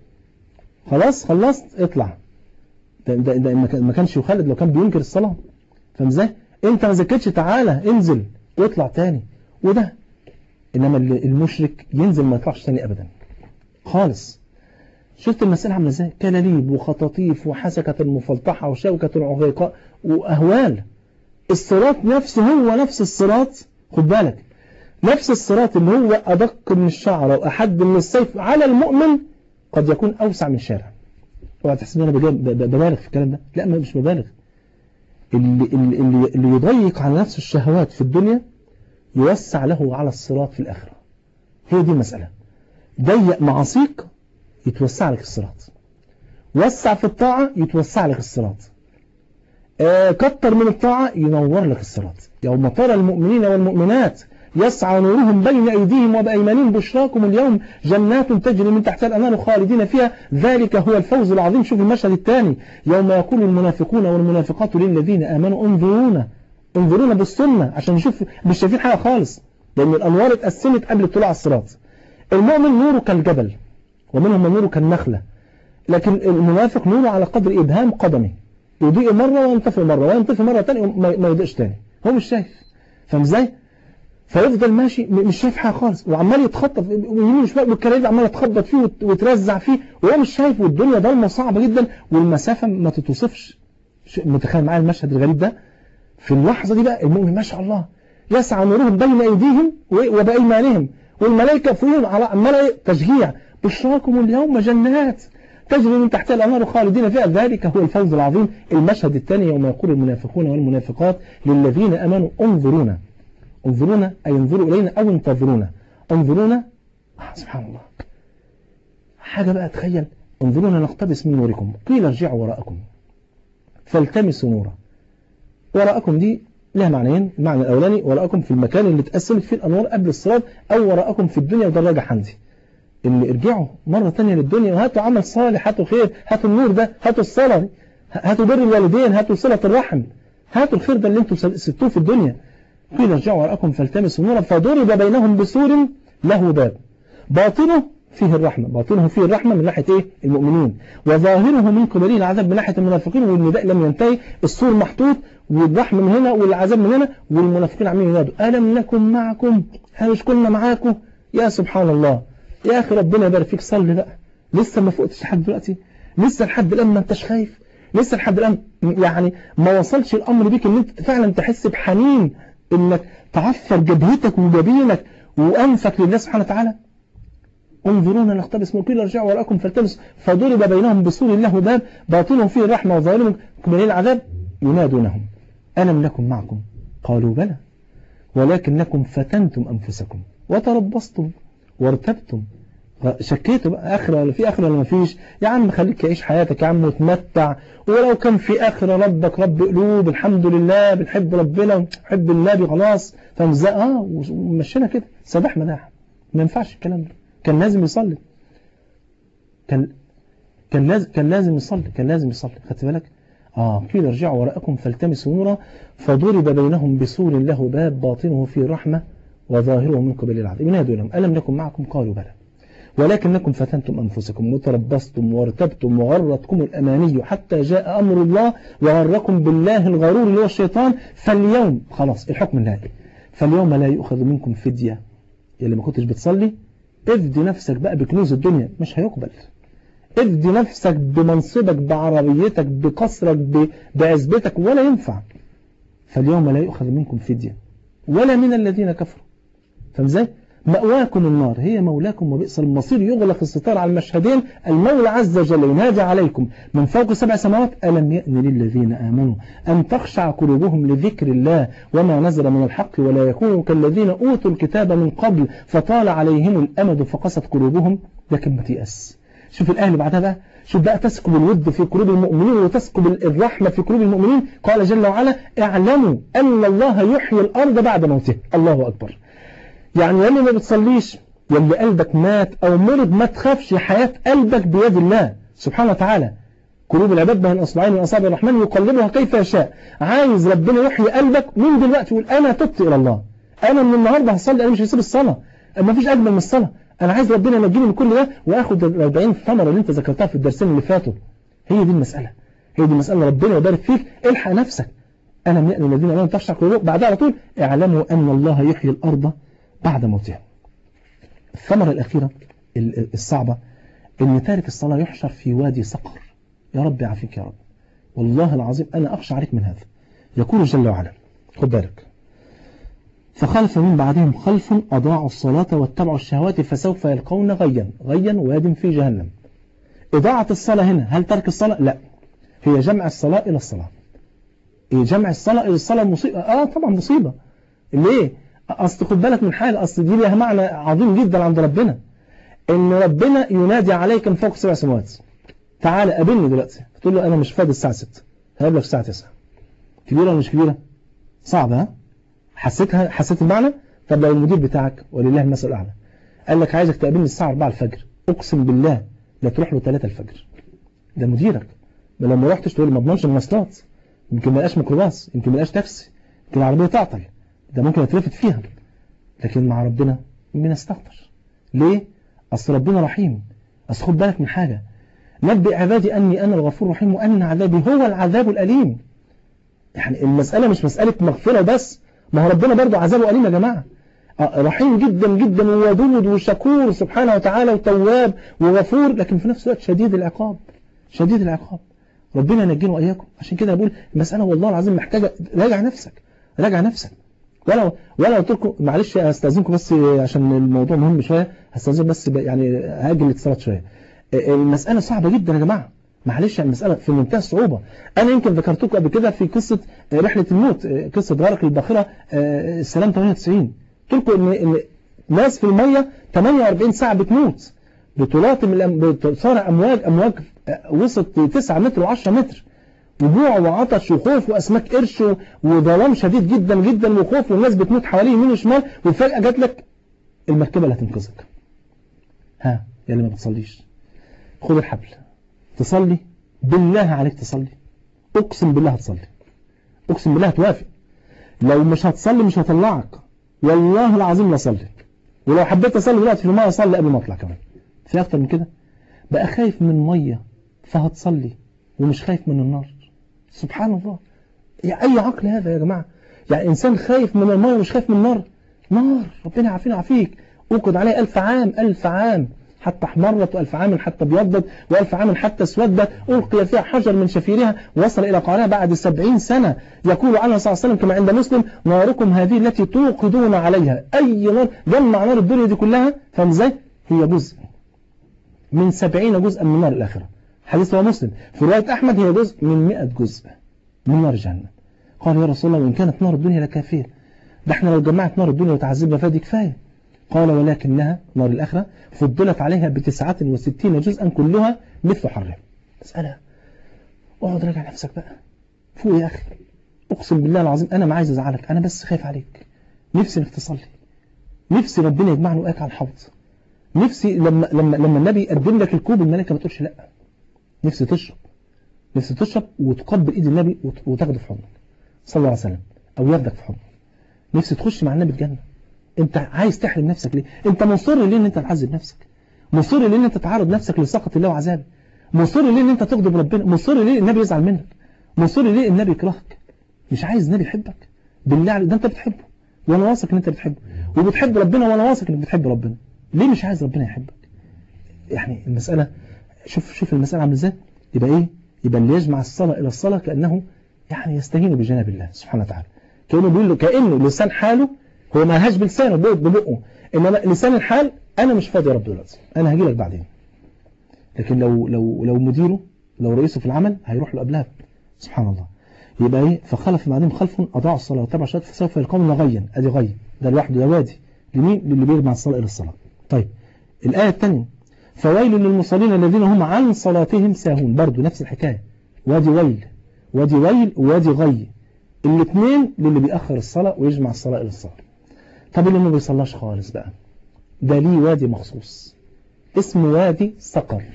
A: خلاص خلصت اطلع ده, ده, ده ما كانش يخالد لو كان بينكر الصلاة فاهم ازاي انت ما ذاكرتش تعالى انزل واطلع تاني وده انما المشرك ينزل ما يطلعش تاني ابدا خالص شفت المسألة عامله ازاي كلاليب وخطاطيف وحسكة مفلطحة وشوكة عقيقاء واهوال الصراط نفسه هو نفس الصراط خد بالك نفس الصراط اللي هو ادق من الشعر واحد من السيف على المؤمن قد يكون اوسع من الشارع اوعى تحسب ان انا ببالغ في الكلام ده لا ما مش ببالغ اللي, اللي, اللي يضيق على نفسه الشهوات في الدنيا يوسع له على الصراط في الآخرة هي دي المسألة ضيق معاصيك يتوسع لك الصراط وسع في الطاعة يتوسع لك الصراط آه كتر من الطاعة ينور لك الصراط يوم ترى المؤمنين والمؤمنات يسعى نورهم بين أيديهم وبأيمانهم بشراكم اليوم جنات تجري من تحتها الأنهار خالدين فيها ذلك هو الفوز العظيم شوف المشهد الثاني يوم يقول المنافقون والمنافقات للذين آمنوا انظرونا انظرونا بالسنة عشان نشوف مش شايفين حاجة خالص لأن الأنوار اتقسمت قبل الطلوع على الصراط المؤمن نوره كالجبل ومنهم من نوره كالنخلة لكن المنافق نوره على قدر إبهام قدمه يضيء مرة وينطفئ مرة وينطفئ مرة ثانيه ما يضيئش ثاني هو مش شايف فاهم ازاي؟ فيفضل ماشي مش شايف حاجة خالص وعمال يتخطف ويمين وشمال والكلام عمال يتخبط فيه ويترزع فيه وهو مش شايف والدنيا ضلمه صعبة جدا والمسافة ما تتوصفش متخيل معايا المشهد الغريب ده في اللحظة دي بقى المؤمن ما شاء الله يسعى نورهم بين أيديهم وبأيمانهم والملائكة فوقهم على عمال تشجيع بشراكم اليوم جنات تجري من تحتها الأنهار خالدين فيها ذلك هو الفوز العظيم المشهد الثاني يوم يقول المنافقون والمنافقات للذين أمنوا انظرونا انظرونا أي انظروا إلينا أو انتظرونا انظرونا آه سبحان الله حاجة بقى تخيل انظرونا نقتبس من نوركم قيل ارجعوا وراءكم فالتمسوا نورا وراءكم دي لها معنيين المعنى الأولاني وراءكم في المكان اللي اتقسمت فيه الأنوار قبل الصراط أو وراءكم في الدنيا وده الراجح عندي اللي ارجعوا مرة تانية للدنيا وهاتوا عمل صالح هاتوا خير هاتوا النور ده هاتوا الصلاة هاتوا بر الوالدين هاتوا صلة الرحم هاتوا الخير ده اللي انتم سبتوه في الدنيا قيل ارجعوا وراءكم فالتمسوا نورا فضرب بينهم بسور له باب باطنه فيه الرحمة باطنه فيه الرحمة من ناحية ايه المؤمنين وظاهره من قبله العذاب من ناحية المنافقين والنداء لم ينتهي السور محطوط والرحمة من هنا والعذاب من هنا والمنافقين عاملين ينادوا ألم نكن معكم احنا مش كنا معاكم يا سبحان الله يا أخي ربنا يبارك فيك صلي بقى لسه ما فقتش لحد دلوقتي لسه لحد الآن ما انتش خايف لسه لحد الآن يعني ما وصلش الأمر بيك ان انت فعلا تحس بحنين انك تعفر جبهتك وجبينك وأنفك لله سبحانه وتعالى انظرونا نقتبس من قيل ارجعوا وراءكم فالتمس فضرب بينهم بسور له باب باطنهم فيه الرحمة وظاهرهم قبلين العذاب ينادونهم ألم نكن معكم قالوا بلى ولكنكم فتنتم أنفسكم وتربصتم وارتبتم شكيتوا بقى آخرة ولا في آخرة ولا ما فيش يا عم خليك تعيش حياتك يا عم وتمتع ولو كان في آخرة ربك رب قلوب الحمد لله بنحب ربنا ونحب النبي خلاص فمزق اه ومشينا كده سداح مداح ما ينفعش الكلام ده كان لازم يصلي كان كان لازم كان لازم يصلي كان لازم يصلي خدت بالك اه قيل ارجعوا وراءكم فالتمسوا نورا فضرب بينهم بسور له باب باطنه فيه رحمة وظاهره من قبل العذاب ينادوا لهم ألم نكن معكم قالوا بلى ولكنكم فتنتم أنفسكم وتربصتم وارتبتم وغرتكم الأماني حتى جاء أمر الله وغركم بالله الغرور اللي هو الشيطان فاليوم خلاص الحكم النهائي فاليوم لا يؤخذ منكم فدية اللي ما كنتش بتصلي افدي نفسك بقى بكنوز الدنيا مش هيقبل افدي نفسك بمنصبك بعربيتك بقصرك بعزبتك ولا ينفع فاليوم لا يؤخذ منكم فدية ولا من الذين كفروا فاهم ازاي؟ مأواكم النار هي مولاكم وبئس المصير يغلق الستار على المشهدين المولى عز وجل ينادي عليكم من فوق سبع سماوات ألم يأن للذين آمنوا أن تخشع قلوبهم لذكر الله وما نزل من الحق ولا يكونوا كالذين أوتوا الكتاب من قبل فطال عليهم الأمد فقست قلوبهم لكن ما تيأس شوف الآية اللي بعدها بقى شوف بقى تسكب الود في قلوب المؤمنين وتسكب الرحمة في قلوب المؤمنين قال جل وعلا اعلموا أن الله يحيي الأرض بعد موته الله أكبر يعني يلي ما بتصليش يلي قلبك مات أو مرض ما تخافش حياة قلبك بيد الله سبحانه وتعالى قلوب العباد بين أصبعين من أصابع الرحمن يقلبها كيف يشاء عايز ربنا يحيي قلبك من دلوقتي يقول أنا تبت إلى الله أنا من النهاردة هصلي أنا مش هسيب الصلاة ما فيش أجمل من الصلاة أنا عايز ربنا ينجيني من كل ده وآخد ال 40 ثمرة اللي أنت ذكرتها في الدرسين اللي فاتوا هي دي المسألة هي دي المسألة ربنا يبارك فيك الحق نفسك أنا من يأني الذين أمامهم تخشع قلوبهم بعدها على طول اعلموا أن الله يحيي الأرض بعد موتها الثمرة الأخيرة الصعبة أن تارك الصلاة يحشر في وادي صقر يا رب يعافيك يا رب والله العظيم أنا أخشى عليك من هذا يقول جل وعلا خد بالك فخلف من بعدهم خلف أضاعوا الصلاة واتبعوا الشهوات فسوف يلقون غيا غيا واد في جهنم إضاعة الصلاة هنا هل ترك الصلاة؟ لا هي جمع الصلاة إلى الصلاة إيه جمع الصلاة إلى الصلاة مصيبة آه طبعا مصيبة ليه؟ أصل خد بالك من حاجة أصل دي لها معنى عظيم جدا عند ربنا إن ربنا ينادي عليك من فوق سبع سماوات تعالى قابلني دلوقتي تقول له أنا مش فاضي الساعة 6 هقابلك الساعة 9 كبيرة ولا مش كبيرة؟ صعبة ها؟ حسيتها حسيت المعنى؟ طب لو المدير بتاعك ولله المثل الأعلى قال لك عايزك تقابلني الساعة 4 الفجر أقسم بالله لا تروح له 3 الفجر ده مديرك لو ما رحتش تقول ما اضمنش المواصلات يمكن ما لقاش ميكروباص يمكن ما لقاش تاكسي يمكن العربية تعطل ده ممكن يترفد فيها لكن مع ربنا بنستغفر ليه؟ أصل ربنا رحيم أصل خد بالك من حاجة نبئ عبادي أني أنا الغفور الرحيم وأن عذابي هو العذاب الأليم يعني المسألة مش مسألة مغفرة بس ما هو ربنا برضه عذابه أليم يا جماعة رحيم جدا جدا وودود وشكور سبحانه وتعالى وتواب وغفور لكن في نفس الوقت شديد العقاب شديد العقاب ربنا ينجينا وإياكم عشان كده بقول المسألة والله العظيم محتاجة راجع نفسك راجع نفسك ولا ولا قلت لكم معلش هستاذنكم بس عشان الموضوع مهم شويه هستاذن بس يعني هاجل الاتصالات شويه المسألة صعبة جدا يا جماعة معلش المسألة في منتهى الصعوبة أنا يمكن ذكرت لكم قبل كده في قصة رحلة الموت قصة غرق الباخرة السلام 98 قلت لكم إن, إن ناس في المية 48 ساعة بتموت بتلاطم الأم... بتصارع أمواج أمواج وصلت 9 متر و10 متر وجوع وعطش وخوف وأسماك قرش وظلام شديد جدا جدا وخوف والناس بتموت حواليه يمين وشمال وفجأة جات لك المركبة اللي هتنقذك ها يا اللي ما بتصليش خد الحبل تصلي بالله عليك تصلي اقسم بالله هتصلي اقسم بالله هتوافق لو مش هتصلي مش هطلعك والله العظيم لا اصلي ولو حبيت اصلي دلوقتي في الميه اصلي قبل ما اطلع كمان في اكتر من كده بقى خايف من ميه فهتصلي ومش خايف من النار سبحان الله يعني اي عقل هذا يا جماعه يعني انسان خايف من الميه ومش خايف من النار نار ربنا يعافينا ويعافيك اوقد عليه ألف عام ألف عام حتى احمرت وألف عام حتى ابيضت وألف عام حتى اسودت ألقي فيها حجر من شفيرها وصل إلى قعرها بعد سبعين سنة يقول عنه صلى الله عليه وسلم كما عند مسلم ناركم هذه التي توقدون عليها أي نار جمع نار الدنيا دي كلها فهم ازاي هي جزء من سبعين جزءا من نار الآخرة حديث هو مسلم في رواية أحمد هي جزء من مئة جزء من نار جهنم قال يا رسول الله وإن كانت نار الدنيا لكافية ده احنا لو جمعت نار الدنيا وتعذبها فدي كفاية قال ولكنها نار الآخرة فضلت عليها بتسعة وستين جزءا كلها مثل حرها مسألة اقعد راجع نفسك بقى فوق يا أخي أقسم بالله العظيم أنا ما عايز أزعلك أنا بس خايف عليك نفسي إنك تصلي نفسي ربنا يجمعنا وإياك على الحوض نفسي لما لما لما النبي يقدم لك الكوب الملائكة ما تقولش لا نفسي تشرب نفسي تشرب وتقبل إيد النبي وتاخده في حضنك صلى الله عليه وسلم أو ياخدك في حضنك نفسي تخش مع النبي الجنة انت عايز تحرم نفسك ليه انت مصر ليه ان انت تعذب نفسك مصر ليه ان انت تعرض نفسك لسخط الله وعذابه مصر ليه ان انت تغضب ربنا مصر ليه النبي يزعل منك مصر ليه النبي يكرهك مش عايز النبي يحبك بالله عليك ده انت بتحبه وانا واثق ان انت بتحبه وبتحب ربنا وانا واثق انك بتحب ربنا ليه مش عايز ربنا يحبك يعني المسألة شوف شوف المسألة عامله ازاي يبقى ايه يبقى اللي يجمع الصلاة الى الصلاة كأنه يعني يستهين بجناب الله سبحانه وتعالى كأنه بيقول له كأنه لسان حاله هو ما هاش بلسانه ببقه انما لسان الحال انا مش فاضي يا رب دلوقتي انا هجي لك بعدين لكن لو لو لو مديره لو رئيسه في العمل هيروح له قبلها سبحان الله يبقى ايه فخلف بعدين خلف اضاعوا الصلاه وتبع شهاده فسوف يلقون غيا ادي غي ده لوحده ده وادي لمين للي بيجمع الصلاه الى الصلاه طيب الايه الثانيه فويل للمصلين الذين هم عن صلاتهم ساهون برضو نفس الحكايه وادي ويل وادي ويل وادي غي الاثنين للي بيأخر الصلاة ويجمع الصلاة إلى الصلاة طب اللي ما بيصلاش خالص بقى ده ليه وادي مخصوص اسمه وادي سقر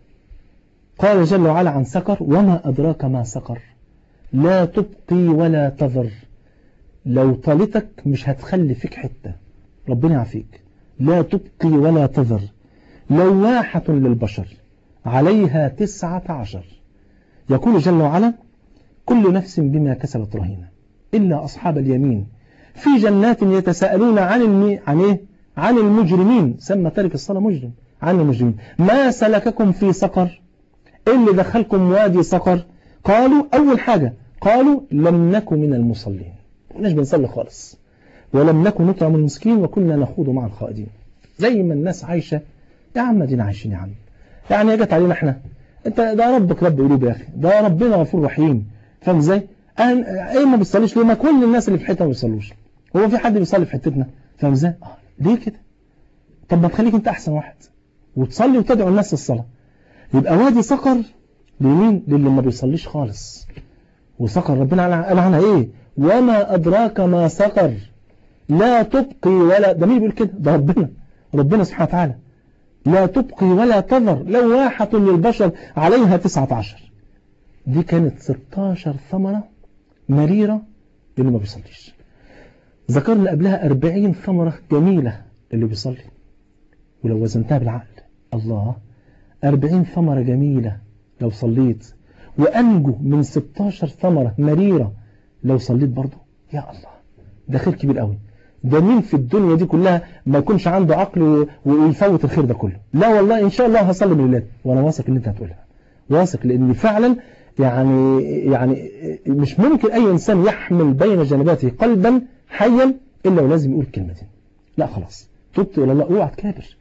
A: قال جل وعلا عن سقر وما أدراك ما سقر لا تبقي ولا تذر لو طالتك مش هتخلي فيك حتة ربنا يعافيك لا تبقي ولا تذر لواحة للبشر عليها تسعة عشر يقول جل وعلا كل نفس بما كسبت رهينة إلا أصحاب اليمين في جنات يتساءلون عن المي... عن إيه؟ عن المجرمين سمى تارك الصلاة مجرم عن المجرمين ما سلككم في سقر اللي دخلكم وادي سقر قالوا أول حاجة قالوا لم نكن من المصلين كناش بنصلي خالص ولم نكن نطعم المسكين وكنا نخوض مع الخائدين زي ما الناس عايشة يا عم دينا عايشين يا عم يعني جت علينا احنا انت ده ربك رب قلوب يا اخي ده ربنا غفور رحيم فاهم ازاي ايه ما بتصليش ليه ما كل الناس اللي في حته ما بيصلوش هو في حد بيصلي في حتتنا فاهم ازاي اه ليه كده طب ما تخليك انت احسن واحد وتصلي وتدعو الناس للصلاه يبقى وادي سقر لمين للي ما بيصليش خالص وسقر ربنا قال عنها ايه وما ادراك ما سقر لا تبقي ولا ده مين بيقول كده ده ربنا ربنا سبحانه وتعالى لا تبقي ولا تذر لواحة للبشر عليها تسعة عشر دي كانت 16 ثمرة مريرة للي ما بيصليش ذكرنا قبلها 40 ثمرة جميلة للي بيصلي ولو وزنتها بالعقل الله 40 ثمرة جميلة لو صليت وأنجو من 16 ثمرة مريرة لو صليت برضه يا الله ده خير كبير قوي ده مين في الدنيا دي كلها ما يكونش عنده عقل ويفوت الخير ده كله لا والله إن شاء الله هصلي من الليل وأنا واثق إن أنت هتقولها واثق لأن فعلا يعني يعني مش ممكن أي إنسان يحمل بين جنباته قلبا حيا إلا ولازم يقول كلمة لا خلاص تبت إلى الله اوعى تكابر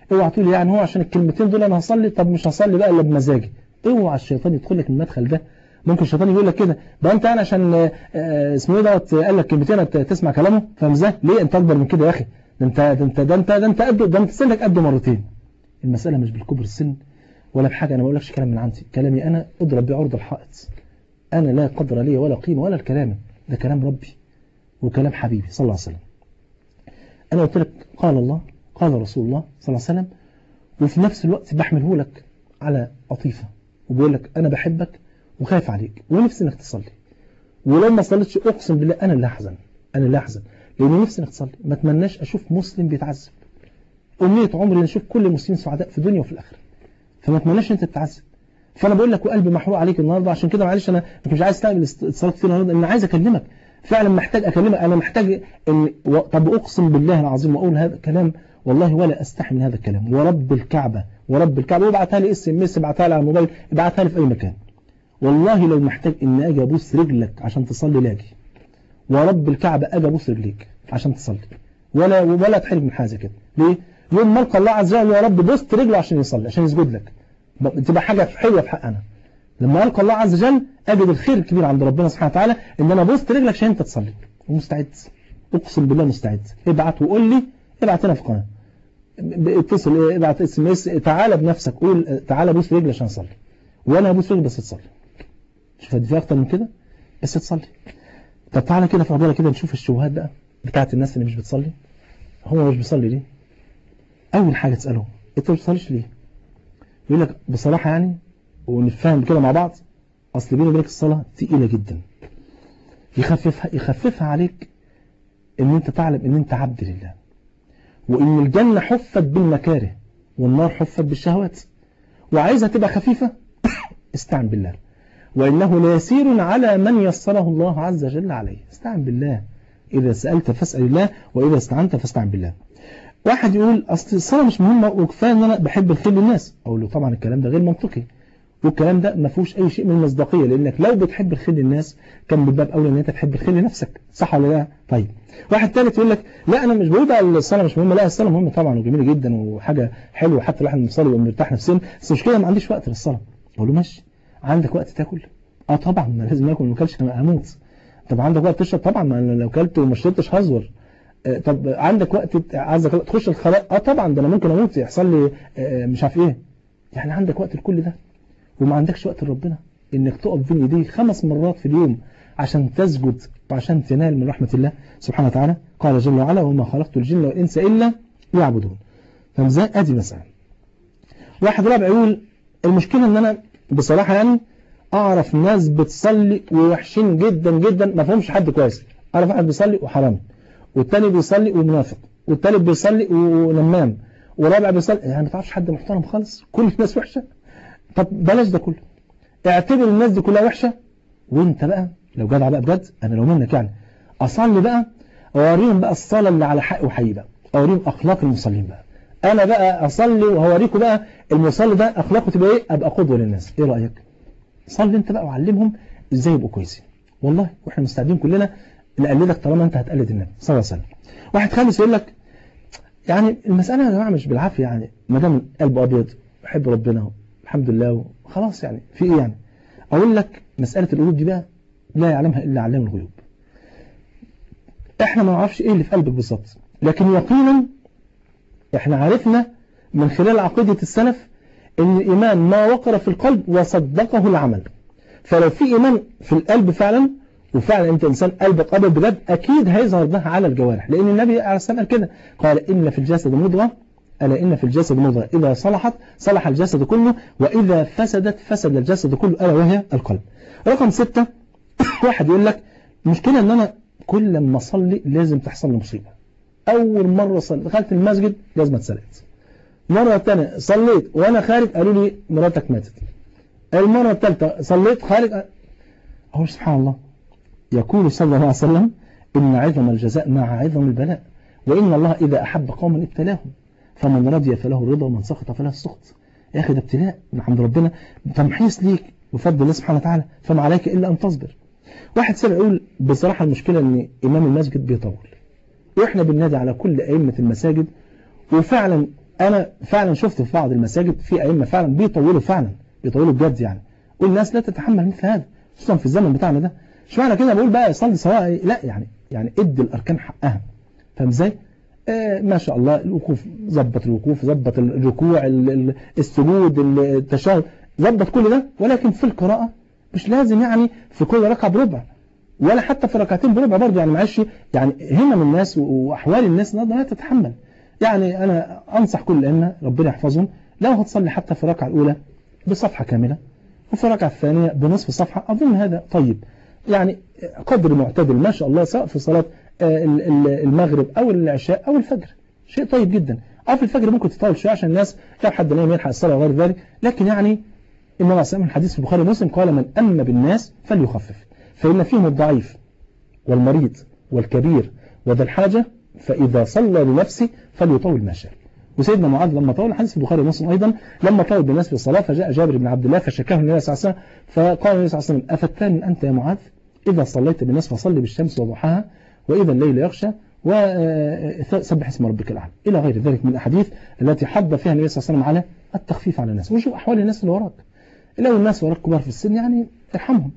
A: اوعى تقول يعني هو عشان الكلمتين دول انا هصلي طب مش هصلي بقى الا بمزاجي اوعى الشيطان يدخل لك المدخل ده ممكن الشيطان يقول لك كده ده انت انا عشان آه، اسمه ايه دوت قال لك كلمتين ت- تسمع كلامه فاهم ازاي ليه انت اكبر من كده يا اخي ده انت ده انت ده انت ده انت قد ده انت سنك قد مرتين المساله مش بالكبر السن ولا بحاجه انا ما بقولكش كلام من عندي كلامي انا اضرب بعرض الحائط انا لا قدر لي ولا قيمه ولا الكلام ده كلام ربي وكلام حبيبي صلى الله عليه وسلم انا قلت لك قال الله قال رسول الله صلى الله عليه وسلم وفي نفس الوقت بحمله لك على عطيفه وبقول لك انا بحبك وخايف عليك ونفسي انك تصلي ولو ما صليتش اقسم بالله انا اللي هحزن انا اللي هحزن لان نفسي انك تصلي ما اتمناش اشوف مسلم بيتعذب امنيه عمري ان اشوف كل المسلمين سعداء في الدنيا وفي الاخره فما اتمناش انت تتعذب فانا بقول لك وقلبي محروق عليك النهارده عشان كده معلش انا مش عايز استقبل اتصالات كتير النهارده انا عايز اكلمك فعلا محتاج اكلمك انا محتاج ان و... طب اقسم بالله العظيم واقول هذا الكلام والله ولا استحي من هذا الكلام ورب الكعبه ورب الكعبه وابعتها لي اس ام اس ابعتها لي على الموبايل ابعتها لي في اي مكان والله لو محتاج ان اجي ابوس رجلك عشان تصلي لاجي ورب الكعبه اجي ابوس رجليك عشان تصلي ولا ولا تحرج من حاجه زي كده ليه يوم ما القى الله عز وجل يا رب بوست رجله عشان يصلي عشان يسجد لك ب- تبقى حاجه حلوه في حقنا لما القى الله عز وجل اجد الخير الكبير عند ربنا سبحانه وتعالى ان انا بوست رجلك عشان انت تصلي ومستعد اقسم بالله مستعد ابعت وقول لي ابعت لنا في قناه ب- اتصل ابعت اس ام اس تعالى بنفسك قول تعالى بوس رجلي عشان اصلي وانا ابوس رجلي بس تصلي شوف في اكتر من كده بس تصلي طب تعالى كده في عبالة كده نشوف الشبهات بقى بتاعت الناس اللي مش بتصلي هو مش بيصلي ليه اول حاجة تسأله انت ما بتصليش ليه يقول لك بصراحة يعني ونفهم كده مع بعض اصل بيني وبينك الصلاة تقيلة جدا يخففها يخففها عليك ان انت تعلم ان انت عبد لله وان الجنة حفت بالمكاره والنار حفت بالشهوات وعايزها تبقى خفيفة استعن بالله وإنه ليسير على من يسره الله عز وجل عليه استعن بالله إذا سألت فاسأل الله وإذا استعنت فاستعن بالله واحد يقول أصل الصلاة مش مهمة وكفاية أن أنا بحب الخير للناس أقول له طبعا الكلام ده غير منطقي والكلام ده ما فيهوش أي شيء من المصداقية لأنك لو بتحب الخير للناس كان من باب أولى أن أنت تحب الخير لنفسك صح ولا لا؟ طيب واحد ثالث يقول لك لا أنا مش بقول بقى الصلاة مش مهمة لا الصلاة مهمة طبعا وجميلة جدا وحاجة حلوة حتى الواحد بيصلي ويبقى مرتاح نفسيا بس مش كده ما عنديش وقت للصلاة أقول له ماشي عندك وقت تاكل؟ اه طبعا ما لازم اكل ما اكلش انا هموت طب عندك وقت تشرب طبعا ما أنا لو كلت وما شربتش هزور آه طب عندك وقت عايزك تخش الخلاء اه طبعا ده انا ممكن اموت يحصل لي آه مش عارف ايه يعني عندك وقت لكل ده وما عندكش وقت لربنا انك تقف بين يديه خمس مرات في اليوم عشان تسجد وعشان تنال من رحمة الله سبحانه وتعالى قال جل وعلا وما خلقت الجن والانس الا ليعبدون فمزاي ادي مسألة واحد رابع يقول المشكلة ان انا بصراحة يعني اعرف ناس بتصلي ووحشين جدا جدا ما فهمش حد كويس اعرف واحد بيصلي وحرامي والتاني بيصلي ومنافق والتالت بيصلي ونمام ورابع بيصلي يعني ما تعرفش حد محترم خالص كل الناس وحشة طب بلاش ده كله اعتبر الناس دي كلها وحشة وانت بقى لو جدع بقى بجد انا لو منك يعني اصلي بقى اوريهم بقى الصلاة اللي على حق وحقيقي بقى اوريهم اخلاق المصلين بقى انا بقى اصلي وهوريكم بقى المصلي ده اخلاقه تبقى ايه ابقى قدوة للناس ايه رأيك صلي انت بقى وعلمهم ازاي يبقوا كويسين والله واحنا مستعدين كلنا نقلدك طالما انت هتقلد النبي صلى الله عليه وسلم واحد خامس يقول لك يعني المسألة يا جماعة مش بالعافية يعني ما دام قلبه ابيض بحب ربنا الحمد لله خلاص يعني في ايه يعني اقول لك مسألة القلوب دي بقى لا يعلمها الا علام الغيوب احنا ما نعرفش ايه اللي في قلبك بالظبط لكن يقينا احنا عرفنا من خلال عقيدة السلف ان الايمان ما وقر في القلب وصدقه العمل فلو في ايمان في القلب فعلا وفعلا انت انسان قلبك ابيض بجد اكيد هيظهر ده على الجوارح لان النبي عليه السلام قال كده قال ان في الجسد مضغه ألا إن في الجسد مضغة إذا صلحت صلح الجسد كله وإذا فسدت فسد الجسد كله ألا وهي القلب رقم ستة واحد يقول لك المشكلة أن أنا كل ما أصلي لازم تحصل لي مصيبة أول مرة صلي دخلت المسجد لازم اتسرقت مرة تانية صليت وأنا خارج قالوا لي مراتك ماتت المرة الثالثة صليت خارج أقول سبحان الله يقول صلى الله عليه وسلم إن عظم الجزاء مع عظم البلاء وإن الله إذا أحب قوما ابتلاهم فمن رضي فله الرضا ومن سخط فله السخط يا أخي ده ابتلاء من عند ربنا تمحيص ليك بفضل الله سبحانه وتعالى فما عليك إلا أن تصبر واحد سبع يقول بصراحة المشكلة أن إمام المسجد بيطول وإحنا بننادي على كل أئمة المساجد وفعلا انا فعلا شفت في بعض المساجد في ائمه فعلا بيطولوا فعلا بيطولوا بجد يعني والناس لا تتحمل مثل هذا خصوصا في الزمن بتاعنا ده مش معنى كده بقول بقى صلي سواء لا يعني يعني ادي الاركان حقها فاهم ازاي آه ما شاء الله الوقوف ظبط الوقوف ظبط الركوع ال- ال- السجود التشهد ظبط كل ده ولكن في القراءه مش لازم يعني في كل ركعه بربع ولا حتى في ركعتين بربع برضه يعني معلش يعني همم الناس و- واحوال الناس النهارده لا تتحمل يعني انا انصح كل الائمه ربنا يحفظهم لو هتصلي حتى في الركعه الاولى بصفحه كامله وفي الركعه الثانيه بنصف صفحه اظن هذا طيب يعني قدر معتدل ما شاء الله سواء في صلاه آه، ال- ال- المغرب او العشاء او الفجر شيء طيب جدا اه في الفجر ممكن تطول شويه عشان الناس لو حد نايم يلحق الصلاه وغير ذلك لكن يعني النبي عليه الصلاه الحديث في البخاري ومسلم قال من أم بالناس فليخفف فإن فيهم الضعيف والمريض والكبير وذا الحاجة فإذا صلى لنفسه فليطول ما شاء وسيدنا معاذ لما طول الحديث في البخاري ومسلم أيضا لما طول بالناس في الصلاة فجاء جابر بن عبد الله فشكاه النبي صلى الله عليه وسلم فقال النبي صلى الله عليه وسلم أفتان أنت يا معاذ إذا صليت بالناس فصل بالشمس وضحاها وإذا الليل يغشى وسبح اسم ربك الأعلى إلى غير ذلك من الأحاديث التي حض فيها النبي صلى الله عليه وسلم على التخفيف على الناس وشوف أحوال الناس اللي وراك لو الناس وراك كبار في السن يعني ارحمهم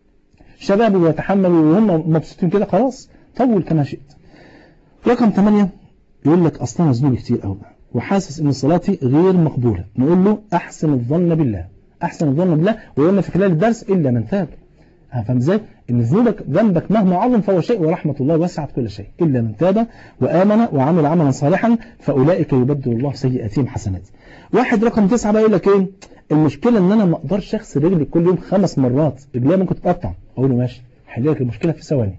A: شباب ويتحملوا وهم مبسوطين كده خلاص طول كما شئت رقم 8 يقول لك اصلا ذنوبي كتير قوي وحاسس ان صلاتي غير مقبوله نقول له احسن الظن بالله احسن الظن بالله وقلنا في خلال الدرس الا من تاب فاهم ازاي ان ذنوبك ذنبك مهما عظم فهو شيء ورحمه الله وسعت كل شيء الا من تاب وامن وعمل عملا صالحا فاولئك يبدل الله سيئاتهم حسنات واحد رقم تسعة بقى يقول لك ايه المشكله ان انا ما اقدرش اغسل رجلي كل يوم خمس مرات رجليا ممكن تتقطع اقول له ماشي حل لك المشكله في ثواني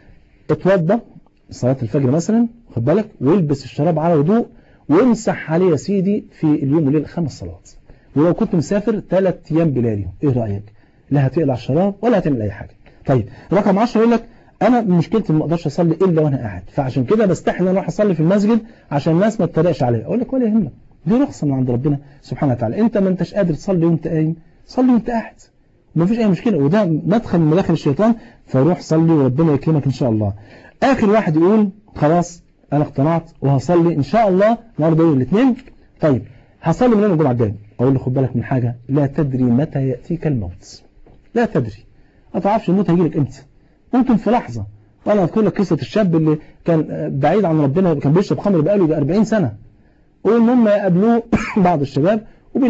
A: اتوضى صلاه الفجر مثلا خد بالك والبس الشراب على وضوء وامسح عليه يا سيدي في اليوم والليل خمس صلوات ولو كنت مسافر ثلاث ايام بلاليهم ايه رايك لا هتقلع الشراب ولا هتعمل اي حاجه طيب رقم 10 يقول لك انا مشكلتي ما اقدرش اصلي الا وانا قاعد فعشان كده بستحي ان انا اروح اصلي في المسجد عشان الناس ما تتريقش عليا اقول لك ولا يهمك دي رخصه من عند ربنا سبحانه وتعالى انت ما انتش قادر تصلي وانت قايم صلي وانت قاعد ما فيش اي مشكله وده مدخل من مداخل الشيطان فروح صلي وربنا يكرمك ان شاء الله اخر واحد يقول خلاص انا اقتنعت وهصلي ان شاء الله النهارده يوم الاثنين طيب هصلي من يوم الجمعه الجاي اقول له خد بالك من حاجه لا تدري متى ياتيك الموت لا تدري ما تعرفش الموت هيجي لك امتى ممكن في لحظه وانا اذكر لك قصه الشاب اللي كان بعيد عن ربنا كان بيشرب خمر بقاله 40 سنه والمهم يقابلوه بعض الشباب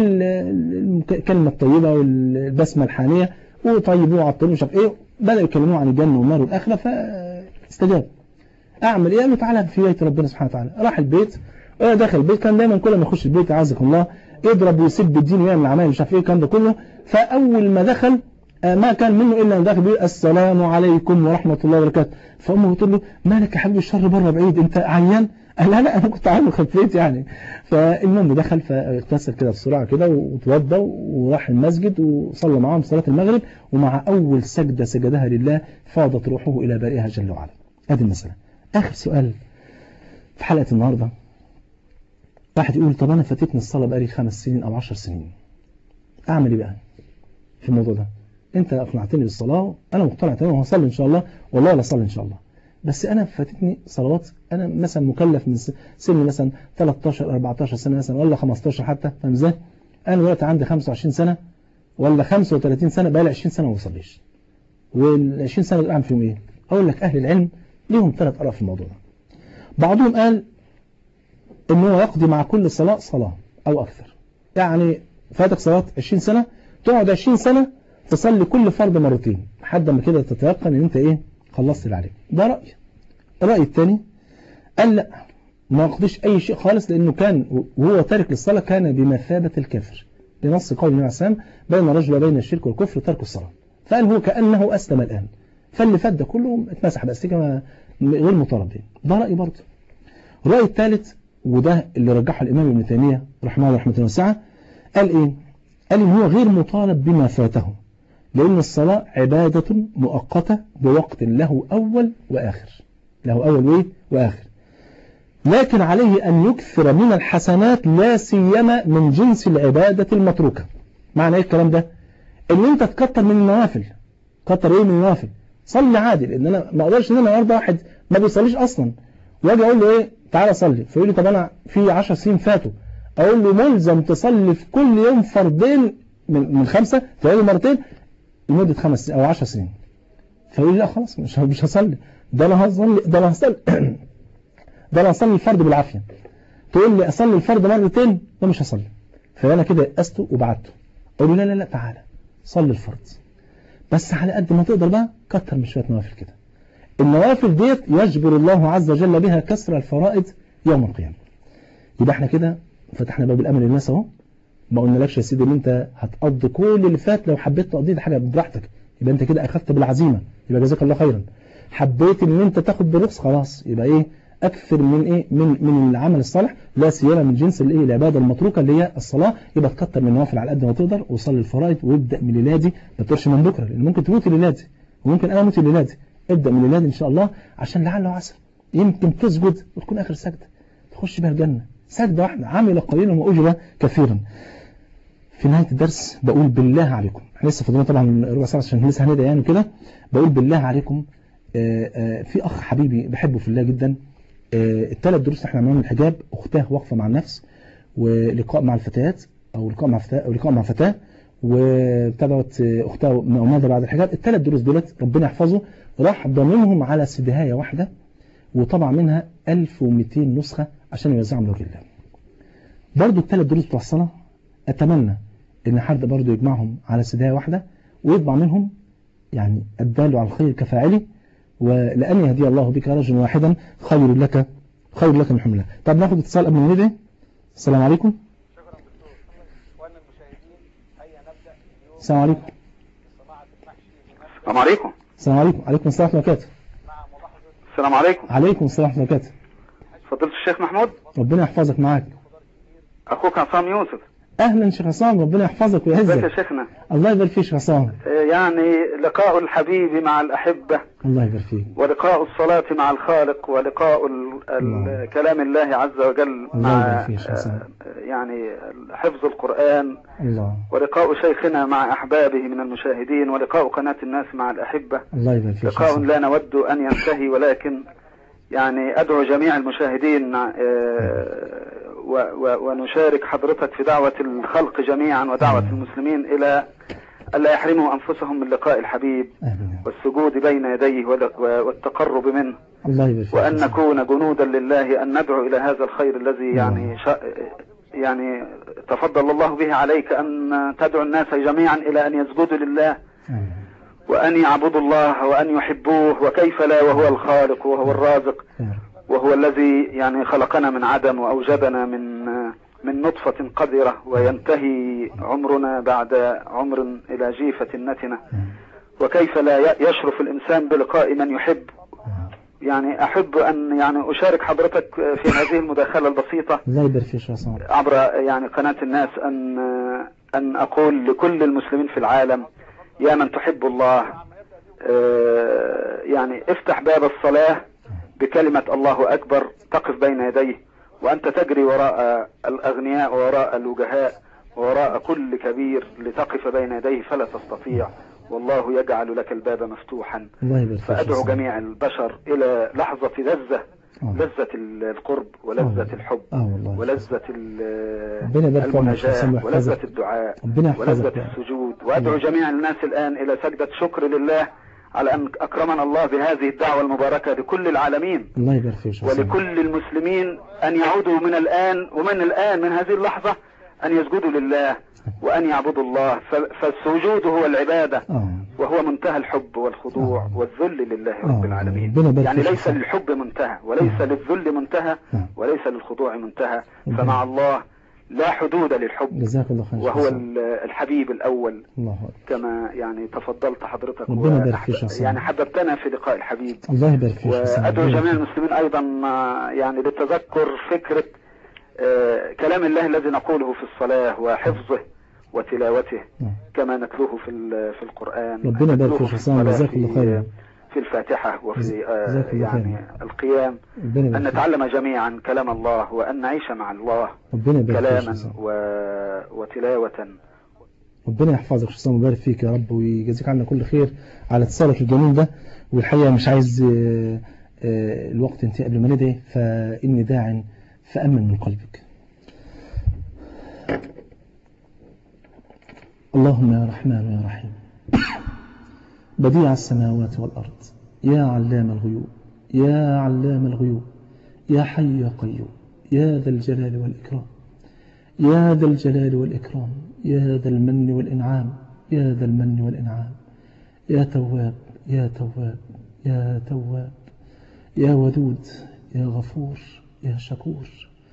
A: وبالكلمه الطيبه والبسمه الحانيه وطيبوه على الطريق مش عارف ايه بداوا يكلموه عن الجنه والنار والاخره فاستجاب اعمل ايه قال له تعالى في بيت ربنا سبحانه وتعالى راح البيت داخل البيت كان دايما كل ما يخش البيت اعزكم الله يضرب ويسب الدين ويعمل عمايل مش عارف ايه الكلام ده كله فاول ما دخل ما كان منه الا ان داخل بيقول السلام عليكم ورحمه الله وبركاته فامه بتقول له مالك يا حبيبي الشر بره بعيد انت عيان قال لا لا انا كنت عامل خفيت يعني فالمهم دخل فاغتسل كده بسرعه كده وتوضى وراح المسجد وصلى معاهم صلاه المغرب ومع اول سجده سجدها لله فاضت روحه الى بارئها جل وعلا ادي المساله اخر سؤال في حلقه النهارده واحد يقول طب انا فاتتني الصلاه بقالي خمس سنين او عشر سنين اعمل ايه بقى في الموضوع ده انت اقنعتني بالصلاه انا مقتنع تماما وهصلي ان شاء الله والله لا اصلي ان شاء الله بس انا فاتتني صلوات انا مثلا مكلف من سن مثلا 13 14 سنه مثلا ولا 15 حتى فاهم ازاي انا دلوقتي عندي 25 سنه ولا 35 سنه بقى لي 20 سنه ما بصليش وال 20 سنه دول اعمل فيهم ايه اقول لك اهل العلم ليهم ثلاث اراء في الموضوع ده بعضهم قال ان هو يقضي مع كل صلاه صلاه او اكثر يعني فاتك صلاه 20 سنه تقعد 20 سنه تصلي كل فرض مرتين لحد ما كده تتيقن ان انت ايه خلصت اللي عليك ده رأي الرأي الثاني قال لا ما يقضيش اي شيء خالص لانه كان وهو تارك للصلاة كان بمثابة الكافر لنص قول النبي عليه السلام بين الرجل وبين الشرك والكفر ترك الصلاة فقال هو كأنه أسلم الآن فاللي فات ده كله اتمسح بس كما غير مطالب به ده رأي برضه الرأي الثالث وده اللي رجحه الإمام ابن تيمية رحمه الله رحمة واسعة قال إيه؟ قال إن هو غير مطالب بما فاته لأن الصلاة عبادة مؤقتة بوقت له أول وآخر له أول وإيه وآخر لكن عليه أن يكثر من الحسنات لا سيما من جنس العبادة المتروكة معنى إيه الكلام ده إن أنت تكتر من النوافل كتر إيه من النوافل صلي عادي لأن أنا ما أقدرش إن أنا النهارده واحد ما بيصليش أصلا واجي أقول له إيه تعالى صلي فيقول لي طب أنا في 10 سنين فاتوا اقول له ملزم تصلي في كل يوم فردين من, من خمسة تلاقي مرتين لمدة خمس او عشر سنين فيقول لي لا خلاص مش مش هصلي ده انا هصلي ده انا هصلي ده انا هصلي الفرد بالعافية تقول لي اصلي الفرد مرتين ده مش هصلي فانا كده يأسته وبعته اقول له لا لا لا تعالى صلي الفرض بس على قد ما تقدر بقى كتر من شويه نوافل كده النوافل ديت يجبر الله عز وجل بها كسر الفرائض يوم القيامه يبقى احنا كده فتحنا باب الامل للناس اهو ما قلنالكش يا سيدي ان انت هتقضي كل اللي فات لو حبيت تقضيه ده حاجه براحتك يبقى انت كده اخذت بالعزيمه يبقى جزاك الله خيرا حبيت ان انت تاخد بالرخص خلاص يبقى ايه اكثر من ايه من من العمل الصالح لا سيما من جنس الايه العباده المتروكه اللي هي الصلاه يبقى تكتر من النوافل على قد ما تقدر وصلي الفرائض وابدا من الليله دي ما تقولش من بكره لان ممكن تموت الليله دي وممكن انا اموت الليله دي ابدا من الليله دي ان شاء الله عشان لعل وعسى يمكن تسجد وتكون اخر سجده تخش بها الجنه سجده واحده عمل قليلا واجر كثيرا في نهايه الدرس بقول بالله عليكم احنا لسه فاضلنا طبعا ربع ساعه عشان لسه هندى يعني كده بقول بالله عليكم آآ آآ في اخ حبيبي بحبه في الله جدا الثلاث دروس اللي احنا عملناهم الحجاب اختاه واقفه مع النفس ولقاء مع الفتيات او لقاء مع فتاه او لقاء مع فتاه وابتدت اختها وماذا بعد الحجاب الثلاث دروس دولت ربنا يحفظه راح ضمنهم على سدهايه واحده وطبع منها 1200 نسخه عشان يوزعهم لوجه الله برضه الثلاث دروس بتوع الصلاه اتمنى ان حد برضه يجمعهم على سدهايه واحده ويطبع منهم يعني الدال على الخير كفاعله ولأن يهدي الله بك رجلا واحدا خير لك خير لك من حمله طب ناخد اتصال قبل ما نبدا السلام عليكم السلام عليكم
G: السلام عليكم
A: السلام عليكم عليكم السلام ورحمه الله وبركاته
G: السلام عليكم
A: عليكم السلام ورحمه الله وبركاته
G: فضيلة الشيخ محمود
A: ربنا يحفظك معاك
G: اخوك عصام يوسف
A: اهلا شيخ عصام ربنا يحفظك
G: ازيك يا
A: ويعزك
G: شيخنا
A: الله يبارك فيك شيخ عصام
G: يعني لقاء الحبيب مع الأحبة
A: الله يبارك فيك
G: ولقاء الصلاة مع الخالق ولقاء ال-
A: الله.
G: ال- كلام الله عز وجل
A: الله
G: مع
A: يبارك فيك يا حسن.
G: آه، يعني حفظ القرآن
A: الله
G: ولقاء شيخنا مع أحبابه من المشاهدين ولقاء قناة الناس مع الأحبة
A: الله يبارك فيك يا
G: لقاء
A: حسن.
G: لا نود أن ينتهي ولكن يعني أدعو جميع المشاهدين آه، و- و- ونشارك حضرتك في دعوة الخلق جميعا ودعوة المسلمين إلى ألا يحرموا أنفسهم من لقاء الحبيب
A: آمين.
G: والسجود بين يديه ول- والتقرب منه
A: الله يبارك فيك يا
G: وأن
A: حسن.
G: نكون جنودا لله أن ندعو إلى هذا الخير الذي يعني شا يعني تفضل الله به عليك أن تدعو الناس جميعا إلى أن يسجدوا لله
A: آمين.
G: وأن يعبدوا الله وأن يحبوه وكيف لا وهو الخالق وهو الرازق
A: يا رب.
G: وهو الذي يعني خلقنا من عدم وأوجدنا من من نطفة قذرة وينتهي عمرنا بعد عمر إلى جيفة نتنة وكيف لا ي- يشرف الإنسان بلقاء من يحب يعني أحب أن يعني أشارك حضرتك في هذه المداخلة البسيطة
A: الله يبارك فيك يا شيخ عصام
G: عبر يعني قناة الناس أن أن أقول لكل المسلمين في العالم يا من تحب الله آه، يعني افتح باب الصلاة بكلمة الله أكبر تقف بين يديه وأنت تجري وراء الأغنياء وراء الوجهاء وراء كل كبير لتقف بين يديه فلا تستطيع والله يجعل لك الباب مفتوحا
A: الله يبارك فيك يا شيخ
G: فأدعو
A: عصام.
G: جميع البشر إلى لحظة لذة
A: آه.
G: لذة القرب ولذة
A: آه.
G: الحب
A: اه والله
G: ولذة ال-
A: ربنا يبارك فيك يا شيخ عصام
G: المناجاة
A: ويحفظك.
G: ولذة الدعاء
A: ربنا يحفظك
G: ولذة
A: يا رب.
G: السجود وأدعو جميع الناس الآن إلى سجدة شكر لله على أن أكرمنا الله بهذه الدعوة المباركة لكل العالمين
A: الله يبارك فيك يا شيخ عصام.
G: ولكل المسلمين أن يعودوا من الآن ومن الآن من هذه اللحظة أن يسجدوا لله وأن يعبدوا الله ف- فالسجود هو العبادة
A: اه
G: وهو منتهى الحب والخضوع
A: آه.
G: والذل لله
A: آه.
G: رب العالمين
A: ربنا يبارك
G: يعني
A: فيك
G: ليس
A: يا شيخ.
G: للحب منتهى وليس
A: آه.
G: للذل منتهى
A: نعم.
G: وليس للخضوع منتهى
A: ربنا-
G: فمع الله لا حدود للحب
A: جزاك الله خير يا شيخ
G: وهو
A: عصام.
G: ال- الحبيب الأول
A: الله أكبر.
G: كما يعني تفضلت حضرتك
A: ربنا يبارك
G: وأحب-
A: فيك يا شيخ.
G: يعني حببتنا في لقاء الحبيب
A: الله يبارك فيك يا شيخ عصام.
G: وأدعو
A: ربنا
G: جميع
A: يبارك فيك.
G: المسلمين أيضا آه، يعني للتذكر فكرة آه، كلام الله الذي نقوله في الصلاة وحفظه وتلاوته
A: نعم.
G: كما نتلوه في ال- في القرآن
A: ربنا يبارك
G: نتلوه
A: فيك
G: في
A: يا حسام،
G: الصلاة
A: جزاك الله
G: في-
A: خيرا.
G: في الفاتحة وفي آه،
A: جزاك الله
G: يعني
A: خيرا.
G: القيام
A: ربنا
G: أن
A: يبارك فيك.
G: نتعلم جميعا كلام الله وأن نعيش مع الله
A: ربنا يبارك فيك يا شيخ
G: كلاما
A: عصام.
G: و... وتلاوة
A: ربنا يحفظك يا شيخ عصام ويبارك فيك يا رب ويجازيك عنا كل خير على اتصالك الجميل ده والحقيقة مش عايز آه، آه، الوقت ينتهي قبل ما ندعي فإني داع فأمن من قلبك اللهم يا رحمن يا رحيم بديع السماوات والأرض يا علام الغيوب يا علام الغيوب يا حي يا قيوم يا ذا الجلال والإكرام يا ذا الجلال والإكرام يا ذا المن والإنعام يا ذا المن والإنعام يا تواب يا تواب يا تواب يا ودود يا غفور يا شكور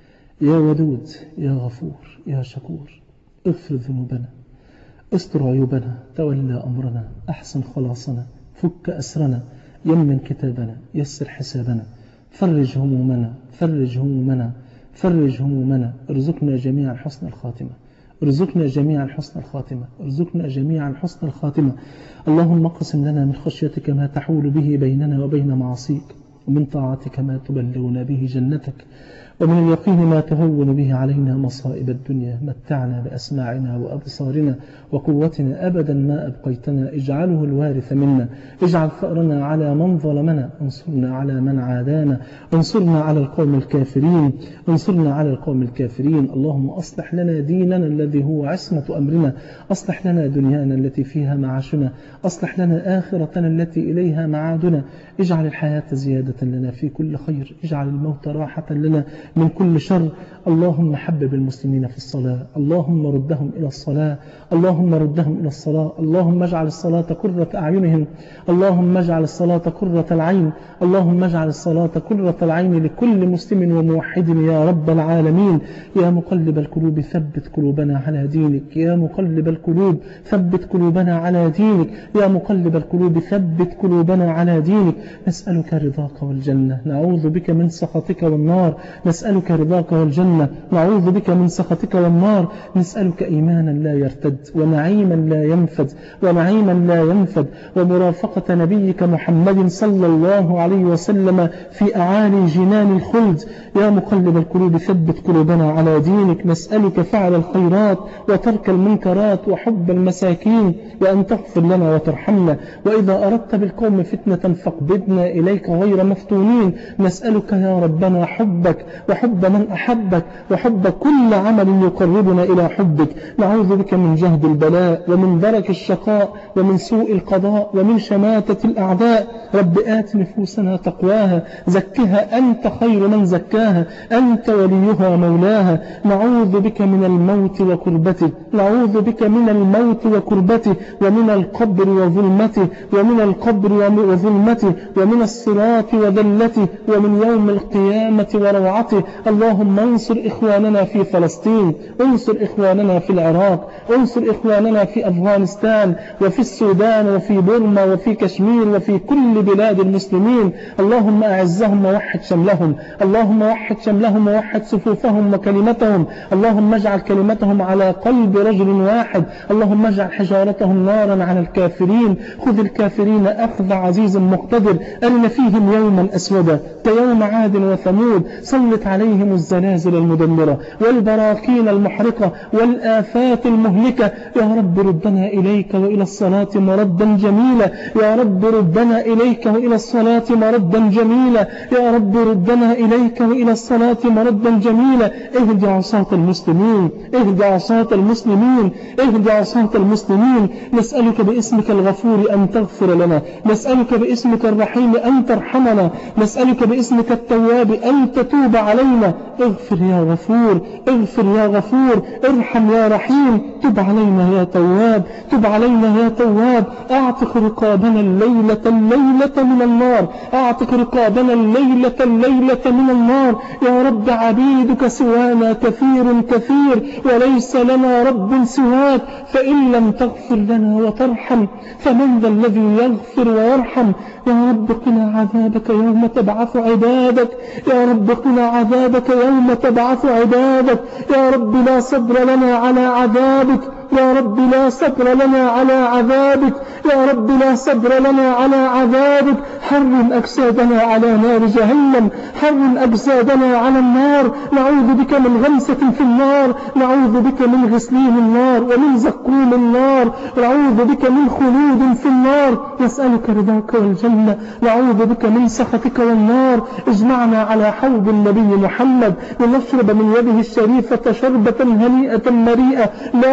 A: يا ودود يا غفور يا شكور اغفر ذنوبنا استر عيوبنا تولى أمرنا أحسن خلاصنا فك أسرنا يمن كتابنا يسر حسابنا فرج همومنا فرج همومنا فرج همومنا ارزقنا جميعا حسن الخاتمة ارزقنا جميعا حسن الخاتمة ارزقنا جميعا حسن الخاتمة اللهم اقسم لنا من خشيتك ما تحول به بيننا وبين معصيك ومن طاعتك ما تبلغنا به جنتك ومن اليقين ما تهون به علينا مصائب الدنيا متعنا بأسماعنا وأبصارنا وقوتنا أبدا ما أبقيتنا اجعله الوارث منا اجعل ثأرنا على من ظلمنا انصرنا على من عادانا انصرنا على القوم الكافرين انصرنا على القوم الكافرين اللهم أصلح لنا ديننا الذي هو عصمة أمرنا أصلح لنا دنيانا التي فيها معاشنا أصلح لنا آخرتنا التي إليها معادنا اجعل الحياة زيادة لنا في كل خير اجعل الموت راحة لنا من كل شر اللهم حبب المسلمين في الصلاة اللهم ردهم إلى الصلاة اللهم ردهم إلى الصلاة اللهم اجعل الصلاة قرة أعينهم اللهم اجعل الصلاة قرة العين اللهم اجعل الصلاة قرة العين لكل مسلم وموحد يا رب العالمين يا مقلب القلوب ثبت قلوبنا على دينك يا مقلب القلوب ثبت قلوبنا على دينك يا مقلب القلوب ثبت قلوبنا على دينك نسألك رضاك والجنة نعوذ بك من سخطك والنار نسألك رضاك والجنة نعوذ بك من سخطك والنار نسألك إيمانا لا يرتد ونعيما لا ينفد ونعيما لا ينفد ومرافقة نبيك محمد صلى الله عليه وسلم في أعالي جنان الخلد يا مقلب القلوب ثبت قلوبنا على دينك نسألك فعل الخيرات وترك المنكرات وحب المساكين وأن تغفر لنا وترحمنا وإذا أردت بالقوم فتنة فاقبضنا إليك غير مفتونين نسألك يا ربنا حبك وحب من أحبك وحب كل عمل يقربنا إلى حبك نعوذ بك من جهد البلاء ومن درك الشقاء ومن سوء القضاء ومن شماتة الأعداء رب آت نفوسنا تقواها زكها أنت خير من زكاها أنت وليها مولاها نعوذ بك من الموت وكربته نعوذ بك من الموت وكربته ومن القبر وظلمته ومن القبر وظلمته ومن الصراط وذلته ومن يوم القيامة وروعته اللهم انصر إخواننا في فلسطين انصر إخواننا في العراق انصر إخواننا في أفغانستان وفي السودان وفي بورما وفي كشمير وفي كل بلاد المسلمين اللهم أعزهم ووحد شملهم اللهم وحد شملهم ووحد صفوفهم وكلمتهم اللهم اجعل كلمتهم على قلب رجل واحد اللهم اجعل حجارتهم نارا على الكافرين خذ الكافرين أخذ عزيز مقتدر أرنا فيهم يوما أسودا كيوم عاد وثمود سلط عليهم الزلازل المدمرة والبراكين المحرقة والآفات المهلكة يا رب ردنا إليك وإلى الصلاة مردا جميلا يا رب ردنا إليك وإلى الصلاة مردا جميلا يا رب ردنا إليك وإلى الصلاة مردا جميلا اهدي عصاة المسلمين اهدي عصاة المسلمين اهدي عصاة المسلمين نسألك باسمك الغفور أن تغفر لنا نسألك باسمك الرحيم أن ترحمنا نسألك باسمك التواب أن تتوب علينا اغفر يا غفور اغفر يا غفور ارحم يا رحيم تب علينا يا تواب تب علينا يا تواب اعتق رقابنا الليلة الليلة من النار اعتق رقابنا الليلة الليلة من النار يا رب عبيدك سوانا كثير كثير وليس لنا رب سواك فإن لم تغفر لنا وترحم فمن ذا الذي يغفر ويرحم يا رب قنا عذابك يوم تبعث عبادك يا رب قنا عذابك يوم تبعث عبادك يا رب لا صبر لنا على عذابك يا رب لا صبر لنا على عذابك يا رب لا صبر لنا على عذابك حرم أجسادنا على نار جهنم حرم أجسادنا على النار نعوذ بك من غمسة في النار نعوذ بك من غسلين النار ومن زقوم النار نعوذ بك من خلود في النار نسألك رضاك والجنة نعوذ بك من سخطك والنار اجمعنا على حوض النبي محمد لنشرب من يده الشريفة شربة هنيئة مريئة لا نظلم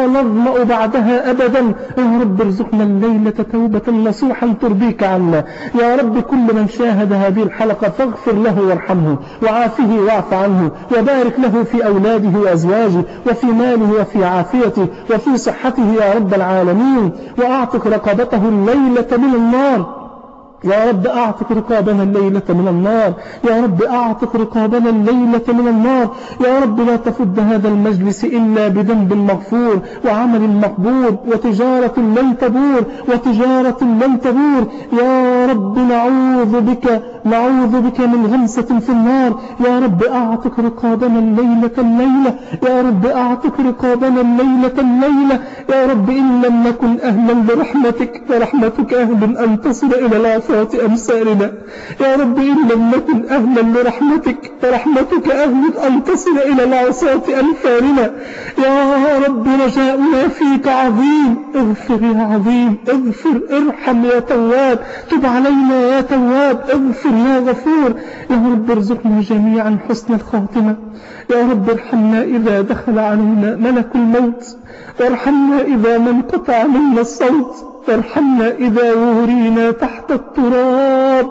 A: نظمأ بعدها أبدا يا رب ارزقنا الليلة توبة نصوحا ترضيك عنا يا رب كل من شاهد هذه الحلقة فاغفر له وارحمه وعافه واعف عنه وبارك له في أولاده وأزواجه وفي ماله وفي عافيته وفي صحته يا رب العالمين وأعتق رقبته الليلة من النار يا رب أعتق رقابنا الليلة من النار يا رب أعتق رقابنا الليلة من النار يا رب لا تفد هذا المجلس إلا بذنب مغفور وعمل مقبول وتجارة لن تبور وتجارة لن تبور يا رب نعوذ بك نعوذ بك من غمسة في النار يا رب أعتق رقابنا الليلة الليلة يا رب أعتق رقابنا الليلة الليلة يا رب إن لم نكن أهلا لرحمتك فرحمتك أهل أن تصل إلى العفو عصاة أمثالنا يا رب إن لم نكن أهلا لرحمتك فرحمتك أهل أن تصل إلى العصاة أمثالنا يا رب رجاؤنا فيك عظيم اغفر يا عظيم اغفر ارحم يا تواب تب علينا يا تواب اغفر يا غفور يا رب ارزقنا جميعا حسن الخاتمة يا رب ارحمنا إذا دخل علينا ملك الموت وارحمنا إذا ما انقطع منا الصوت وارحمنا إذا ورينا تحت التراب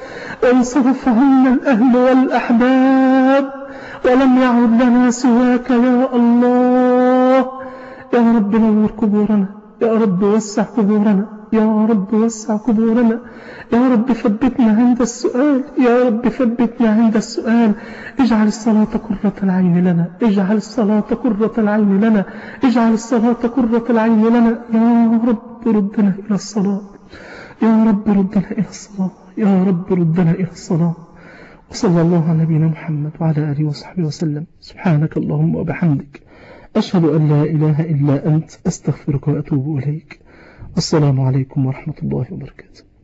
A: وانصرف عنا الأهل والأحباب ولم يعد لنا سواك يا الله يا رب نور قبورنا يا رب وسع قبورنا يا رب وسع قبورنا يا رب ثبتنا عند السؤال يا رب ثبتنا عند السؤال اجعل الصلاة قرة العين لنا اجعل الصلاة قرة العين لنا اجعل الصلاة قرة العين لنا يا رب ردنا إلى الصلاة يا رب ردنا إلى الصلاة يا رب ردنا إلى الصلاة وصلى الله على نبينا محمد وعلى آله وصحبه وسلم سبحانك اللهم وبحمدك أشهد أن لا إله إلا أنت أستغفرك وأتوب إليك السلام عليكم ورحمة الله وبركاته